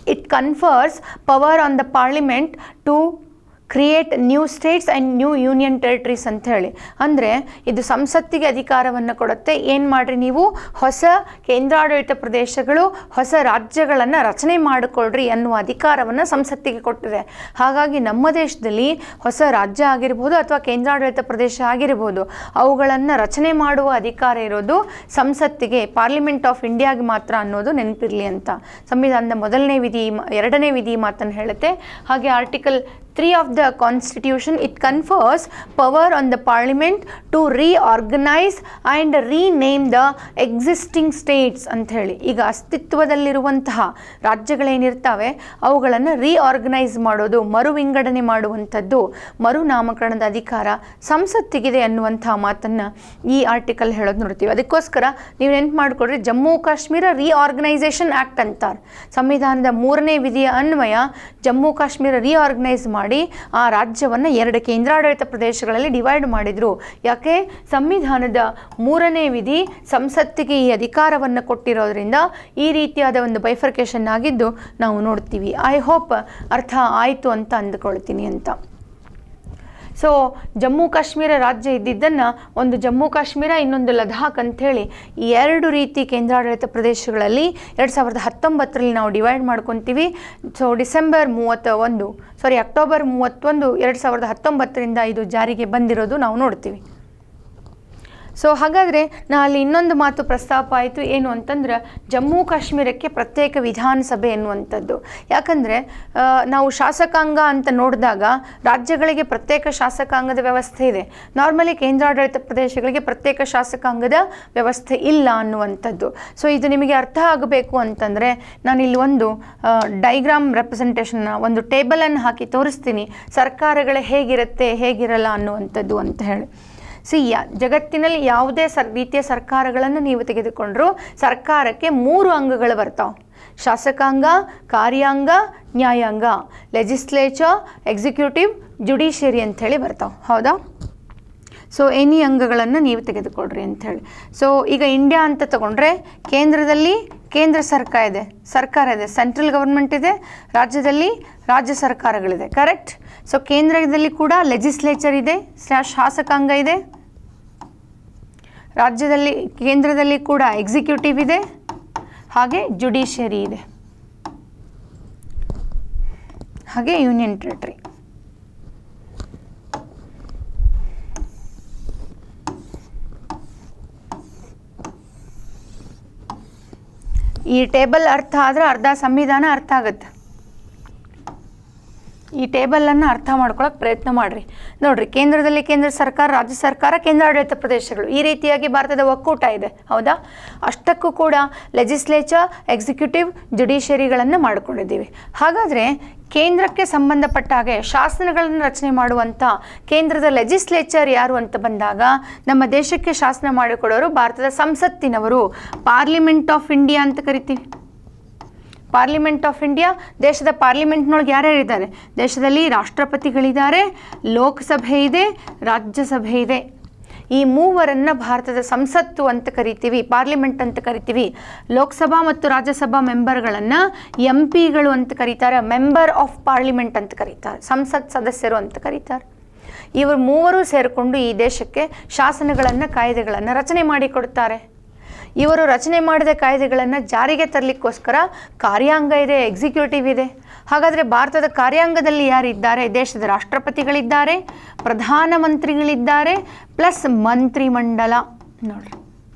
it confers power on the parliament to create new states and new union territories ಅಂತ ಹೇಳಿ ಅಂದರೆ ಇದು ಸಂಸತ್ತಿಗೆ ಅಧಿಕಾರವನ್ನು ಕೊಡುತ್ತೆ ಏನು ಮಾಡಿರಿ ನೀವು ಹೊಸ ಕೇಂದ್ರಾಡಳಿತ ಪ್ರದೇಶಗಳು ಹೊಸ ರಾಜ್ಯಗಳನ್ನು ರಚನೆ ಮಾಡಿಕೊಳ್ಳ್ರಿ ಅನ್ನುವ ಅಧಿಕಾರವನ್ನು ಸಂಸತ್ತಿಗೆ ಕೊಟ್ಟಿದೆ ಹಾಗಾಗಿ ನಮ್ಮ ದೇಶದಲ್ಲಿ ಹೊಸ ರಾಜ್ಯ ಆಗಿರ್ಬೋದು ಅಥವಾ ಕೇಂದ್ರಾಡಳಿತ ಪ್ರದೇಶ ಆಗಿರ್ಬೋದು ಅವುಗಳನ್ನು ರಚನೆ ಮಾಡುವ ಅಧಿಕಾರ ಇರೋದು ಸಂಸತ್ತಿಗೆ ಪಾರ್ಲಿಮೆಂಟ್ ಆಫ್ ಇಂಡಿಯಾಗೆ ಮಾತ್ರ ಅನ್ನೋದು ನೆನಪಿರಲಿ ಅಂತ ಸಂವಿಧಾನದ ಮೊದಲನೇ ವಿಧಿ ಮ- ಎರಡನೇ ವಿಧಿ ಮಾತನ್ನು ಹೇಳುತ್ತೆ ಹಾಗೆ article three of the constitution it confers power on the parliament to reorganise and rename the existing states ಅಂತ ಹೇಳಿ ಈಗ ಅಸ್ತಿತ್ವದಲ್ಲಿರುವಂತಹ ರಾಜ್ಯಗಳೇನಿರ್ತವೆ ಅವುಗಳನ್ನು ರೀಆರ್ಗನೈಸ್ ಮಾಡೋದು ಮರು ವಿಂಗಡಣೆ ಮಾಡುವಂಥದ್ದು ಮರು ನಾಮಕರಣದ ಅಧಿಕಾರ ಸಂಸತ್ತಿಗಿದೆ ಅನ್ನುವಂಥ ಮಾತನ್ನು ಈ ಆರ್ಟಿಕಲ್ ಹೇಳೋದು ನೋಡ್ತೀವಿ ಅದಕ್ಕೋಸ್ಕರ ನೀವು ನೆನ್ಪು ಮಾಡಿಕೊಡ್ರಿ ಜಮ್ಮು ಕಾಶ್ಮೀರ ರೀಆರ್ಗನೈಸೇಷನ್ ಆ್ಯಕ್ಟ್ ಅಂತಾರೆ ಸಂವಿಧಾನದ ಮೂರನೇ ವಿಧಿಯ ಅನ್ವಯ ಜಮ್ಮು ಕಾಶ್ಮೀರ ರೀಆರ್ಗನೈಸ್ ಮಾಡಿ ಆ ರಾಜ್ಯವನ್ನು ಎರಡು ಕೇಂದ್ರಾಡಳಿತ ಪ್ರದೇಶಗಳಲ್ಲಿ ಡಿವೈಡ್ ಮಾಡಿದರು ಯಾಕೆ ಸಂವಿಧಾನದ ಮೂರನೇ ವಿಧಿ ಸಂಸತ್ತಿಗೆ ಈ ಅಧಿಕಾರವನ್ನು ಕೊಟ್ಟಿರೋದ್ರಿಂದ ಈ ರೀತಿಯಾದ ಒಂದು ಬೈಫರ್ಕೇಷನ್ ಆಗಿದ್ದು ನಾವು ನೋಡ್ತೀವಿ ಐ ಹೋಪ್ ಅರ್ಥ ಆಯಿತು ಅಂತ ಅಂದ್ಕೊಳ್ತೀನಿ ಅಂತ ಸೊ ಜಮ್ಮು ಕಾಶ್ಮೀರ ರಾಜ್ಯ ಇದ್ದಿದ್ದನ್ನು ಒಂದು ಜಮ್ಮು ಕಾಶ್ಮೀರ ಇನ್ನೊಂದು ಲದಾಖ್ ಅಂಥೇಳಿ ಈ ಎರಡು ರೀತಿ ಕೇಂದ್ರಾಡಳಿತ ಪ್ರದೇಶಗಳಲ್ಲಿ ಎರಡು ಸಾವಿರದ ಹತ್ತೊಂಬತ್ತರಲ್ಲಿ ನಾವು ಡಿವೈಡ್ ಮಾಡ್ಕೊತೀವಿ ಸೊ ಡಿಸೆಂಬರ್ ಮೂವತ್ತ ಒಂದು ಸಾರಿ ಅಕ್ಟೋಬರ್ ಮೂವತ್ತೊಂದು ಎರಡು ಸಾವಿರದ ಹತ್ತೊಂಬತ್ತರಿಂದ ಇದು ಜಾರಿಗೆ ಬಂದಿರೋದು ನಾವು ನೋಡ್ತೀವಿ ಸೊ ಹಾಗಾದರೆ ನಾ ಅಲ್ಲಿ ಇನ್ನೊಂದು ಮಾತು ಪ್ರಸ್ತಾಪ ಆಯಿತು ಏನು ಅಂತಂದ್ರೆ ಜಮ್ಮು ಕಾಶ್ಮೀರಕ್ಕೆ ಪ್ರತ್ಯೇಕ ವಿಧಾನಸಭೆ ಎನ್ನುವಂಥದ್ದು ಯಾಕಂದರೆ ನಾವು ಶಾಸಕಾಂಗ ಅಂತ ನೋಡಿದಾಗ ರಾಜ್ಯಗಳಿಗೆ ಪ್ರತ್ಯೇಕ ಶಾಸಕಾಂಗದ ವ್ಯವಸ್ಥೆ ಇದೆ ನಾರ್ಮಲಿ ಕೇಂದ್ರಾಡಳಿತ ಪ್ರದೇಶಗಳಿಗೆ ಪ್ರತ್ಯೇಕ ಶಾಸಕಾಂಗದ ವ್ಯವಸ್ಥೆ ಇಲ್ಲ ಅನ್ನುವಂಥದ್ದು ಸೊ ಇದು ನಿಮಗೆ ಅರ್ಥ ಆಗಬೇಕು ಅಂತಂದರೆ ನಾನು ಇಲ್ಲಿ ಒಂದು ಡೈಗ್ರಾಮ್ ರೆಪ್ರೆಸೆಂಟೇಷನ್ನ ಒಂದು ಟೇಬಲನ್ನು ಹಾಕಿ ತೋರಿಸ್ತೀನಿ ಸರ್ಕಾರಗಳೇ ಹೇಗಿರುತ್ತೆ ಹೇಗಿರಲ್ಲ ಅನ್ನುವಂಥದ್ದು ಅಂತ ಹೇಳಿ ಸಿ ಯಾ ಜಗತ್ತಿನಲ್ಲಿ ಯಾವುದೇ ಸರ್ ರೀತಿಯ ಸರ್ಕಾರಗಳನ್ನು ನೀವು ತೆಗೆದುಕೊಂಡ್ರೂ ಸರ್ಕಾರಕ್ಕೆ ಮೂರು ಅಂಗಗಳು ಬರ್ತಾವೆ ಶಾಸಕಾಂಗ ಕಾರ್ಯಾಂಗ ನ್ಯಾಯಾಂಗ ಲೆಜಿಸ್ಲೇಚರ್ ಎಕ್ಸಿಕ್ಯೂಟಿವ್ ಜುಡಿಷಿಯರಿ ಅಂಥೇಳಿ ಬರ್ತಾವೆ ಹೌದಾ ಸೊ ಎನಿ ಅಂಗಗಳನ್ನು ನೀವು ತೆಗೆದುಕೊಳ್ರಿ ಅಂಥೇಳಿ ಸೊ ಈಗ ಇಂಡಿಯಾ ಅಂತ ತಗೊಂಡ್ರೆ ಕೇಂದ್ರದಲ್ಲಿ ಕೇಂದ್ರ ಸರ್ಕಾರ ಇದೆ ಸರ್ಕಾರ ಇದೆ ಸೆಂಟ್ರಲ್ ಗೌರ್ಮೆಂಟ್ ಇದೆ ರಾಜ್ಯದಲ್ಲಿ ರಾಜ್ಯ ಸರ್ಕಾರಗಳಿದೆ ಕರೆಕ್ಟ್ ಸೊ ಕೇಂದ್ರದಲ್ಲಿ ಕೂಡ ಲೆಜಿಸ್ಲೇಚರ್ ಇದೆ ಸ್ಲ್ಯಾಶ್ ಶಾಸಕಾಂಗ ಇದೆ ರಾಜ್ಯದಲ್ಲಿ ಕೇಂದ್ರದಲ್ಲಿ ಕೂಡ ಎಕ್ಸಿಕ್ಯೂಟಿವ್ ಇದೆ ಹಾಗೆ ಜುಡಿಷಿಯರಿ ಇದೆ ಹಾಗೆ ಯೂನಿಯನ್ ಟೆರಿಟರಿ ಈ ಟೇಬಲ್ ಅರ್ಥ ಆದ್ರೆ ಅರ್ಧ ಸಂವಿಧಾನ ಅರ್ಥ ಆಗುತ್ತೆ ಈ ಟೇಬಲನ್ನು ಅರ್ಥ ಮಾಡ್ಕೊಳಕ್ಕೆ ಪ್ರಯತ್ನ ಮಾಡಿರಿ ನೋಡ್ರಿ ಕೇಂದ್ರದಲ್ಲಿ ಕೇಂದ್ರ ಸರ್ಕಾರ ರಾಜ್ಯ ಸರ್ಕಾರ ಕೇಂದ್ರಾಡಳಿತ ಪ್ರದೇಶಗಳು ಈ ರೀತಿಯಾಗಿ ಭಾರತದ ಒಕ್ಕೂಟ ಇದೆ ಹೌದಾ ಅಷ್ಟಕ್ಕೂ ಕೂಡ ಲೆಜಿಸ್ಲೇಚರ್ ಎಕ್ಸಿಕ್ಯೂಟಿವ್ ಜುಡಿಷಿಯರಿಗಳನ್ನು ಮಾಡ್ಕೊಂಡಿದ್ದೀವಿ ಹಾಗಾದರೆ ಕೇಂದ್ರಕ್ಕೆ ಸಂಬಂಧಪಟ್ಟ ಹಾಗೆ ಶಾಸನಗಳನ್ನು ರಚನೆ ಮಾಡುವಂಥ ಕೇಂದ್ರದ ಲೆಜಿಸ್ಲೇಚರ್ ಯಾರು ಅಂತ ಬಂದಾಗ ನಮ್ಮ ದೇಶಕ್ಕೆ ಶಾಸನ ಮಾಡಿಕೊಡೋರು ಭಾರತದ ಸಂಸತ್ತಿನವರು ಪಾರ್ಲಿಮೆಂಟ್ ಆಫ್ ಇಂಡಿಯಾ ಅಂತ ಕರಿತೀವಿ ಪಾರ್ಲಿಮೆಂಟ್ ಆಫ್ ಇಂಡಿಯಾ ದೇಶದ ಪಾರ್ಲಿಮೆಂಟ್ನೊಳಗೆ ಯಾರ್ಯಾರು ಇದ್ದಾರೆ ದೇಶದಲ್ಲಿ ರಾಷ್ಟ್ರಪತಿಗಳಿದ್ದಾರೆ ಲೋಕಸಭೆ ಇದೆ ರಾಜ್ಯಸಭೆ ಇದೆ ಈ ಮೂವರನ್ನು ಭಾರತದ ಸಂಸತ್ತು ಅಂತ ಕರಿತೀವಿ ಪಾರ್ಲಿಮೆಂಟ್ ಅಂತ ಕರಿತೀವಿ ಲೋಕಸಭಾ ಮತ್ತು ರಾಜ್ಯಸಭಾ ಮೆಂಬರ್ಗಳನ್ನು ಎಂ ಪಿಗಳು ಅಂತ ಕರೀತಾರೆ ಮೆಂಬರ್ ಆಫ್ ಪಾರ್ಲಿಮೆಂಟ್ ಅಂತ ಕರೀತಾರೆ ಸಂಸತ್ ಸದಸ್ಯರು ಅಂತ ಕರೀತಾರೆ ಇವರು ಮೂವರು ಸೇರಿಕೊಂಡು ಈ ದೇಶಕ್ಕೆ ಶಾಸನಗಳನ್ನು ಕಾಯ್ದೆಗಳನ್ನು ರಚನೆ ಮಾಡಿಕೊಡ್ತಾರೆ ಇವರು ರಚನೆ ಮಾಡಿದ ಕಾಯ್ದೆಗಳನ್ನು ಜಾರಿಗೆ ತರಲಿಕ್ಕೋಸ್ಕರ ಕಾರ್ಯಾಂಗ ಇದೆ ಎಕ್ಸಿಕ್ಯೂಟಿವ್ ಇದೆ ಹಾಗಾದರೆ ಭಾರತದ ಕಾರ್ಯಾಂಗದಲ್ಲಿ ಯಾರಿದ್ದಾರೆ ದೇಶದ ರಾಷ್ಟ್ರಪತಿಗಳಿದ್ದಾರೆ ಪ್ರಧಾನಮಂತ್ರಿಗಳಿದ್ದಾರೆ ಪ್ಲಸ್ ಮಂತ್ರಿಮಂಡಲ ನೋಡ್ರಿ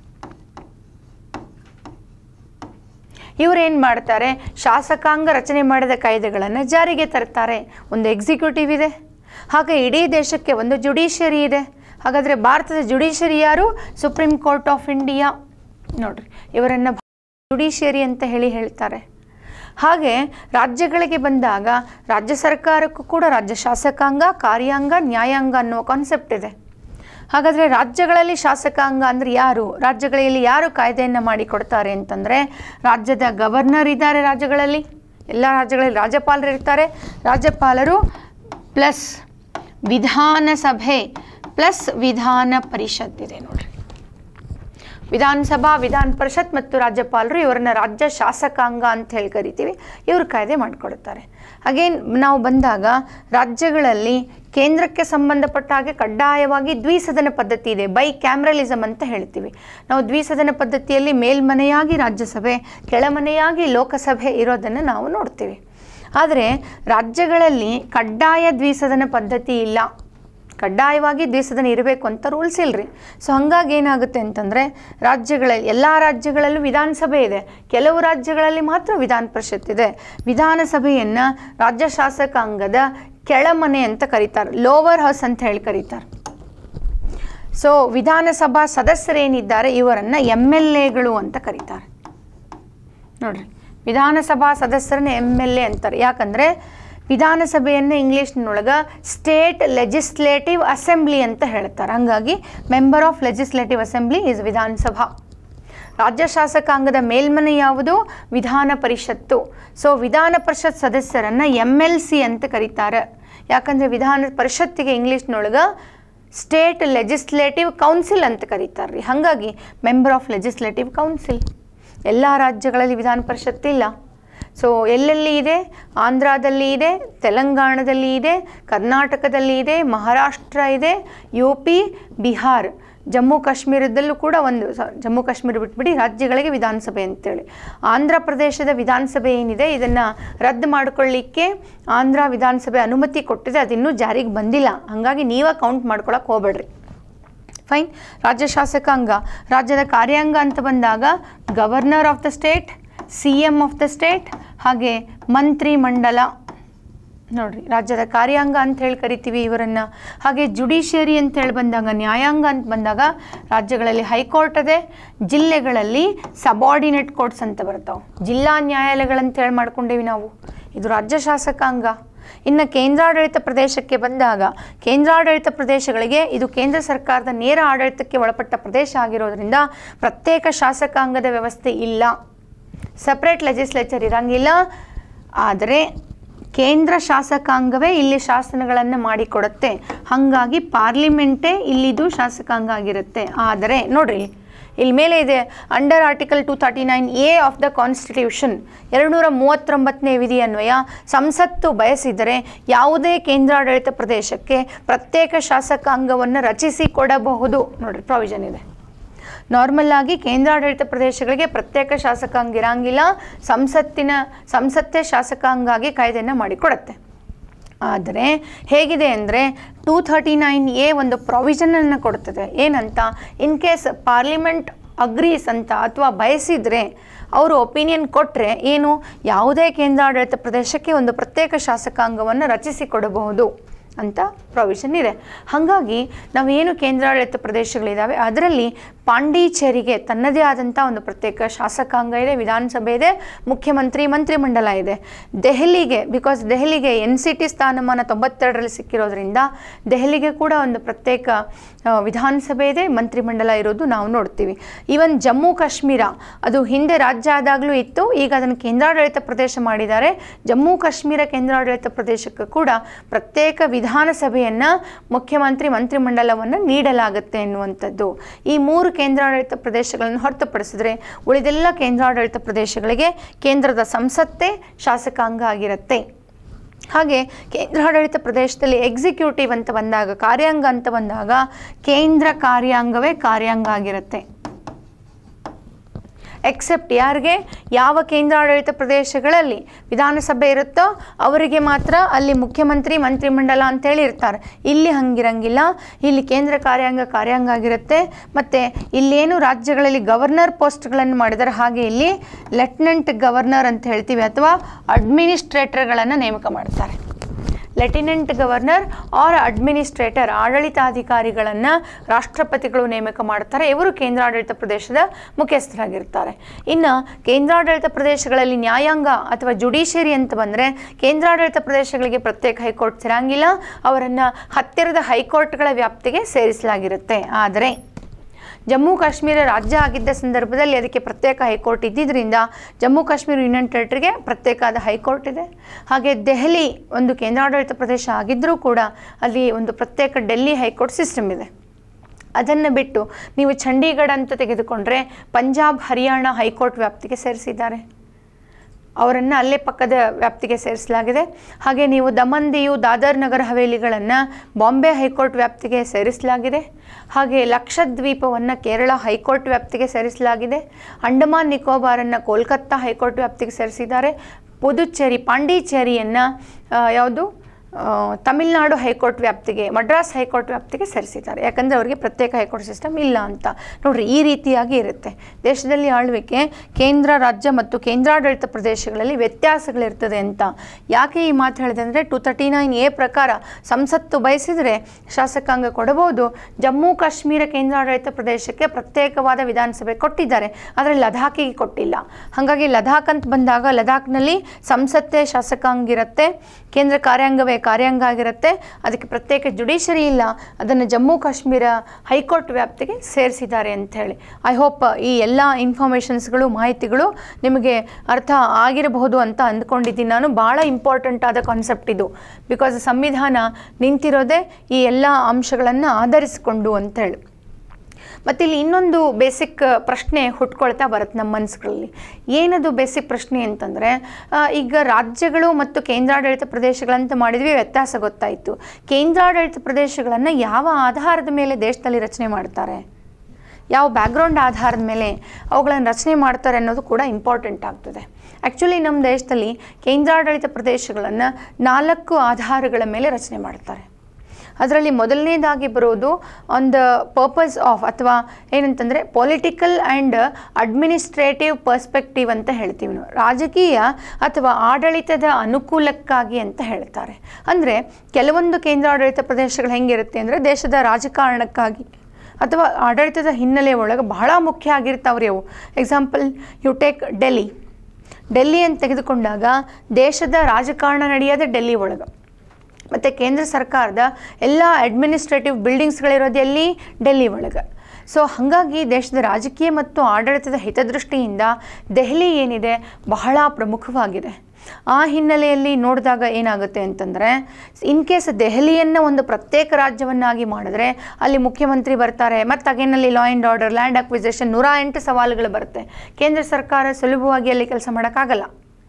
ಇವರೇನು ಮಾಡ್ತಾರೆ ಶಾಸಕಾಂಗ ರಚನೆ ಮಾಡಿದ ಕಾಯ್ದೆಗಳನ್ನು ಜಾರಿಗೆ ತರ್ತಾರೆ ಒಂದು ಎಕ್ಸಿಕ್ಯೂಟಿವ್ ಇದೆ ಹಾಗೆ ಇಡೀ ದೇಶಕ್ಕೆ ಒಂದು ಜುಡಿಷಿಯರಿ ಇದೆ ಹಾಗಾದರೆ ಭಾರತದ ಜುಡಿಷಿಯರಿ ಯಾರು ಸುಪ್ರೀಂ ಕೋರ್ಟ್ ಆಫ್ ಇಂಡಿಯಾ ನೋಡ್ರಿ ಇವರನ್ನು ಜುಡಿಷಿಯರಿ ಅಂತ ಹೇಳಿ ಹೇಳ್ತಾರೆ ಹಾಗೆ ರಾಜ್ಯಗಳಿಗೆ ಬಂದಾಗ ರಾಜ್ಯ ಸರ್ಕಾರಕ್ಕೂ ಕೂಡ ರಾಜ್ಯ ಶಾಸಕಾಂಗ ಕಾರ್ಯಾಂಗ ನ್ಯಾಯಾಂಗ ಅನ್ನುವ ಕಾನ್ಸೆಪ್ಟ್ ಇದೆ ಹಾಗಾದರೆ ರಾಜ್ಯಗಳಲ್ಲಿ ಶಾಸಕಾಂಗ ಅಂದರೆ ಯಾರು ರಾಜ್ಯಗಳಲ್ಲಿ ಯಾರು ಕಾಯ್ದೆಯನ್ನು ಮಾಡಿಕೊಡ್ತಾರೆ ಅಂತಂದರೆ ರಾಜ್ಯದ ಗವರ್ನರ್ ಇದ್ದಾರೆ ರಾಜ್ಯಗಳಲ್ಲಿ ಎಲ್ಲ ರಾಜ್ಯಗಳಲ್ಲಿ ರಾಜ್ಯಪಾಲರು ಇರ್ತಾರೆ ರಾಜ್ಯಪಾಲರು ಪ್ಲಸ್ ವಿಧಾನಸಭೆ ಪ್ಲಸ್ ವಿಧಾನ ಪರಿಷತ್ ಇದೆ ನೋಡ್ರಿ ವಿಧಾನಸಭಾ ವಿಧಾನ ಪರಿಷತ್ ಮತ್ತು ರಾಜ್ಯಪಾಲರು ಇವರನ್ನ ರಾಜ್ಯ ಶಾಸಕಾಂಗ ಅಂತ ಹೇಳಿ ಕರಿತೀವಿ ಇವರು ಕಾಯ್ದೆ ಮಾಡಿಕೊಡುತ್ತಾರೆ ಅಗೇನ್ ನಾವು ಬಂದಾಗ ರಾಜ್ಯಗಳಲ್ಲಿ ಕೇಂದ್ರಕ್ಕೆ ಸಂಬಂಧಪಟ್ಟ ಹಾಗೆ ಕಡ್ಡಾಯವಾಗಿ ದ್ವಿಸದನ ಪದ್ಧತಿ ಇದೆ ಬೈ ಕ್ಯಾಮ್ರಲಿಸಮ್ ಅಂತ ಹೇಳ್ತೀವಿ ನಾವು ದ್ವಿಸದನ ಪದ್ಧತಿಯಲ್ಲಿ ಮೇಲ್ಮನೆಯಾಗಿ ರಾಜ್ಯಸಭೆ ಕೆಳಮನೆಯಾಗಿ ಲೋಕಸಭೆ ಇರೋದನ್ನು ನಾವು ನೋಡ್ತೀವಿ ಆದರೆ ರಾಜ್ಯಗಳಲ್ಲಿ ಕಡ್ಡಾಯ ದ್ವಿಸದನ ಪದ್ಧತಿ ಇಲ್ಲ ಕಡ್ಡಾಯವಾಗಿ ದ್ವಿಸದನ ಇರಬೇಕು ಅಂತ ರೂಲ್ಸ್ ಇಲ್ರಿ ಸೊ ಹಂಗಾಗಿ ಏನಾಗುತ್ತೆ ಅಂತಂದರೆ ರಾಜ್ಯಗಳಲ್ಲಿ ಎಲ್ಲ ರಾಜ್ಯಗಳಲ್ಲೂ ವಿಧಾನಸಭೆ ಇದೆ ಕೆಲವು ರಾಜ್ಯಗಳಲ್ಲಿ ಮಾತ್ರ ವಿಧಾನ ಪರಿಷತ್ ಇದೆ ವಿಧಾನಸಭೆಯನ್ನು ರಾಜ್ಯ ಶಾಸಕಾಂಗದ ಕೆಳಮನೆ ಅಂತ ಕರೀತಾರೆ ಲೋವರ್ ಹೌಸ್ ಅಂತ ಹೇಳಿ ಕರೀತಾರೆ ಸೊ ವಿಧಾನಸಭಾ ಸದಸ್ಯರೇನಿದ್ದಾರೆ ಇವರನ್ನು ಎಮ್ ಎಲ್ ಎಗಳು ಅಂತ ಕರೀತಾರೆ ನೋಡ್ರಿ ವಿಧಾನಸಭಾ ಸದಸ್ಯರನ್ನ ಎಮ್ ಎಲ್ ಎ ಅಂತಾರೆ ಯಾಕಂದರೆ ವಿಧಾನಸಭೆಯನ್ನು ಇಂಗ್ಲೀಷ್ನೊಳಗೆ ಸ್ಟೇಟ್ ಲೆಜಿಸ್ಲೇಟಿವ್ ಅಸೆಂಬ್ಲಿ ಅಂತ ಹೇಳ್ತಾರೆ ಹಾಗಾಗಿ member of legislative assembly is ವಿಧಾನಸಭಾ ರಾಜ್ಯ ಶಾಸಕಾಂಗದ ಮೇಲ್ಮನೆ ಯಾವುದು ವಿಧಾನ ಪರಿಷತ್ತು ಸೊ ವಿಧಾನ ಪರಿಷತ್ ಸದಸ್ಯರನ್ನು ಎಮ್ ಎಲ್ ಸಿ ಅಂತ ಕರೀತಾರೆ ಯಾಕಂದರೆ ವಿಧಾನ ಪರಿಷತ್ತಿಗೆ ಇಂಗ್ಲೀಷ್ನೊಳಗೆ ಸ್ಟೇಟ್ ಲೆಜಿಸ್ಲೇಟಿವ್ ಕೌನ್ಸಿಲ್ ಅಂತ ಕರೀತಾರೆ ರೀ ಹಾಗಾಗಿ ಮೆಂಬರ್ ಆಫ್ ಲೆಜಿಸ್ಲೇಟಿವ್ ಕೌನ್ಸಿಲ್ ಎಲ್ಲ ರಾಜ್ಯಗಳಲ್ಲಿ ವಿಧಾನ ಪರಿಷತ್ ಇಲ್ಲ ಸೊ ಎಲ್ಲೆಲ್ಲಿ ಇದೆ ಆಂಧ್ರದಲ್ಲಿ ಇದೆ ತೆಲಂಗಾಣದಲ್ಲಿ ಇದೆ ಕರ್ನಾಟಕದಲ್ಲಿ ಇದೆ ಮಹಾರಾಷ್ಟ್ರ ಇದೆ ಯು ಪಿ ಬಿಹಾರ್ ಜಮ್ಮು ಕಾಶ್ಮೀರದಲ್ಲೂ ಕೂಡ ಒಂದು ಸ- ಜಮ್ಮು ಕಾಶ್ಮೀರ ಬಿಟ್ಬಿಡಿ ರಾಜ್ಯಗಳಿಗೆ ವಿಧಾನಸಭೆ ಅಂತೇಳಿ ಆಂಧ್ರ ಪ್ರದೇಶದ ವಿಧಾನಸಭೆ ಏನಿದೆ ಇದನ್ನು ರದ್ದು ಮಾಡಿಕೊಳ್ಳಿಕ್ಕೆ ಆಂಧ್ರ ವಿಧಾನಸಭೆ ಅನುಮತಿ ಕೊಟ್ಟಿದೆ ಅದಿನ್ನೂ ಜಾರಿಗೆ ಬಂದಿಲ್ಲ ಹಾಗಾಗಿ ನೀವೇ ಕೌಂಟ್ ಮಾಡ್ಕೊಳಕ್ಕೆ ಹೋಗ್ಬೇಡ್ರಿ ಫೈನ್ ರಾಜ್ಯ ಶಾಸಕಾಂಗ ರಾಜ್ಯದ ಕಾರ್ಯಾಂಗ ಅಂತ ಬಂದಾಗ governor of the state C M of the state ಹಾಗೆ ಮಂತ್ರಿ ಮಂಡಲ ನೋಡ್ರಿ ರಾಜ್ಯದ ಕಾರ್ಯಾಂಗ ಅಂತ ಹೇಳಿ ಕರಿತೀವಿ ಇವರನ್ನು ಹಾಗೆ ಜುಡಿಷಿಯರಿ ಅಂತ ಹೇಳಿ ಬಂದಾಗ ನ್ಯಾಯಾಂಗ ಅಂತ ಬಂದಾಗ ರಾಜ್ಯಗಳಲ್ಲಿ ಹೈಕೋರ್ಟ್ ಇದೆ ಜಿಲ್ಲೆಗಳಲ್ಲಿ ಸಬಾರ್ಡಿನೇಟ್ ಕೋರ್ಟ್ಸ್ ಅಂತ ಬರ್ತಾವೆ ಜಿಲ್ಲಾ ನ್ಯಾಯಾಲಯಗಳಂತ ಹೇಳಿ ಮಾಡ್ಕೊಂಡೇವಿ ನಾವು ಇದು ರಾಜ್ಯ ಶಾಸಕಾಂಗ ಇನ್ನು ಕೇಂದ್ರಾಡಳಿತ ಪ್ರದೇಶಕ್ಕೆ ಬಂದಾಗ ಕೇಂದ್ರಾಡಳಿತ ಪ್ರದೇಶಗಳಿಗೆ ಇದು ಕೇಂದ್ರ ಸರ್ಕಾರದ ನೇರ ಆಡಳಿತಕ್ಕೆ ಒಳಪಟ್ಟ ಪ್ರದೇಶ ಆಗಿರೋದ್ರಿಂದ ಪ್ರತ್ಯೇಕ ಶಾಸಕಾಂಗದ ವ್ಯವಸ್ಥೆ ಇಲ್ಲ ಸಪ್ರೇಟ್ ಲೆಜಿಸ್ಲೇಚರ್ ಇರಂಗಿಲ್ಲ ಆದರೆ ಕೇಂದ್ರ ಶಾಸಕಾಂಗವೇ ಇಲ್ಲಿ ಶಾಸನಗಳನ್ನು ಮಾಡಿಕೊಡುತ್ತೆ ಹಾಗಾಗಿ ಪಾರ್ಲಿಮೆಂಟೇ ಇಲ್ಲಿದು ಶಾಸಕಾಂಗ ಆಗಿರುತ್ತೆ ಆದರೆ ನೋಡ್ರಿ ಇಲ್ಲಿ ಮೇಲೆ ಇದೆ under article two thirty nine A of the constitution ಎರಡುನೂರ ಮೂವತ್ತೊಂಬತ್ತನೇ ವಿಧಿ ಅನ್ವಯ ಸಂಸತ್ತು ಬಯಸಿದರೆ ಯಾವುದೇ ಕೇಂದ್ರಾಡಳಿತ ಪ್ರದೇಶಕ್ಕೆ ಪ್ರತ್ಯೇಕ ಶಾಸಕಾಂಗವನ್ನು ರಚಿಸಿ ಕೊಡಬಹುದು ನೋಡ್ರಿ ಪ್ರಾವಿಷನ್ ಇದೆ ನಾರ್ಮಲ್ ಆಗಿ ಕೇಂದ್ರಾಡಳಿತ ಪ್ರದೇಶಗಳಿಗೆ ಪ್ರತ್ಯೇಕ ಶಾಸಕಾಂಗ ಇರಂಗಿಲ್ಲ ಸಂಸತ್ತಿನ ಸಂಸತ್ತೇ ಶಾಸಕಾಂಗಾಗಿ ಕಾಯ್ದೆಯನ್ನು ಮಾಡಿಕೊಡುತ್ತೆ ಆದರೆ ಹೇಗಿದೆ ಅಂದರೆ ಟೂ ಥರ್ಟಿ ನೈನ್ ಎ ಒಂದು ಪ್ರಾವಿಷನನ್ನು ಕೊಡ್ತದೆ ಏನಂತ ಇನ್ ಕೇಸ್ ಪಾರ್ಲಿಮೆಂಟ್ ಅಗ್ರೀಸ್ ಅಂತ ಅಥವಾ ಬಯಸಿದರೆ ಅವರು ಒಪಿನಿಯನ್ ಕೊಟ್ಟರೆ ಏನು ಯಾವುದೇ ಕೇಂದ್ರಾಡಳಿತ ಪ್ರದೇಶಕ್ಕೆ ಒಂದು ಪ್ರತ್ಯೇಕ ಶಾಸಕಾಂಗವನ್ನು ರಚಿಸಿಕೊಡಬಹುದು ಅಂತ ಪ್ರಾವಿಷನ್ ಇದೆ ಹಾಗಾಗಿ ನಾವೇನು ಕೇಂದ್ರಾಡಳಿತ ಪ್ರದೇಶಗಳಿದ್ದಾವೆ ಅದರಲ್ಲಿ ಪಾಂಡಿಚೇರಿಗೆ ತನ್ನದೇ ಆದಂಥ ಒಂದು ಪ್ರತ್ಯೇಕ ಶಾಸಕಾಂಗ ಇದೆ ವಿಧಾನಸಭೆ ಇದೆ ಮುಖ್ಯಮಂತ್ರಿ ಮಂತ್ರಿಮಂಡಲ ಇದೆ ದೆಹಲಿಗೆ ಬಿಕಾಸ್ ದೆಹಲಿಗೆ ಎನ್ ಸಿ ಟಿ ಸ್ಥಾನಮಾನ ತೊಂಬತ್ತೆರಡರಲ್ಲಿ ಸಿಕ್ಕಿರೋದ್ರಿಂದ ದೆಹಲಿಗೆ ಕೂಡ ಒಂದು ಪ್ರತ್ಯೇಕ ಆ, ವಿಧಾನಸಭೆ ಇದೆ ಮಂತ್ರಿಮಂಡಲ ಇರೋದು ನಾವು ನೋಡ್ತೀವಿ ಈವನ್ ಜಮ್ಮು ಕಾಶ್ಮೀರ ಅದು ಹಿಂದೆ ರಾಜ್ಯ ಆದಾಗಲೂ ಇತ್ತು ಈಗ ಅದನ್ನು ಕೇಂದ್ರಾಡಳಿತ ಪ್ರದೇಶ ಮಾಡಿದ್ದಾರೆ ಜಮ್ಮು ಕಾಶ್ಮೀರ ಕೇಂದ್ರಾಡಳಿತ ಪ್ರದೇಶಕ್ಕೂ ಕೂಡ ಪ್ರತ್ಯೇಕ ವಿಧಾನಸಭೆಯನ್ನು ಮುಖ್ಯಮಂತ್ರಿ ಮಂತ್ರಿಮಂಡಲವನ್ನು ನೀಡಲಾಗುತ್ತೆ ಎನ್ನುವಂಥದ್ದು ಈ ಮೂರು ಕೇಂದ್ರಾಡಳಿತ ಪ್ರದೇಶಗಳನ್ನು ಹೊರತುಪಡಿಸಿದ್ರೆ ಉಳಿದೆಲ್ಲ ಕೇಂದ್ರಾಡಳಿತ ಪ್ರದೇಶಗಳಿಗೆ ಕೇಂದ್ರದ ಸಂಸತ್ತೇ ಶಾಸಕಾಂಗ ಆಗಿರುತ್ತೆ ಹಾಗೆ ಕೇಂದ್ರಾಡಳಿತ ಪ್ರದೇಶದಲ್ಲಿ ಎಕ್ಸಿಕ್ಯೂಟಿವ್ ಅಂತ ಬಂದಾಗ ಕಾರ್ಯಾಂಗ ಅಂತ ಬಂದಾಗ ಕೇಂದ್ರ ಕಾರ್ಯಾಂಗವೇ ಕಾರ್ಯಾಂಗ ಆಗಿರುತ್ತೆ ಎಕ್ಸೆಪ್ಟ್ ಯಾರಿಗೆ ಯಾವ ಕೇಂದ್ರಾಡಳಿತ ಪ್ರದೇಶಗಳಲ್ಲಿ ವಿಧಾನಸಭೆ ಇರುತ್ತೋ ಅವರಿಗೆ ಮಾತ್ರ ಅಲ್ಲಿ ಮುಖ್ಯಮಂತ್ರಿ ಮಂತ್ರಿಮಂಡಲ ಅಂತೇಳಿ ಇರ್ತಾರೆ ಇಲ್ಲಿ ಹಂಗಿರಂಗಿಲ್ಲ ಇಲ್ಲಿ ಕೇಂದ್ರ ಕಾರ್ಯಾಂಗ ಕಾರ್ಯಾಂಗ ಆಗಿರುತ್ತೆ ಮತ್ತು ಇಲ್ಲೇನು ರಾಜ್ಯಗಳಲ್ಲಿ ಗವರ್ನರ್ ಪೋಸ್ಟ್ಗಳನ್ನು ಮಾಡಿದ್ದಾರೆ ಹಾಗೆ ಇಲ್ಲಿ ಲೆಫ್ಟಿನೆಂಟ್ ಗವರ್ನರ್ ಅಂತ ಹೇಳ್ತೀವಿ ಅಥವಾ ಅಡ್ಮಿನಿಸ್ಟ್ರೇಟರ್ಗಳನ್ನು ನೇಮಕ ಮಾಡ್ತಾರೆ ಲೆಫ್ಟಿನೆಂಟ್ ಗವರ್ನರ್ ಆರ್ ಅಡ್ಮಿನಿಸ್ಟ್ರೇಟರ್ ಆಡಳಿತಾಧಿಕಾರಿಗಳನ್ನು ರಾಷ್ಟ್ರಪತಿಗಳು ನೇಮಕ ಮಾಡ್ತಾರೆ ಇವರು ಕೇಂದ್ರಾಡಳಿತ ಪ್ರದೇಶದ ಮುಖ್ಯಸ್ಥರಾಗಿರ್ತಾರೆ ಇನ್ನು ಕೇಂದ್ರಾಡಳಿತ ಪ್ರದೇಶಗಳಲ್ಲಿ ನ್ಯಾಯಾಂಗ ಅಥವಾ ಜುಡಿಷಿಯರಿ ಅಂತ ಬಂದರೆ ಕೇಂದ್ರಾಡಳಿತ ಪ್ರದೇಶಗಳಿಗೆ ಪ್ರತ್ಯೇಕ ಹೈಕೋರ್ಟ್ ಇರಂಗಿಲ್ಲ ಅವರನ್ನು ಹತ್ತಿರದ ಹೈಕೋರ್ಟ್ಗಳ ವ್ಯಾಪ್ತಿಗೆ ಸೇರಿಸಲಾಗಿರುತ್ತೆ ಆದರೆ ಜಮ್ಮು ಕಾಶ್ಮೀರ ರಾಜ್ಯ ಆಗಿದ್ದ ಸಂದರ್ಭದಲ್ಲಿ ಅದಕ್ಕೆ ಪ್ರತ್ಯೇಕ ಹೈಕೋರ್ಟ್ ಇದ್ದಿದ್ದರಿಂದ ಜಮ್ಮು ಕಾಶ್ಮೀರ ಯೂನಿಯನ್ ಟೆರಿಟರಿಗೆ ಪ್ರತ್ಯೇಕ ಆದ ಹೈಕೋರ್ಟ್ ಇದೆ ಹಾಗೆ ದೆಹಲಿ ಒಂದು ಕೇಂದ್ರಾಡಳಿತ ಪ್ರದೇಶ ಆಗಿದ್ದರೂ ಕೂಡ ಅಲ್ಲಿ ಒಂದು ಪ್ರತ್ಯೇಕ ಡೆಲ್ಲಿ ಹೈಕೋರ್ಟ್ ಸಿಸ್ಟಮ್ ಇದೆ ಅದನ್ನು ಬಿಟ್ಟು ನೀವು ಚಂಡೀಗಢ ಅಂತ ತೆಗೆದುಕೊಂಡ್ರೆ ಪಂಜಾಬ್ ಹರಿಯಾಣ ಹೈಕೋರ್ಟ್ ವ್ಯಾಪ್ತಿಗೆ ಸೇರಿಸಿದ್ದಾರೆ ಅವರನ್ನು ಅಲ್ಲೇ ಪಕ್ಕದ ವ್ಯಾಪ್ತಿಗೆ ಸೇರಿಸಲಾಗಿದೆ ಹಾಗೆ ನೀವು ದಮನ್ ದಿಯು ದಾದರ್ ನಗರ ಹವೇಲಿಗಳನ್ನು ಬಾಂಬೆ ಹೈಕೋರ್ಟ್ ವ್ಯಾಪ್ತಿಗೆ ಸೇರಿಸಲಾಗಿದೆ ಹಾಗೆ ಲಕ್ಷದ್ವೀಪವನ್ನು ಕೇರಳ ಹೈಕೋರ್ಟ್ ವ್ಯಾಪ್ತಿಗೆ ಸೇರಿಸಲಾಗಿದೆ ಅಂಡಮಾನ್ ನಿಕೋಬಾರನ್ನು ಕೋಲ್ಕತ್ತಾ ಹೈಕೋರ್ಟ್ ವ್ಯಾಪ್ತಿಗೆ ಸೇರಿಸಿದ್ದಾರೆ ಪುದುಚೇರಿ ಪಾಂಡಿಚೇರಿಯನ್ನು ಯಾವುದು ಆ, ತಮಿಳ್ನಾಡು ಹೈಕೋರ್ಟ್ ವ್ಯಾಪ್ತಿಗೆ ಮಡ್ರಾಸ್ ಹೈಕೋರ್ಟ್ ವ್ಯಾಪ್ತಿಗೆ ಸೇರಿಸಿದ್ದಾರೆ ಯಾಕಂದರೆ ಅವರಿಗೆ ಪ್ರತ್ಯೇಕ ಹೈಕೋರ್ಟ್ ಸಿಸ್ಟಮ್ ಇಲ್ಲ ಅಂತ ನೋಡ್ರಿ ಈ ರೀತಿಯಾಗಿ ಇರುತ್ತೆ ದೇಶದಲ್ಲಿ ಆಳ್ವಿಕೆ ಕೇಂದ್ರ ರಾಜ್ಯ ಮತ್ತು ಕೇಂದ್ರಾಡಳಿತ ಪ್ರದೇಶಗಳಲ್ಲಿ ವ್ಯತ್ಯಾಸಗಳಿರ್ತದೆ ಅಂತ ಯಾಕೆ ಈ ಮಾತು ಹೇಳಿದೆ ಅಂದರೆ ಟು ತರ್ಟಿ ನೈನ್ ಎ ಪ್ರಕಾರ ಸಂಸತ್ತು ಬಯಸಿದರೆ ಶಾಸಕಾಂಗ ಕೊಡಬಹುದು ಜಮ್ಮು ಕಾಶ್ಮೀರ ಕೇಂದ್ರಾಡಳಿತ ಪ್ರದೇಶಕ್ಕೆ ಪ್ರತ್ಯೇಕವಾದ ವಿಧಾನಸಭೆ ಕೊಟ್ಟಿದ್ದಾರೆ ಆದರೆ ಲದಾಖಿಗೆ ಕೊಟ್ಟಿಲ್ಲ ಹಾಗಾಗಿ ಲದಾಖ್ ಅಂತ ಬಂದಾಗ ಲದಾಖ್ನಲ್ಲಿ ಸಂಸತ್ತೇ ಶಾಸಕಾಂಗ ಇರುತ್ತೆ ಕೇಂದ್ರ ಕಾರ್ಯಾಂಗವೇ ಕಾರ್ಯಾಂಗ ಆಗಿರುತ್ತೆ ಅದಕ್ಕೆ ಪ್ರತ್ಯೇಕ ಜುಡಿಷರಿ ಇಲ್ಲ ಅದನ್ನು ಜಮ್ಮು ಕಾಶ್ಮೀರ ಹೈಕೋರ್ಟ್ ವ್ಯಾಪ್ತಿಗೆ ಸೇರಿಸಿದ್ದಾರೆ ಅಂತ ಹೇಳಿ ಐ ಹೋಪ್ ಈ ಎಲ್ಲ ಇನ್ಫಾರ್ಮೇಷನ್ಸ್ಗಳು ಮಾಹಿತಿಗಳು ನಿಮಗೆ ಅರ್ಥ ಆಗಿರಬಹುದು ಅಂತ ಅಂದ್ಕೊಂಡಿದ್ದೀನಿ ನಾನು ಭಾಳ ಇಂಪಾರ್ಟೆಂಟ್ ಆದ ಕಾನ್ಸೆಪ್ಟ್ ಇದು ಬಿಕಾಸ್ ಸಂವಿಧಾನ ನಿಂತಿರೋದೇ ಈ ಎಲ್ಲ ಅಂಶಗಳನ್ನು ಆಧರಿಸಿಕೊಂಡು ಅಂತೇಳಿ ಮತ್ತು ಇಲ್ಲಿ ಇನ್ನೊಂದು ಬೇಸಿಕ್ ಪ್ರಶ್ನೆ ಹುಟ್ಕೊಳ್ತಾ ಬರುತ್ತೆ ನಮ್ಮ ಮನಸ್ಸುಗಳಲ್ಲಿ ಏನದು ಬೇಸಿಕ್ ಪ್ರಶ್ನೆ ಅಂತಂದರೆ ಈಗ ರಾಜ್ಯಗಳು ಮತ್ತು ಕೇಂದ್ರಾಡಳಿತ ಪ್ರದೇಶಗಳಂತ ಮಾಡಿದ್ವಿ ವ್ಯತ್ಯಾಸ ಗೊತ್ತಾಯಿತು ಕೇಂದ್ರಾಡಳಿತ ಪ್ರದೇಶಗಳನ್ನು ಯಾವ ಆಧಾರದ ಮೇಲೆ ದೇಶದಲ್ಲಿ ರಚನೆ ಮಾಡ್ತಾರೆ ಯಾವ ಬ್ಯಾಕ್ಗ್ರೌಂಡ್ ಆಧಾರದ ಮೇಲೆ ಅವುಗಳನ್ನು ರಚನೆ ಮಾಡ್ತಾರೆ ಅನ್ನೋದು ಕೂಡ ಇಂಪಾರ್ಟೆಂಟ್ ಆಗ್ತದೆ ಆ್ಯಕ್ಚುಲಿ ನಮ್ಮ ದೇಶದಲ್ಲಿ ಕೇಂದ್ರಾಡಳಿತ ಪ್ರದೇಶಗಳನ್ನು ನಾಲ್ಕು ಆಧಾರಗಳ ಮೇಲೆ ರಚನೆ ಮಾಡ್ತಾರೆ ಅದರಲ್ಲಿ ಮೊದಲನೇದಾಗಿ ಬರೋದು ಆನ್ ದ ಪರ್ಪಸ್ ಆಫ್ ಅಥವಾ ಏನಂತಂದರೆ ಪೊಲಿಟಿಕಲ್ ಆ್ಯಂಡ್ ಅಡ್ಮಿನಿಸ್ಟ್ರೇಟಿವ್ ಪರ್ಸ್ಪೆಕ್ಟಿವ್ ಅಂತ ಹೇಳ್ತೀವಿ ನಾವು ರಾಜಕೀಯ ಅಥವಾ ಆಡಳಿತದ ಅನುಕೂಲಕ್ಕಾಗಿ ಅಂತ ಹೇಳ್ತಾರೆ ಅಂದರೆ ಕೆಲವೊಂದು ಕೇಂದ್ರಾಡಳಿತ ಪ್ರದೇಶಗಳು ಹೆಂಗಿರುತ್ತೆ ಅಂದರೆ ದೇಶದ ರಾಜಕಾರಣಕ್ಕಾಗಿ ಅಥವಾ ಆಡಳಿತದ ಹಿನ್ನೆಲೆ ಒಳಗೆ ಬಹಳ ಮುಖ್ಯ ಆಗಿರ್ತಾವ್ರಿ ಅವು example you take Delhi Delhi ಅಂತ ತೆಗೆದುಕೊಂಡಾಗ ದೇಶದ ರಾಜಕಾರಣ ನಡೆಯೋದೇ ಡೆಲ್ಲಿ ಒಳಗೆ ಮತ್ತು ಕೇಂದ್ರ ಸರ್ಕಾರದ ಎಲ್ಲ ಅಡ್ಮಿನಿಸ್ಟ್ರೇಟಿವ್ ಬಿಲ್ಡಿಂಗ್ಸ್ಗಳಿರೋದು ಎಲ್ಲಿ ಡೆಲ್ಲಿ ಒಳಗೆ ಸೊ ಹಾಗಾಗಿ ದೇಶದ ರಾಜಕೀಯ ಮತ್ತು ಆಡಳಿತದ ಹಿತದೃಷ್ಟಿಯಿಂದ ದೆಹಲಿ ಏನಿದೆ ಬಹಳ ಪ್ರಮುಖವಾಗಿದೆ ಆ ಹಿನ್ನೆಲೆಯಲ್ಲಿ ನೋಡಿದಾಗ ಏನಾಗುತ್ತೆ ಅಂತಂದರೆ ಇನ್ ಕೇಸ್ ದೆಹಲಿಯನ್ನು ಒಂದು ಪ್ರತ್ಯೇಕ ರಾಜ್ಯವನ್ನಾಗಿ ಮಾಡಿದ್ರೆ ಅಲ್ಲಿ ಮುಖ್ಯಮಂತ್ರಿ ಬರ್ತಾರೆ ಮತ್ತು ಅಗೇನಲ್ಲಿ law and order land acquisition ನೂರ ಎಂಟು ಸವಾಲುಗಳು ಬರುತ್ತೆ ಕೇಂದ್ರ ಸರ್ಕಾರ ಸುಲಭವಾಗಿ ಅಲ್ಲಿ ಕೆಲಸ ಮಾಡೋಕ್ಕಾಗಲ್ಲ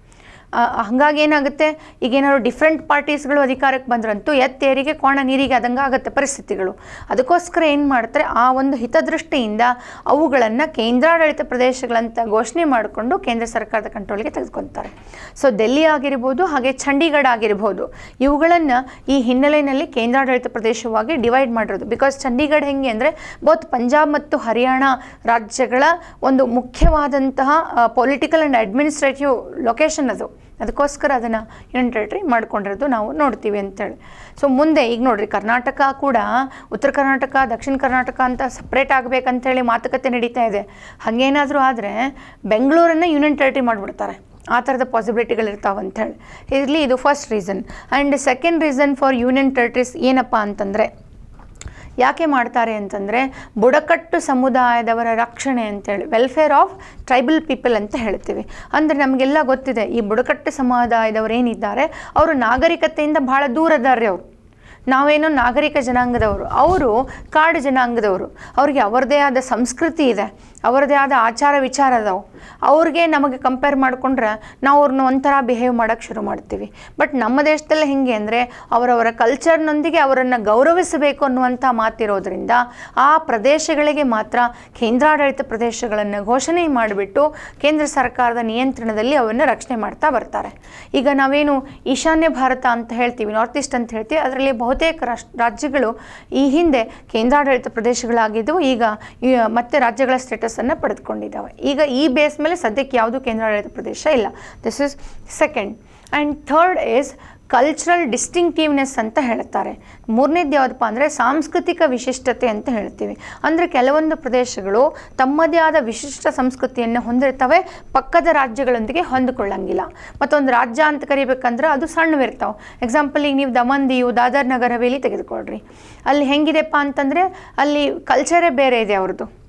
ಆ, ಹಂಗಾಗಿ ಏನಾಗುತ್ತೆ ಈಗ ಏನಾದ್ರು ಡಿಫ್ರೆಂಟ್ ಪಾರ್ಟೀಸ್ಗಳು ಅಧಿಕಾರಕ್ಕೆ ಬಂದ್ರಂತೂ ಎತ್ತೇರಿಗೆ ಕೋಣ ನೀರಿಗೆ ಆದಂಗೆ ಆಗುತ್ತೆ ಪರಿಸ್ಥಿತಿಗಳು ಅದಕ್ಕೋಸ್ಕರ ಏನು ಮಾಡ್ತಾರೆ ಆ ಒಂದು ಹಿತದೃಷ್ಟಿಯಿಂದ ಅವುಗಳನ್ನು ಕೇಂದ್ರಾಡಳಿತ ಪ್ರದೇಶಗಳಂತ ಘೋಷಣೆ ಮಾಡಿಕೊಂಡು ಕೇಂದ್ರ ಸರ್ಕಾರದ ಕಂಟ್ರೋಲ್ಗೆ ತೆಗೆದುಕೊತಾರೆ ಸೊ ಡೆಲ್ಲಿ ಆಗಿರ್ಬೋದು ಹಾಗೆ ಚಂಡೀಗಢ ಆಗಿರ್ಬೋದು ಇವುಗಳನ್ನು ಈ ಹಿನ್ನೆಲೆಯಲ್ಲಿ ಕೇಂದ್ರಾಡಳಿತ ಪ್ರದೇಶವಾಗಿ ಡಿವೈಡ್ ಮಾಡಿರೋದು ಬಿಕಾಸ್ ಚಂಡೀಗಢ ಹೆಂಗೆ ಅಂದರೆ ಬೋತ್ ಪಂಜಾಬ್ ಮತ್ತು ಹರಿಯಾಣ ರಾಜ್ಯಗಳ ಒಂದು ಮುಖ್ಯವಾದಂತಹ ಪೊಲಿಟಿಕಲ್ ಆ್ಯಂಡ್ ಅಡ್ಮಿನಿಸ್ಟ್ರೇಟಿವ್ ಲೊಕೇಶನ್ ಅದು ಅದಕ್ಕೋಸ್ಕರ ಅದನ್ನು ಯೂನಿಯನ್ ಟೆರಿಟರಿ ಮಾಡ್ಕೊಂಡಿರೋದು ನಾವು ನೋಡ್ತೀವಿ ಅಂತೇಳಿ ಸೊ ಮುಂದೆ ಈಗ ನೋಡ್ರಿ ಕರ್ನಾಟಕ ಕೂಡ ಉತ್ತರ ಕರ್ನಾಟಕ ದಕ್ಷಿಣ ಕರ್ನಾಟಕ ಅಂತ ಸಪ್ರೇಟ್ ಆಗಬೇಕಂತೇಳಿ ಮಾತುಕತೆ ನಡೀತಾ ಇದೆ ಹಾಗೇನಾದರೂ ಆದರೆ ಬೆಂಗಳೂರನ್ನು ಯೂನಿಯನ್ ಟೆರಿಟರಿ ಮಾಡಿಬಿಡ್ತಾರೆ ಆ ಥರದ ಪಾಸಿಬಿಲಿಟಿಗಳಿರ್ತಾವೆ ಅಂಥೇಳಿ ಇರಲಿ ಇದು first reason and second reason for union territories ಏನಪ್ಪ ಅಂತಂದರೆ ಯಾಕೆ ಮಾಡ್ತಾರೆ ಅಂತಂದರೆ ಬುಡಕಟ್ಟು ಸಮುದಾಯದವರ ರಕ್ಷಣೆ ಅಂತೇಳಿ ವೆಲ್ಫೇರ್ ಆಫ್ ಟ್ರೈಬಲ್ ಪೀಪಲ್ ಅಂತ ಹೇಳ್ತೀವಿ ಅಂದರೆ ನಮಗೆಲ್ಲ ಗೊತ್ತಿದೆ ಈ ಬುಡಕಟ್ಟು ಸಮುದಾಯದವರು ಏನಿದ್ದಾರೆ ಅವರು ನಾಗರಿಕತೆಯಿಂದ ಭಾಳ ದೂರದಾರೆ ಅವರು ನಾವೇನೋ ನಾಗರಿಕ ಜನಾಂಗದವರು ಅವರು ಕಾಡು ಜನಾಂಗದವರು ಅವ್ರಿಗೆ ಅವರದೇ ಆದ ಸಂಸ್ಕೃತಿ ಇದೆ ಅವರದೇ ಆದ ಆಚಾರ ವಿಚಾರ ಅದಾವೆ ಅವ್ರಿಗೆ ನಮಗೆ ಕಂಪೇರ್ ಮಾಡಿಕೊಂಡ್ರೆ ನಾವು ಅವ್ರನ್ನ ಒಂಥರ ಬಿಹೇವ್ ಮಾಡೋಕ್ಕೆ ಶುರು ಮಾಡ್ತೀವಿ ಬಟ್ ನಮ್ಮ ದೇಶದಲ್ಲಿ ಹೆಂಗೆ ಅಂದರೆ ಅವರವರ ಕಲ್ಚರ್ನೊಂದಿಗೆ ಅವರನ್ನು ಗೌರವಿಸಬೇಕು ಅನ್ನುವಂಥ ಮಾತಿರೋದ್ರಿಂದ ಆ ಪ್ರದೇಶಗಳಿಗೆ ಮಾತ್ರ ಕೇಂದ್ರಾಡಳಿತ ಪ್ರದೇಶಗಳನ್ನು ಘೋಷಣೆ ಮಾಡಿಬಿಟ್ಟು ಕೇಂದ್ರ ಸರ್ಕಾರದ ನಿಯಂತ್ರಣದಲ್ಲಿ ಅವನ್ನು ರಕ್ಷಣೆ ಮಾಡ್ತಾ ಬರ್ತಾರೆ ಈಗ ನಾವೇನು ಈಶಾನ್ಯ ಭಾರತ ಅಂತ ಹೇಳ್ತೀವಿ ನಾರ್ತ್ ಈಸ್ಟ್ ಅಂತ ಹೇಳ್ತೀವಿ ಅದರಲ್ಲಿ ಬಹುತೇಕ ರಾಷ್ಟ್ರ ರಾಜ್ಯಗಳು ಈ ಹಿಂದೆ ಕೇಂದ್ರಾಡಳಿತ ಪ್ರದೇಶಗಳಾಗಿದ್ದವು ಈಗ ಈ ಮತ್ತೆ ರಾಜ್ಯಗಳ ಸ್ಟೇಟಸನ್ನು ಪಡೆದುಕೊಂಡಿದ್ದಾವೆ ಈಗ ಈ ಬೇಸ್ ಮೇಲೆ ಸದ್ಯಕ್ಕೆ ಯಾವುದೂ ಕೇಂದ್ರಾಡಳಿತ ಪ್ರದೇಶ ಇಲ್ಲ this is second and third is cultural distinctiveness ಅಂತ ಹೇಳ್ತಾರೆ ಮೂರನೇದು ಯಾವುದಪ್ಪ ಅಂದರೆ ಸಾಂಸ್ಕೃತಿಕ ವಿಶಿಷ್ಟತೆ ಅಂತ ಹೇಳ್ತೀವಿ ಅಂದರೆ ಕೆಲವೊಂದು ಪ್ರದೇಶಗಳು ತಮ್ಮದೇ ಆದ ವಿಶಿಷ್ಟ ಸಂಸ್ಕೃತಿಯನ್ನು ಹೊಂದಿರ್ತವೆ ಪಕ್ಕದ ರಾಜ್ಯಗಳೊಂದಿಗೆ ಹೊಂದಿಕೊಳ್ಳಂಗಿಲ್ಲ ಮತ್ತೊಂದು ರಾಜ್ಯ ಅಂತ ಕರಿಬೇಕಂದ್ರೆ ಅದು ಸಣ್ಣವಿರ್ತಾವೆ ಎಕ್ಸಾಂಪಲ್ ಈಗ ನೀವು ದಮನ್ ದಿಯು ದಾದರ್ ನಗರ ಹವೇಲಿ ತೆಗೆದುಕೊಳ್ರಿ ಅಲ್ಲಿ ಹೆಂಗಿದೆಪ್ಪ ಅಂತಂದರೆ ಅಲ್ಲಿ ಕಲ್ಚರೇ ಬೇರೆ ಇದೆ ಅವ್ರದ್ದು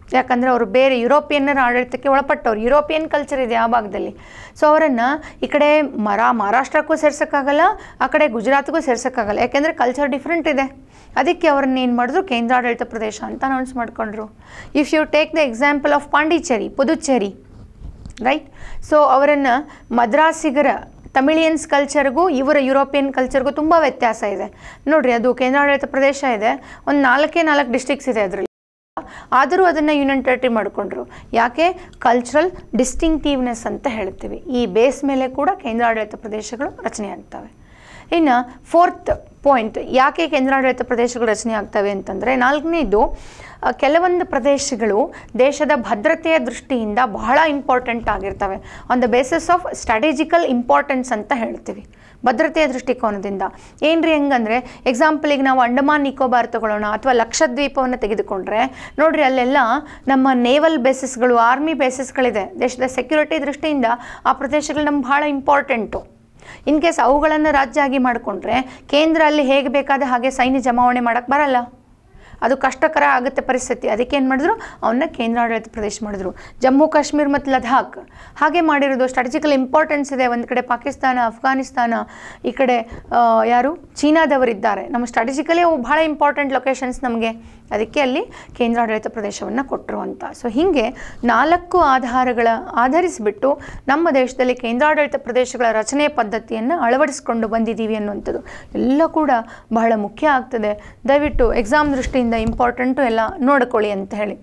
ಯಾಕಂದರೆ ಅವರು ಬೇರೆ ಯುರೋಪಿಯನ್ನರ ಆಡಳಿತಕ್ಕೆ ಒಳಪಟ್ಟವ್ರು ಯುರೋಪಿಯನ್ ಕಲ್ಚರ್ ಇದೆ ಆ ಭಾಗದಲ್ಲಿ ಸೊ ಅವರನ್ನು ಈ ಕಡೆ ಮರ ಮಹಾರಾಷ್ಟ್ರಕ್ಕೂ ಸೇರ್ಸೋಕ್ಕಾಗಲ್ಲ ಆ ಕಡೆ ಗುಜರಾತ್ಗೂ ಸೇರ್ಸೋಕ್ಕಾಗಲ್ಲ ಯಾಕೆಂದರೆ ಕಲ್ಚರ್ ಡಿಫ್ರೆಂಟ್ ಇದೆ ಅದಕ್ಕೆ ಅವರನ್ನ ಏನು ಮಾಡಿದ್ರು ಕೇಂದ್ರಾಡಳಿತ ಪ್ರದೇಶ ಅಂತ ಅನೌನ್ಸ್ ಮಾಡ್ಕೊಂಡ್ರು if you take the example of Pondicherry Puducherry right so ಅವರನ್ನು ಮದ್ರಾಸಿಗರ ತಮಿಳಿಯನ್ಸ್ ಕಲ್ಚರ್ಗೂ ಇವರ ಯುರೋಪಿಯನ್ ಕಲ್ಚರ್ಗೂ ತುಂಬ ವ್ಯತ್ಯಾಸ ಇದೆ ನೋಡ್ರಿ ಅದು ಕೇಂದ್ರಾಡಳಿತ ಪ್ರದೇಶ ಇದೆ ಒಂದು ನಾಲ್ಕೇ ನಾಲ್ಕು ಡಿಸ್ಟ್ರಿಕ್ಸ್ ಇದೆ ಅದರಲ್ಲಿ ಆದರೂ ಅದನ್ನು ಯೂನಿಯನ್ ಟೆರಿಟರಿ ಮಾಡಿಕೊಂಡ್ರು ಯಾಕೆ ಕಲ್ಚರಲ್ ಡಿಸ್ಟಿಂಕ್ಟಿವ್ನೆಸ್ ಅಂತ ಹೇಳ್ತೀವಿ ಈ ಬೇಸ್ ಮೇಲೆ ಕೂಡ ಕೇಂದ್ರಾಡಳಿತ ಪ್ರದೇಶಗಳು ರಚನೆ ಆಗ್ತವೆ ಇನ್ನು ಫೋರ್ತ್ ಪಾಯಿಂಟ್ ಯಾಕೆ ಕೇಂದ್ರಾಡಳಿತ ಪ್ರದೇಶಗಳು ರಚನೆ ಆಗ್ತವೆ ಅಂತಂದರೆ ನಾಲ್ಕನೇದು ಆ, ಕೆಲವೊಂದು ಪ್ರದೇಶಗಳು ದೇಶದ ಭದ್ರತೆಯ ದೃಷ್ಟಿಯಿಂದ ಬಹಳ ಇಂಪಾರ್ಟೆಂಟ್ ಆಗಿರ್ತವೆ on the basis of strategical importance ಅಂತ ಹೇಳ್ತೀವಿ ಭದ್ರತೆಯ ದೃಷ್ಟಿಕೋನದಿಂದ ಏನ್ರಿ ಹೆಂಗಂದ್ರೆ ಎಕ್ಸಾಂಪಲಿಗೆ ನಾವು ಅಂಡಮಾನ್ ನಿಕೋಬಾರ್ ತಗೊಳ್ಳೋಣ ಅಥವಾ ಲಕ್ಷದ್ವೀಪವನ್ನು ತೆಗೆದುಕೊಂಡ್ರೆ ನೋಡ್ರಿ ಅಲ್ಲೆಲ್ಲ ನಮ್ಮ ನೇವಲ್ ಬೇಸಿಸ್ಗಳು ಆರ್ಮಿ ಬೇಸಿಸ್ಗಳಿದೆ ದೇಶದ ಸೆಕ್ಯೂರಿಟಿ ದೃಷ್ಟಿಯಿಂದ ಆ ಪ್ರದೇಶಗಳು ನಮ್ಗೆ ಭಾಳ ಇಂಪಾರ್ಟೆಂಟು ಇನ್ ಕೇಸ್ ಅವುಗಳನ್ನು ರಾಜ್ಯ ಆಗಿ ಮಾಡಿಕೊಂಡ್ರೆ ಕೇಂದ್ರ ಅಲ್ಲಿ ಹೇಗೆ ಬೇಕಾದ ಹಾಗೆ ಸೈನ್ಯ ಜಮಾವಣೆ ಮಾಡೋಕ್ಕೆ ಬರಲ್ಲ ಅದು ಕಷ್ಟಕರ ಆಗುತ್ತೆ ಪರಿಸ್ಥಿತಿ ಅದಕ್ಕೆ ಏನು ಮಾಡಿದ್ರು ಅವನ್ನ ಕೇಂದ್ರಾಡಳಿತ ಪ್ರದೇಶ ಮಾಡಿದ್ರು ಜಮ್ಮು ಕಾಶ್ಮೀರ್ ಮತ್ತು ಲದಾಖ್ ಹಾಗೆ ಮಾಡಿರೋದು ಸ್ಟ್ರಾಟಜಿಕಲ್ ಇಂಪಾರ್ಟೆನ್ಸ್ ಇದೆ ಒಂದು ಕಡೆ ಪಾಕಿಸ್ತಾನ ಅಫ್ಘಾನಿಸ್ತಾನ ಈ ಕಡೆ ಆ, ಯಾರು ಚೀನಾದವರಿದ್ದಾರೆ ನಮ್ಮ ಸ್ಟ್ರಾಟಜಿಕಲಿ ಅವು ಭಾಳ ಇಂಪಾರ್ಟೆಂಟ್ ಲೊಕೇಶನ್ಸ್ ನಮಗೆ ಅದಕ್ಕೆ ಅಲ್ಲಿ ಕೇಂದ್ರಾಡಳಿತ ಪ್ರದೇಶವನ್ನು ಕೊಟ್ಟರು ಅಂತ ಸೊ ಹೀಗೆ ನಾಲ್ಕು ಆಧಾರಗಳ ಆಧರಿಸಿಬಿಟ್ಟು ನಮ್ಮ ದೇಶದಲ್ಲಿ ಕೇಂದ್ರಾಡಳಿತ ಪ್ರದೇಶಗಳ ರಚನೆ ಪದ್ಧತಿಯನ್ನು ಅಳವಡಿಸ್ಕೊಂಡು ಬಂದಿದ್ದೀವಿ ಅನ್ನುವಂಥದ್ದು ಎಲ್ಲ ಕೂಡ ಬಹಳ ಮುಖ್ಯ ಆಗ್ತದೆ ದಯವಿಟ್ಟು ಎಕ್ಸಾಮ್ ದೃಷ್ಟಿಯಿಂದ ಇಂಪಾರ್ಟೆಂಟು ಎಲ್ಲ ನೋಡ್ಕೊಳ್ಳಿ ಅಂತ ಹೇಳಿ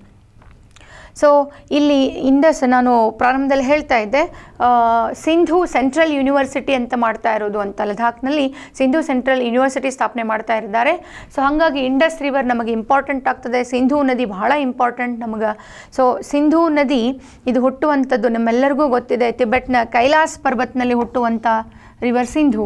ಸೊ ಇಲ್ಲಿ ಇಂಡಸ್ ನಾನು ಪ್ರಾರಂಭದಲ್ಲಿ ಹೇಳ್ತಾ ಇದ್ದೆ ಆ, ಸಿಂಧು ಸೆಂಟ್ರಲ್ ಯೂನಿವರ್ಸಿಟಿ ಅಂತ ಮಾಡ್ತಾ ಇರೋದು ಅಂತ ಲದಾಖ್ನಲ್ಲಿ ಸಿಂಧು ಸೆಂಟ್ರಲ್ ಯೂನಿವರ್ಸಿಟಿ ಸ್ಥಾಪನೆ ಮಾಡ್ತಾ ಇದ್ದಾರೆ ಸೊ ಹಾಗಾಗಿ ಇಂಡಸ್ ರಿವರ್ ನಮಗೆ ಇಂಪಾರ್ಟೆಂಟ್ ಆಗ್ತದೆ ಸಿಂಧೂ ನದಿ ಬಹಳ ಇಂಪಾರ್ಟೆಂಟ್ ನಮಗೆ ಸೊ ಸಿಂಧೂ ನದಿ ಇದು ಹುಟ್ಟುವಂಥದ್ದು ನಮ್ಮೆಲ್ಲರಿಗೂ ಗೊತ್ತಿದೆ ತಿಬೆಟ್ನ ಕೈಲಾಸ್ ಪರ್ವತ್ನಲ್ಲಿ ಹುಟ್ಟುವಂಥ ರಿವರ್ ಸಿಂಧು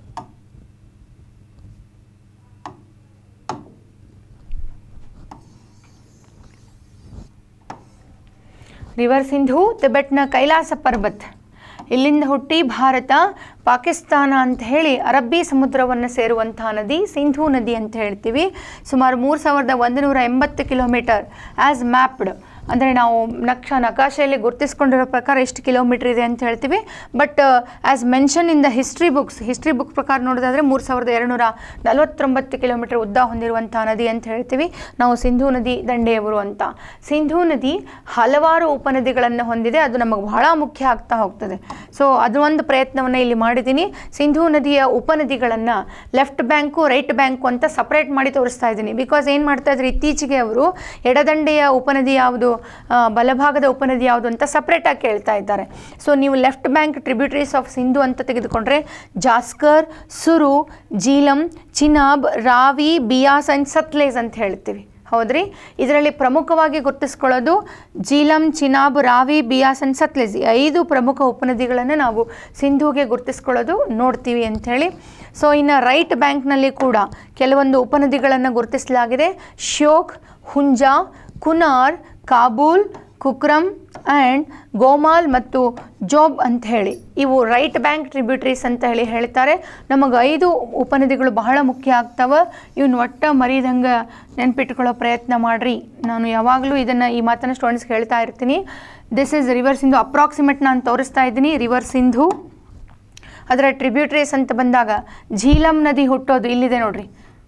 ರಿವರ್ ಸಿಂಧು ತಿಬೆಟ್ನ ಕೈಲಾಸ ಪರ್ವತ್ ಇಲ್ಲಿಂದ ಹುಟ್ಟಿ ಭಾರತ ಪಾಕಿಸ್ತಾನ ಅಂತ ಹೇಳಿ ಅರಬ್ಬಿ ಸಮುದ್ರವನ್ನು ಸೇರುವಂತಹ ನದಿ ಸಿಂಧೂ ನದಿ ಅಂತ ಹೇಳ್ತೀವಿ ಸುಮಾರು ಮೂರು ಸಾವಿರದ ಒಂದು ನೂರ ಎಂಬತ್ತು ಕಿಲೋಮೀಟರ್ ಆ್ಯಸ್ ಮ್ಯಾಪ್ಡ್ ಅಂದರೆ ನಾವು ನಕ್ಷ ನಕಾಶೆಯಲ್ಲಿ ಗುರುತಿಸ್ಕೊಂಡಿರೋ ಪ್ರಕಾರ ಎಷ್ಟು ಕಿಲೋಮೀಟ್ರ್ ಇದೆ ಅಂತ ಹೇಳ್ತೀವಿ but as mention in the history books history book ಪ್ರಕಾರ ನೋಡೋದಾದರೆ ಮೂರು ಸಾವಿರದ ಎರಡುನೂರ ನಲವತ್ತೊಂಬತ್ತು ಕಿಲೋಮೀಟರ್ ಉದ್ದ ಹೊಂದಿರುವಂಥ ನದಿ ಅಂತ ಹೇಳ್ತೀವಿ ನಾವು ಸಿಂಧೂ ನದಿ ದಂಡೆಯವರು ಅಂತ ಸಿಂಧೂ ನದಿ ಹಲವಾರು ಉಪನದಿಗಳನ್ನು ಹೊಂದಿದೆ ಅದು ನಮಗೆ ಬಹಳ ಮುಖ್ಯ ಆಗ್ತಾ ಹೋಗ್ತದೆ ಸೊ ಅದು ಒಂದು ಪ್ರಯತ್ನವನ್ನು ಇಲ್ಲಿ ಮಾಡಿದ್ದೀನಿ ಸಿಂಧೂ ನದಿಯ ಉಪನದಿಗಳನ್ನು ಲೆಫ್ಟ್ ಬ್ಯಾಂಕು ರೈಟ್ ಬ್ಯಾಂಕು ಅಂತ ಸಪ್ರೇಟ್ ಮಾಡಿ ತೋರಿಸ್ತಾ ಇದ್ದೀನಿ ಬಿಕಾಸ್ ಏನು ಮಾಡ್ತಾ ಇದ್ರು ಇತ್ತೀಚೆಗೆ ಅವರು ಎಡದಂಡೆಯ ಉಪನದಿ ಯಾವುದು ಆ, ಬಲಭಾಗದ ಉಪನದಿ ಯಾವುದು ಅಂತ ಸಪ್ರೇಟಾಗಿ ಕೇಳ್ತಾ ಇದ್ದಾರೆ ಸೊ ನೀವು left bank tributaries of Sindhu ಅಂತ ತೆಗೆದುಕೊಂಡ್ರೆ ಜಾಸ್ಕರ್ ಸುರು ಜೀಲಂ ಚಿನಾಬ್ ರಾವಿ ಬಿಯಾಸ್ ಆ್ಯಂಡ್ ಸತ್ಲೇಜ್ ಅಂತ ಹೇಳ್ತೀವಿ ಹೌದ್ರಿ ಇದರಲ್ಲಿ ಪ್ರಮುಖವಾಗಿ ಗುರುತಿಸ್ಕೊಳ್ಳೋದು ಜೀಲಂ ಚಿನಾಬ್ ರಾವಿ ಬಿಯಾಸ್ ಅಂಡ್ ಸತ್ಲೇಜ್ ಈ ಐದು ಪ್ರಮುಖ ಉಪನದಿಗಳನ್ನು ನಾವು ಸಿಂಧುಗೆ ಗುರುತಿಸ್ಕೊಳ್ಳೋದು ನೋಡ್ತೀವಿ ಅಂಥೇಳಿ ಸೊ ಇನ್ನು ರೈಟ್ ಬ್ಯಾಂಕ್ನಲ್ಲಿ ಕೂಡ ಕೆಲವೊಂದು ಉಪನದಿಗಳನ್ನು ಗುರುತಿಸಲಾಗಿದೆ ಶ್ಯೋಕ್ ಹುಂಜಾ ಕುನಾರ್ ಕಾಬೂಲ್ ಕುಕ್ರಮ್ ಆ್ಯಂಡ್ ಗೋಮಾಲ್ ಮತ್ತು ಜೋಬ್ ಅಂತ ಹೇಳಿ ಇವು ರೈಟ್ ಬ್ಯಾಂಕ್ ಟ್ರಿಬ್ಯೂಟರೀಸ್ ಅಂತ ಹೇಳಿ ಹೇಳ್ತಾರೆ ನಮಗೆ ಐದು ಉಪನದಿಗಳು ಬಹಳ ಮುಖ್ಯ ಆಗ್ತಾವೆ ಇವನ್ನ ಒಟ್ಟ ಮರೀದಂಗೆ ನೆನ್ಪಿಟ್ಕೊಳ್ಳೋ ಪ್ರಯತ್ನ ಮಾಡಿರಿ ನಾನು ಯಾವಾಗಲೂ ಇದನ್ನು ಈ ಮಾತನ್ನು ಸ್ಟೂಡೆಂಟ್ಸ್ಗೆ ಹೇಳ್ತಾ ಇರ್ತೀನಿ this is river Sindhu approximate ನಾನು ತೋರಿಸ್ತಾ ಇದ್ದೀನಿ ರಿವರ್ ಸಿಂಧು ಅದರ ಟ್ರಿಬ್ಯೂಟರೀಸ್ ಅಂತ ಬಂದಾಗ ಝೀಲಂ ನದಿ ಹುಟ್ಟೋದು ಇಲ್ಲಿದೆ ನೋಡ್ರಿ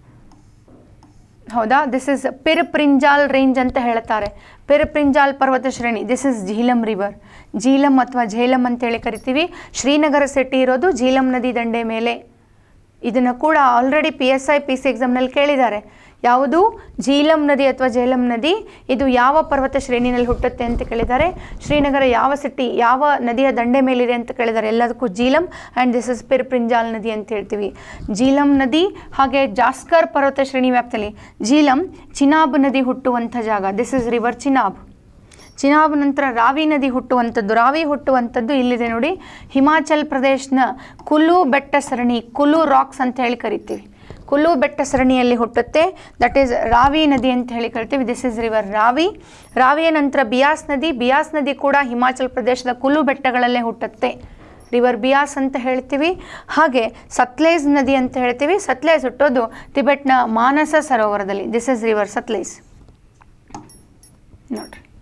ಹೌದಾ ದಿಸ್ ಇಸ್ ಪಿರ್ಪ್ರಿಂಜಾಲ್ ರೇಂಜ್ ಅಂತ ಹೇಳ್ತಾರೆ ಪಿರ್ಪ್ರಿಂಜಾಲ್ ಪರ್ವತ ಶ್ರೇಣಿ this is Jhelum river Jhelum ಅಥವಾ ಝೇಲಂ ಅಂತೇಳಿ ಕರಿತೀವಿ ಶ್ರೀನಗರ ಸಿಟಿ ಇರೋದು ಝೀಲಂ ನದಿ ದಂಡೆ ಮೇಲೆ ಇದನ್ನು ಕೂಡ already P S I P C ಎಕ್ಸಾಮ್ನಲ್ಲಿ ಕೇಳಿದ್ದಾರೆ ಯಾವುದು ಝೀಲಂ ನದಿ ಅಥವಾ ಜೇಲಂ ನದಿ ಇದು ಯಾವ ಪರ್ವತ ಶ್ರೇಣಿನಲ್ಲಿ ಹುಟ್ಟುತ್ತೆ ಅಂತ ಕೇಳಿದ್ದಾರೆ ಶ್ರೀನಗರ ಯಾವ ಸಿಟಿ ಯಾವ ನದಿಯ ದಂಡೆ ಮೇಲಿದೆ ಅಂತ ಕೇಳಿದ್ದಾರೆ ಎಲ್ಲದಕ್ಕೂ ಜೀಲಂ ಆ್ಯಂಡ್ ದಿಸ್ ಇಸ್ ಪಿರ್ಪ್ರಿಂಜಾಲ್ ನದಿ ಅಂತ ಹೇಳ್ತೀವಿ ಜೀಲಂ ನದಿ ಹಾಗೆ ಜಾಸ್ಕರ್ ಪರ್ವತ ಶ್ರೇಣಿ ವ್ಯಾಪ್ತಿಯಲ್ಲಿ ಜೀಲಂ ಚಿನಾಬ್ ನದಿ ಹುಟ್ಟುವಂಥ ಜಾಗ this is river Chenab Chenab ನಂತರ ರಾವಿ ನದಿ ಹುಟ್ಟುವಂಥದ್ದು ರಾವಿ ಹುಟ್ಟುವಂಥದ್ದು ಇಲ್ಲಿದೆ ನೋಡಿ ಹಿಮಾಚಲ್ ಪ್ರದೇಶನ ಕುಲು ಬೆಟ್ಟ ಸರಣಿ ಕುಲು ರಾಕ್ಸ್ ಅಂತ ಹೇಳಿ ಕರಿತೀವಿ ಕುಲು ಬೆಟ್ಟ ಸರಣಿಯಲ್ಲಿ ಹುಟ್ಟುತ್ತೆ ದಟ್ ಈಸ್ ರಾವಿ ನದಿ ಅಂತ ಹೇಳಿ ಕರಿತೀವಿ ದಿಸ್ ಇಸ್ ರಿವರ್ ರಾವಿ ರಾವಿಯ ನಂತರ ಬಿಯಾಸ್ ನದಿ ಬಿಯಾಸ್ ನದಿ ಕೂಡ ಹಿಮಾಚಲ್ ಪ್ರದೇಶದ ಕುಲು ಬೆಟ್ಟಗಳಲ್ಲೇ ಹುಟ್ಟುತ್ತೆ ರಿವರ್ ಬಿಯಾಸ್ ಅಂತ ಹೇಳ್ತೀವಿ ಹಾಗೆ ಸತ್ಲೇಜ್ ನದಿ ಅಂತ ಹೇಳ್ತೀವಿ ಸತ್ಲೇಜ್ ಹುಟ್ಟೋದು ತಿಬೆಟ್ನ ಮಾನಸ ಸರೋವರದಲ್ಲಿ ದಿಸ್ ಇಸ್ ರಿವರ್ ಸತ್ಲೇಜ್ ನೋಡ್ರಿ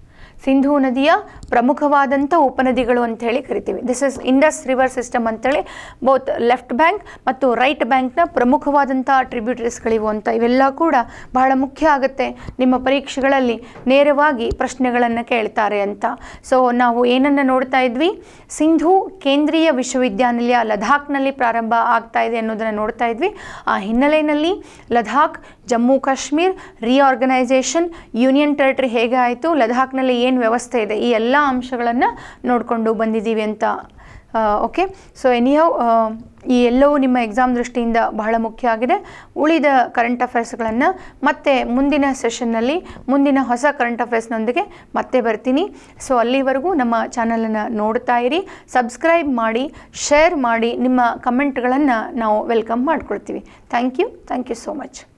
ಸಿಂಧೂ ನದಿಯ ಪ್ರಮುಖವಾದಂಥ ಉಪನದಿಗಳು ಅಂತೇಳಿ ಕರಿತೀವಿ this is Indus river system ಅಂತೇಳಿ ಬೋತ್ ಲೆಫ್ಟ್ ಬ್ಯಾಂಕ್ ಮತ್ತು ರೈಟ್ ಬ್ಯಾಂಕ್ನ ಪ್ರಮುಖವಾದಂಥ ಟ್ರಿಬ್ಯೂಟರೀಸ್ಗಳಿವು ಅಂತ ಇವೆಲ್ಲ ಕೂಡ ಬಹಳ ಮುಖ್ಯ ಆಗುತ್ತೆ ನಿಮ್ಮ ಪರೀಕ್ಷೆಗಳಲ್ಲಿ ನೇರವಾಗಿ ಪ್ರಶ್ನೆಗಳನ್ನು ಕೇಳ್ತಾರೆ ಅಂತ ಸೊ ನಾವು ಏನನ್ನು ನೋಡ್ತಾ ಇದ್ವಿ ಸಿಂಧೂ ಕೇಂದ್ರೀಯ ವಿಶ್ವವಿದ್ಯಾನಿಲಯ ಲದಾಖ್ನಲ್ಲಿ ಪ್ರಾರಂಭ ಆಗ್ತಾ ಇದೆ ಅನ್ನೋದನ್ನು ನೋಡ್ತಾ ಇದ್ವಿ ಆ ಹಿನ್ನೆಲೆಯಲ್ಲಿ Ladakh Jammu Kashmir reorganisation union territory ಹೇಗೆ ಆಯಿತು ಲದಾಖ್ನಲ್ಲಿ ಏನು ವ್ಯವಸ್ಥೆ ಇದೆ ಈ ಎಲ್ಲ ಅಂಶಗಳನ್ನು ನೋಡಿಕೊಂಡು ಬಂದಿದ್ದೀವಿ ಅಂತ ಓಕೆ ಸೊ ಎನಿಹೌ ಈ ಎಲ್ಲವೂ ನಿಮ್ಮ ಎಕ್ಸಾಮ್ ದೃಷ್ಟಿಯಿಂದ ಬಹಳ ಮುಖ್ಯ ಆಗಿದೆ ಉಳಿದ ಕರೆಂಟ್ ಅಫೇರ್ಸ್ಗಳನ್ನು ಮತ್ತೆ ಮುಂದಿನ ಸೆಷನ್ನಲ್ಲಿ ಮುಂದಿನ ಹೊಸ ಕರೆಂಟ್ ಅಫೇರ್ಸ್ನೊಂದಿಗೆ ಮತ್ತೆ ಬರ್ತೀನಿ ಸೊ ಅಲ್ಲಿವರೆಗೂ ನಮ್ಮ ಚಾನಲನ್ನು ನೋಡ್ತಾ ಇರಿ ಸಬ್ಸ್ಕ್ರೈಬ್ ಮಾಡಿ ಶೇರ್ ಮಾಡಿ ನಿಮ್ಮ ಕಮೆಂಟ್ಗಳನ್ನು ನಾವು ವೆಲ್ಕಮ್ ಮಾಡ್ಕೊಳ್ತೀವಿ thank you thank you so much